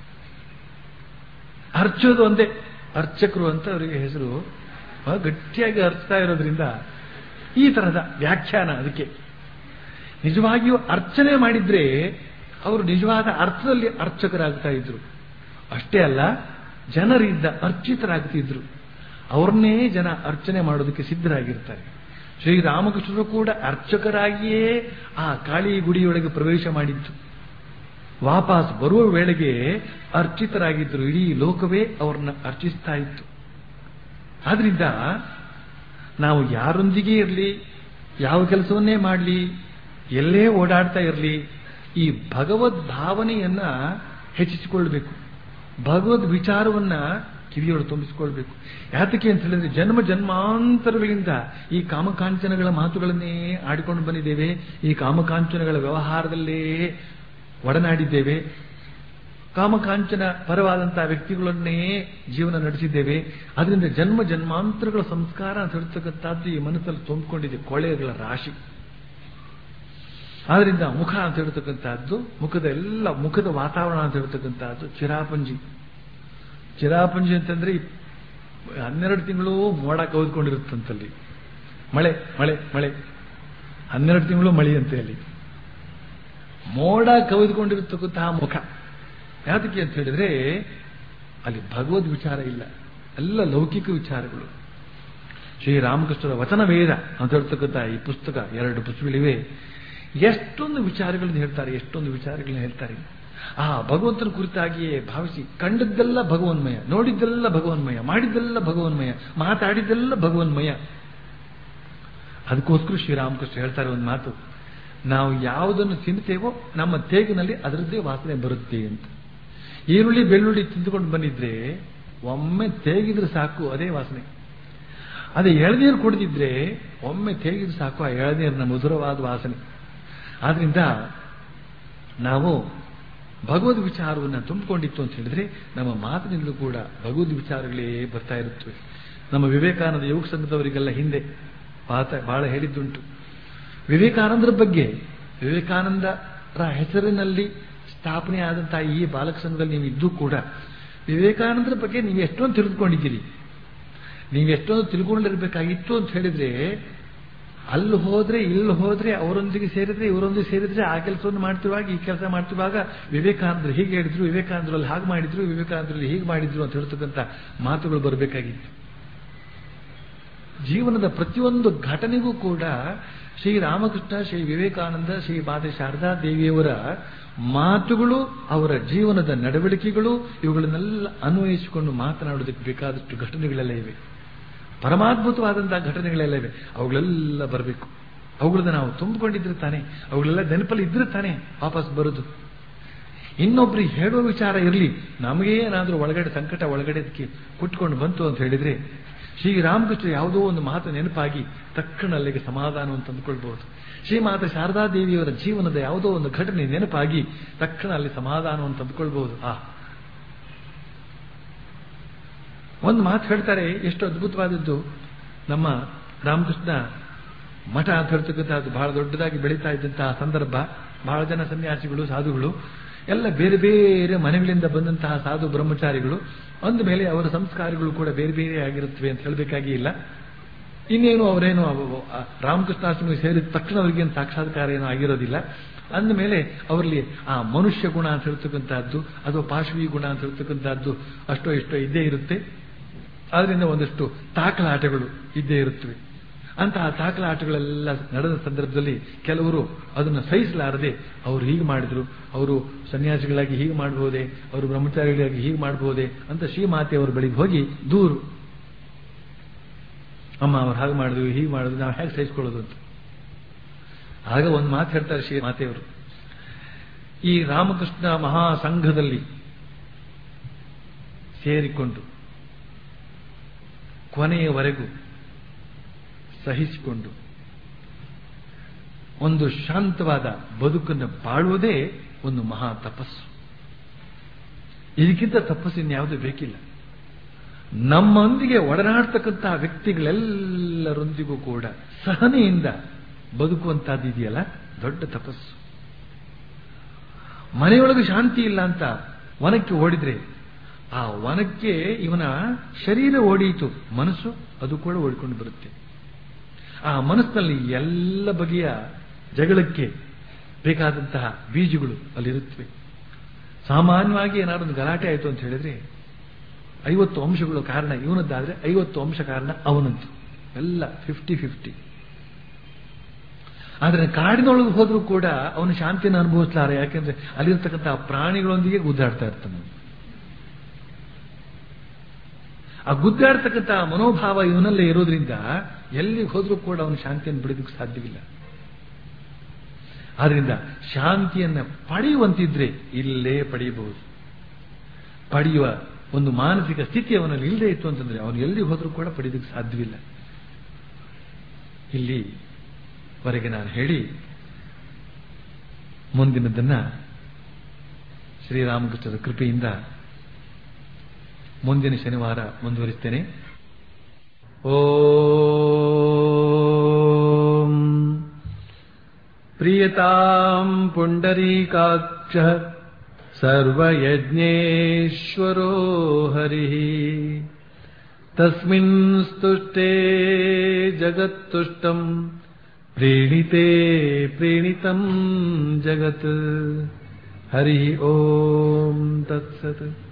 ಅರ್ಚೋದು ಒಂದೇ ಅರ್ಚಕರು ಅಂತ ಅವರಿಗೆ ಹೆಸರು ಗಟ್ಟಿಯಾಗಿ ಅರ್ಚ್ತಾ ಇರೋದ್ರಿಂದ ಈ ತರಹದ ವ್ಯಾಖ್ಯಾನ ಅದಕ್ಕೆ ನಿಜವಾಗಿಯೂ ಅರ್ಚನೆ ಮಾಡಿದ್ರೆ ಅವರು ನಿಜವಾದ ಅರ್ಥದಲ್ಲಿ ಅರ್ಚಕರಾಗ್ತಾ ಇದ್ರು ಅಷ್ಟೇ ಅಲ್ಲ ಜನರಿಂದ ಅರ್ಚಿತರಾಗ್ತಿದ್ರು ಅವ್ರನ್ನೇ ಜನ ಅರ್ಚನೆ ಮಾಡೋದಕ್ಕೆ ಸಿದ್ಧರಾಗಿರ್ತಾರೆ ಶ್ರೀರಾಮಕೃಷ್ಣರು ಕೂಡ ಅರ್ಚಕರಾಗಿಯೇ ಆ ಕಾಳಿ ಗುಡಿಯೊಳಗೆ ಪ್ರವೇಶ ಮಾಡಿತ್ತು ವಾಪಸ್ ಬರುವ ವೇಳೆಗೆ ಅರ್ಚಿತರಾಗಿದ್ದರು ಇಡೀ ಲೋಕವೇ ಅವ್ರನ್ನ ಅರ್ಚಿಸ್ತಾ ಇತ್ತು ಆದ್ರಿಂದ ನಾವು ಯಾರೊಂದಿಗೆ ಇರಲಿ ಯಾವ ಕೆಲಸವನ್ನೇ ಮಾಡಲಿ ಎಲ್ಲೇ ಓಡಾಡ್ತಾ ಇರಲಿ ಈ ಭಗವದ್ ಭಾವನೆಯನ್ನ ಹೆಚ್ಚಿಸಿಕೊಳ್ಬೇಕು ಭಗವದ್ ವಿಚಾರವನ್ನ ಕಿವಿಯೊಳಗೆ ತುಂಬಿಸಿಕೊಳ್ಬೇಕು ಯಾತಕ್ಕೆ ಅಂತ ಹೇಳಿದ್ರೆ ಜನ್ಮ ಜನ್ಮಾಂತರಗಳಿಂದ ಈ ಕಾಮಕಾಂಚನಗಳ ಮಾತುಗಳನ್ನೇ ಆಡಿಕೊಂಡು ಬಂದಿದ್ದೇವೆ ಈ ಕಾಮಕಾಂಚನಗಳ ವ್ಯವಹಾರದಲ್ಲೇ ಒಡನಾಡಿದ್ದೇವೆ ಕಾಮಕಾಂಚನ ಪರವಾದಂತಹ ವ್ಯಕ್ತಿಗಳನ್ನೇ ಜೀವನ ನಡೆಸಿದ್ದೇವೆ ಅದರಿಂದ ಜನ್ಮ ಜನ್ಮಾಂತರಗಳ ಸಂಸ್ಕಾರ ಅಂತ ಹೇಳ್ತಕ್ಕಂಥದ್ದು ಈ ಮನಸ್ಸಲ್ಲಿ ತುಂಬಿಕೊಂಡಿದೆ ಕೊಳೆಗಳ ರಾಶಿ ಆದ್ರಿಂದ ಮುಖ ಅಂತ ಹೇಳ್ತಕ್ಕಂಥದ್ದು ಮುಖದ ಎಲ್ಲ ಮುಖದ ವಾತಾವರಣ ಅಂತ ಹೇಳ್ತಕ್ಕಂಥದ್ದು ಚಿರಾಪಂಜಿ ಚಿರಾಪಂಜಿ ಅಂತಂದ್ರೆ ಈ ಹನ್ನೆರಡು ತಿಂಗಳು ಮೋಡ ಕವಿದ್ಕೊಂಡಿರುತ್ತಂತಲ್ಲಿ ಮಳೆ ಮಳೆ ಮಳೆ ಹನ್ನೆರಡು ತಿಂಗಳು ಮಳೆ ಅಂತೆ ಅಲ್ಲಿ ಮೋಡ ಕವಿದುಕೊಂಡಿರತಕ್ಕಂತಹ ಮುಖ ಯಾತಕ್ಕೆ ಅಂತ ಹೇಳಿದ್ರೆ ಅಲ್ಲಿ ಭಗವದ್ ವಿಚಾರ ಇಲ್ಲ ಎಲ್ಲ ಲೌಕಿಕ ವಿಚಾರಗಳು ಶ್ರೀರಾಮಕೃಷ್ಣರ ವಚನ ವೇದ ಅಂತ ಹೇಳ್ತಕ್ಕಂಥ ಈ ಪುಸ್ತಕ ಎರಡು ಪುಸ್ತಕಗಳಿವೆ ಎಷ್ಟೊಂದು ವಿಚಾರಗಳನ್ನು ಹೇಳ್ತಾರೆ ಎಷ್ಟೊಂದು ವಿಚಾರಗಳನ್ನ ಹೇಳ್ತಾರೆ ಆ ಭಗವಂತನ ಕುರಿತಾಗಿಯೇ ಭಾವಿಸಿ ಕಂಡದ್ದೆಲ್ಲ ಭಗವನ್ಮಯ ನೋಡಿದ್ದೆಲ್ಲ ಭಗವನ್ಮಯ ಮಾಡಿದ್ದೆಲ್ಲ ಭಗವನ್ಮಯ ಮಾತಾಡಿದ್ದೆಲ್ಲ ಭಗವನ್ಮಯ ಅದಕ್ಕೋಸ್ಕರ ಶ್ರೀರಾಮಕೃಷ್ಣ ಹೇಳ್ತಾರೆ ಒಂದು ಮಾತು ನಾವು ಯಾವುದನ್ನು ತಿಂತೇವೋ ನಮ್ಮ ತೇಗಿನಲ್ಲಿ ಅದರದ್ದೇ ವಾಸನೆ ಬರುತ್ತೆ ಅಂತ ಈರುಳ್ಳಿ ಬೆಳ್ಳುಳ್ಳಿ ತಿಂದುಕೊಂಡು ಬಂದಿದ್ರೆ ಒಮ್ಮೆ ತೇಗಿದ್ರೆ ಸಾಕು ಅದೇ ವಾಸನೆ ಅದೇ ಎಳನೀರು ಕುಡಿದಿದ್ರೆ ಒಮ್ಮೆ ತೇಗಿದ್ರೆ ಸಾಕು ಆ ಎಳನೀರಿನ ಮಧುರವಾದ ವಾಸನೆ ಆದ್ರಿಂದ ನಾವು ಭಗವದ್ ವಿಚಾರವನ್ನು ತುಂಬಿಕೊಂಡಿತ್ತು ಅಂತ ಹೇಳಿದ್ರೆ ನಮ್ಮ ಮಾತಿನಿಂದಲೂ ಕೂಡ ಭಗವದ್ ವಿಚಾರಗಳೇ ಬರ್ತಾ ಇರುತ್ತವೆ ನಮ್ಮ ವಿವೇಕಾನಂದ ಯೋಗ ಸಂಘದವರಿಗೆಲ್ಲ ಹಿಂದೆ ಮಾತ ಬಹಳ ಹೇಳಿದ್ದುಂಟು ವಿವೇಕಾನಂದರ ಬಗ್ಗೆ ವಿವೇಕಾನಂದರ ಹೆಸರಿನಲ್ಲಿ ಸ್ಥಾಪನೆ ಆದಂತಹ ಈ ಬಾಲಕ ಸಂಘದಲ್ಲಿ ನೀವು ಇದ್ದು ಕೂಡ ವಿವೇಕಾನಂದರ ಬಗ್ಗೆ ನೀವು ಎಷ್ಟೊಂದು ತಿಳಿದುಕೊಂಡಿದ್ದೀರಿ ನೀವು ಎಷ್ಟೊಂದು ತಿಳ್ಕೊಂಡಿರ್ಬೇಕಾಗಿತ್ತು ಅಂತ ಹೇಳಿದ್ರೆ ಅಲ್ಲಿ ಹೋದ್ರೆ ಇಲ್ಲಿ ಹೋದ್ರೆ ಅವರೊಂದಿಗೆ ಸೇರಿದ್ರೆ ಇವರೊಂದಿಗೆ ಸೇರಿದ್ರೆ ಆ ಕೆಲಸವನ್ನು ಮಾಡ್ತಿರುವಾಗ ಈ ಕೆಲಸ ಮಾಡ್ತಿರುವಾಗ ವಿವೇಕಾನಂದರು ಹೀಗೆ ಹೇಳಿದ್ರು ವಿವೇಕಾನಂದರಲ್ಲಿ ಹಾಗೆ ಮಾಡಿದ್ರು ವಿವೇಕಾನಂದರಲ್ಲಿ ಹೀಗೆ ಮಾಡಿದ್ರು ಅಂತ ಹೇಳ್ತಕ್ಕಂಥ ಮಾತುಗಳು ಬರಬೇಕಾಗಿತ್ತು ಜೀವನದ ಪ್ರತಿಯೊಂದು ಘಟನೆಗೂ ಕೂಡ ಶ್ರೀ ರಾಮಕೃಷ್ಣ ಶ್ರೀ ವಿವೇಕಾನಂದ ಶ್ರೀ ಮಾತೆ ಶಾರದಾ ದೇವಿಯವರ ಮಾತುಗಳು ಅವರ ಜೀವನದ ನಡವಳಿಕೆಗಳು ಇವುಗಳನ್ನೆಲ್ಲ ಅನ್ವಯಿಸಿಕೊಂಡು ಮಾತನಾಡೋದಕ್ಕೆ ಬೇಕಾದಷ್ಟು ಘಟನೆಗಳೆಲ್ಲ ಇವೆ ಪರಮಾದ್ಭುತವಾದಂತಹ ಘಟನೆಗಳೆಲ್ಲ ಇವೆ ಅವುಗಳೆಲ್ಲ ಬರಬೇಕು ಅವುಗಳನ್ನ ನಾವು ತುಂಬಿಕೊಂಡಿದ್ರೆ ತಾನೆ ಅವುಗಳೆಲ್ಲ ನೆನಪಲ್ಲಿ ಇದ್ರೆ ತಾನೆ ವಾಪಸ್ ಬರೋದು ಇನ್ನೊಬ್ರಿಗೆ ಹೇಳುವ ವಿಚಾರ ಇರಲಿ ನಮಗೆ ಏನಾದರೂ ಒಳಗಡೆ ಸಂಕಟ ಒಳಗಡೆ ಕುಟ್ಕೊಂಡು ಬಂತು ಅಂತ ಹೇಳಿದ್ರೆ ಶ್ರೀರಾಮಕೃಷ್ಣ ಯಾವುದೋ ಒಂದು ಮಾತು ನೆನಪಾಗಿ ತಕ್ಷಣ ಅಲ್ಲಿಗೆ ಸಮಾಧಾನವನ್ನು ತಂದುಕೊಳ್ಬಹುದು ಶ್ರೀಮಾತ ಶಾರದಾ ದೇವಿಯವರ ಜೀವನದ ಯಾವುದೋ ಒಂದು ಘಟನೆ ನೆನಪಾಗಿ ತಕ್ಷಣ ಅಲ್ಲಿ ಸಮಾಧಾನವನ್ನು ತಂದುಕೊಳ್ಬಹುದು ಆ ಒಂದು ಮಾತು ಹೇಳ್ತಾರೆ ಎಷ್ಟು ಅದ್ಭುತವಾದದ್ದು ನಮ್ಮ ರಾಮಕೃಷ್ಣ ಮಠ ಅಂತ ಹೇಳ್ತಕ್ಕಂಥದ್ದು ಬಹಳ ದೊಡ್ಡದಾಗಿ ಬೆಳೀತಾ ಇದ್ದಂತಹ ಸಂದರ್ಭ ಬಹಳ ಜನ ಸನ್ಯಾಸಿಗಳು ಸಾಧುಗಳು ಎಲ್ಲ ಬೇರೆ ಬೇರೆ ಮನೆಗಳಿಂದ ಬಂದಂತಹ ಸಾಧು ಬ್ರಹ್ಮಚಾರಿಗಳು ಅಂದ ಮೇಲೆ ಅವರ ಸಂಸ್ಕಾರಗಳು ಕೂಡ ಬೇರೆ ಬೇರೆ ಆಗಿರುತ್ತವೆ ಅಂತ ಹೇಳಬೇಕಾಗಿ ಇಲ್ಲ ಇನ್ನೇನು ಅವರೇನು ರಾಮಕೃಷ್ಣಾಶ್ರಮ ಸೇರಿದ ತಕ್ಷಣ ಅವರಿಗೇನು ಸಾಕ್ಷಾತ್ಕಾರ ಏನೂ ಆಗಿರೋದಿಲ್ಲ ಅಂದ ಮೇಲೆ ಅವರಲ್ಲಿ ಆ ಮನುಷ್ಯ ಗುಣ ಅಂತ ಹೇಳ್ತಕ್ಕಂಥದ್ದು ಅಥವಾ ಪಾಶ್ವಿ ಗುಣ ಅಂತ ಹೇಳ್ತಕ್ಕಂಥದ್ದು ಅಷ್ಟೋ ಇಷ್ಟೋ ಇದ್ದೇ ಇರುತ್ತೆ ಅದರಿಂದ ಒಂದಷ್ಟು ತಾಕಲಾಟಗಳು ಇದ್ದೇ ಇರುತ್ತವೆ ಅಂತಹ ತಾಕಲಾಟಗಳೆಲ್ಲ ನಡೆದ ಸಂದರ್ಭದಲ್ಲಿ ಕೆಲವರು ಅದನ್ನು ಸಹಿಸಲಾರದೆ ಅವರು ಹೀಗೆ ಮಾಡಿದ್ರು ಅವರು ಸನ್ಯಾಸಿಗಳಾಗಿ ಹೀಗೆ ಮಾಡಬಹುದೇ ಅವರು ಬ್ರಹ್ಮಚಾರಿಗಳಾಗಿ ಹೀಗೆ ಮಾಡಬಹುದೇ ಅಂತ ಶ್ರೀಮಾತೆಯವರ ಬಳಿಗೆ ಹೋಗಿ ದೂರು ಅಮ್ಮ ಅವ್ರು ಹಾಗೆ ಮಾಡಿದ್ವಿ ಹೀಗೆ ಮಾಡಿದ್ವಿ ನಾವು ಹೇಗೆ ಸಹಿಸ್ಕೊಳ್ಳೋದು ಅಂತ ಆಗ ಒಂದು ಮಾತು ಹೇಳ್ತಾರೆ ಶ್ರೀ ಮಾತೆಯವರು ಈ ರಾಮಕೃಷ್ಣ ಮಹಾಸಂಘದಲ್ಲಿ ಸೇರಿಕೊಂಡು ಕೊನೆಯವರೆಗೂ ಸಹಿಸಿಕೊಂಡು ಒಂದು ಶಾಂತವಾದ ಬದುಕನ್ನು ಬಾಳುವುದೇ ಒಂದು ಮಹಾ ತಪಸ್ಸು ಇದಕ್ಕಿಂತ ತಪಸ್ಸಿನ್ಯಾವುದು ಬೇಕಿಲ್ಲ ನಮ್ಮೊಂದಿಗೆ ಒಡನಾಡ್ತಕ್ಕಂತಹ ವ್ಯಕ್ತಿಗಳೆಲ್ಲರೊಂದಿಗೂ ಕೂಡ ಸಹನೆಯಿಂದ ಬದುಕುವಂತಹದ್ದು ಇದೆಯಲ್ಲ ದೊಡ್ಡ ತಪಸ್ಸು ಮನೆಯೊಳಗೆ ಶಾಂತಿ ಇಲ್ಲ ಅಂತ ವನಕ್ಕೆ ಓಡಿದ್ರೆ ಆ ವನಕ್ಕೆ ಇವನ ಶರೀರ ಓಡಿಯಿತು ಮನಸ್ಸು ಅದು ಕೂಡ ಓಡಿಕೊಂಡು ಬರುತ್ತೆ ಆ ಮನಸ್ಸಿನಲ್ಲಿ ಎಲ್ಲ ಬಗೆಯ ಜಗಳಕ್ಕೆ ಬೇಕಾದಂತಹ ಬೀಜಗಳು ಅಲ್ಲಿರುತ್ತವೆ ಸಾಮಾನ್ಯವಾಗಿ ಏನಾದ್ರು ಒಂದು ಗಲಾಟೆ ಆಯಿತು ಅಂತ ಹೇಳಿದ್ರೆ ಐವತ್ತು ಅಂಶಗಳು ಕಾರಣ ಇವನದ್ದಾದ್ರೆ ಐವತ್ತು ಅಂಶ ಕಾರಣ ಅವನಂತು ಎಲ್ಲ ಫಿಫ್ಟಿ ಫಿಫ್ಟಿ ಆದ್ರೆ ಕಾಡಿನೊಳಗೆ ಹೋದ್ರೂ ಕೂಡ ಅವನು ಶಾಂತಿಯನ್ನು ಅನುಭವಿಸ್ಲಾರ ಯಾಕೆಂದ್ರೆ ಅಲ್ಲಿರ್ತಕ್ಕಂಥ ಪ್ರಾಣಿಗಳೊಂದಿಗೆ ಗುದ್ದಾಡ್ತಾ ಇರ್ತಾನೆ ಆ ಗುದ್ದಾಡ್ತಕ್ಕಂಥ ಮನೋಭಾವ ಇವನಲ್ಲೇ ಇರೋದ್ರಿಂದ ಎಲ್ಲಿಗೆ ಹೋದ್ರೂ ಕೂಡ ಅವನು ಶಾಂತಿಯನ್ನು ಬಿಡೋದಕ್ಕೆ ಸಾಧ್ಯವಿಲ್ಲ ಆದ್ರಿಂದ ಶಾಂತಿಯನ್ನು ಪಡೆಯುವಂತಿದ್ರೆ ಇಲ್ಲೇ ಪಡೆಯಬಹುದು ಪಡೆಯುವ ಒಂದು ಮಾನಸಿಕ ಸ್ಥಿತಿ ಅವನಲ್ಲಿ ಇಲ್ಲದೆ ಇತ್ತು ಅಂತಂದ್ರೆ ಅವನು ಎಲ್ಲಿ ಹೋದ್ರೂ ಕೂಡ ಪಡೆಯೋದಕ್ಕೆ ಸಾಧ್ಯವಿಲ್ಲ ಇಲ್ಲಿ ವರೆಗೆ ನಾನು ಹೇಳಿ ಮುಂದಿನದನ್ನ ಶ್ರೀರಾಮಕೃಷ್ಣರ ಕೃಪೆಯಿಂದ ಮುಂದಿನ ಶನಿವಾರ ಮುಂದುವರಿಸ್ತೇನೆ ಓಂ ಪ್ರಿಯತಾಂ ಪುಂಡರೀಕಾಕ್ಷ ಸರ್ವಯಜ್ಞೇಶ್ವರೋ ಹರಿಃ ತಸ್ಮಿನ್ ಸ್ತುಷ್ಟೇ ಜಗತ್ತುಷ್ಟಂ ಪ್ರೇಣಿತೆ ಪ್ರೇಣಿತಂ ಜಗತ್ ಹರಿ ಓಂ ತತ್ಸತ್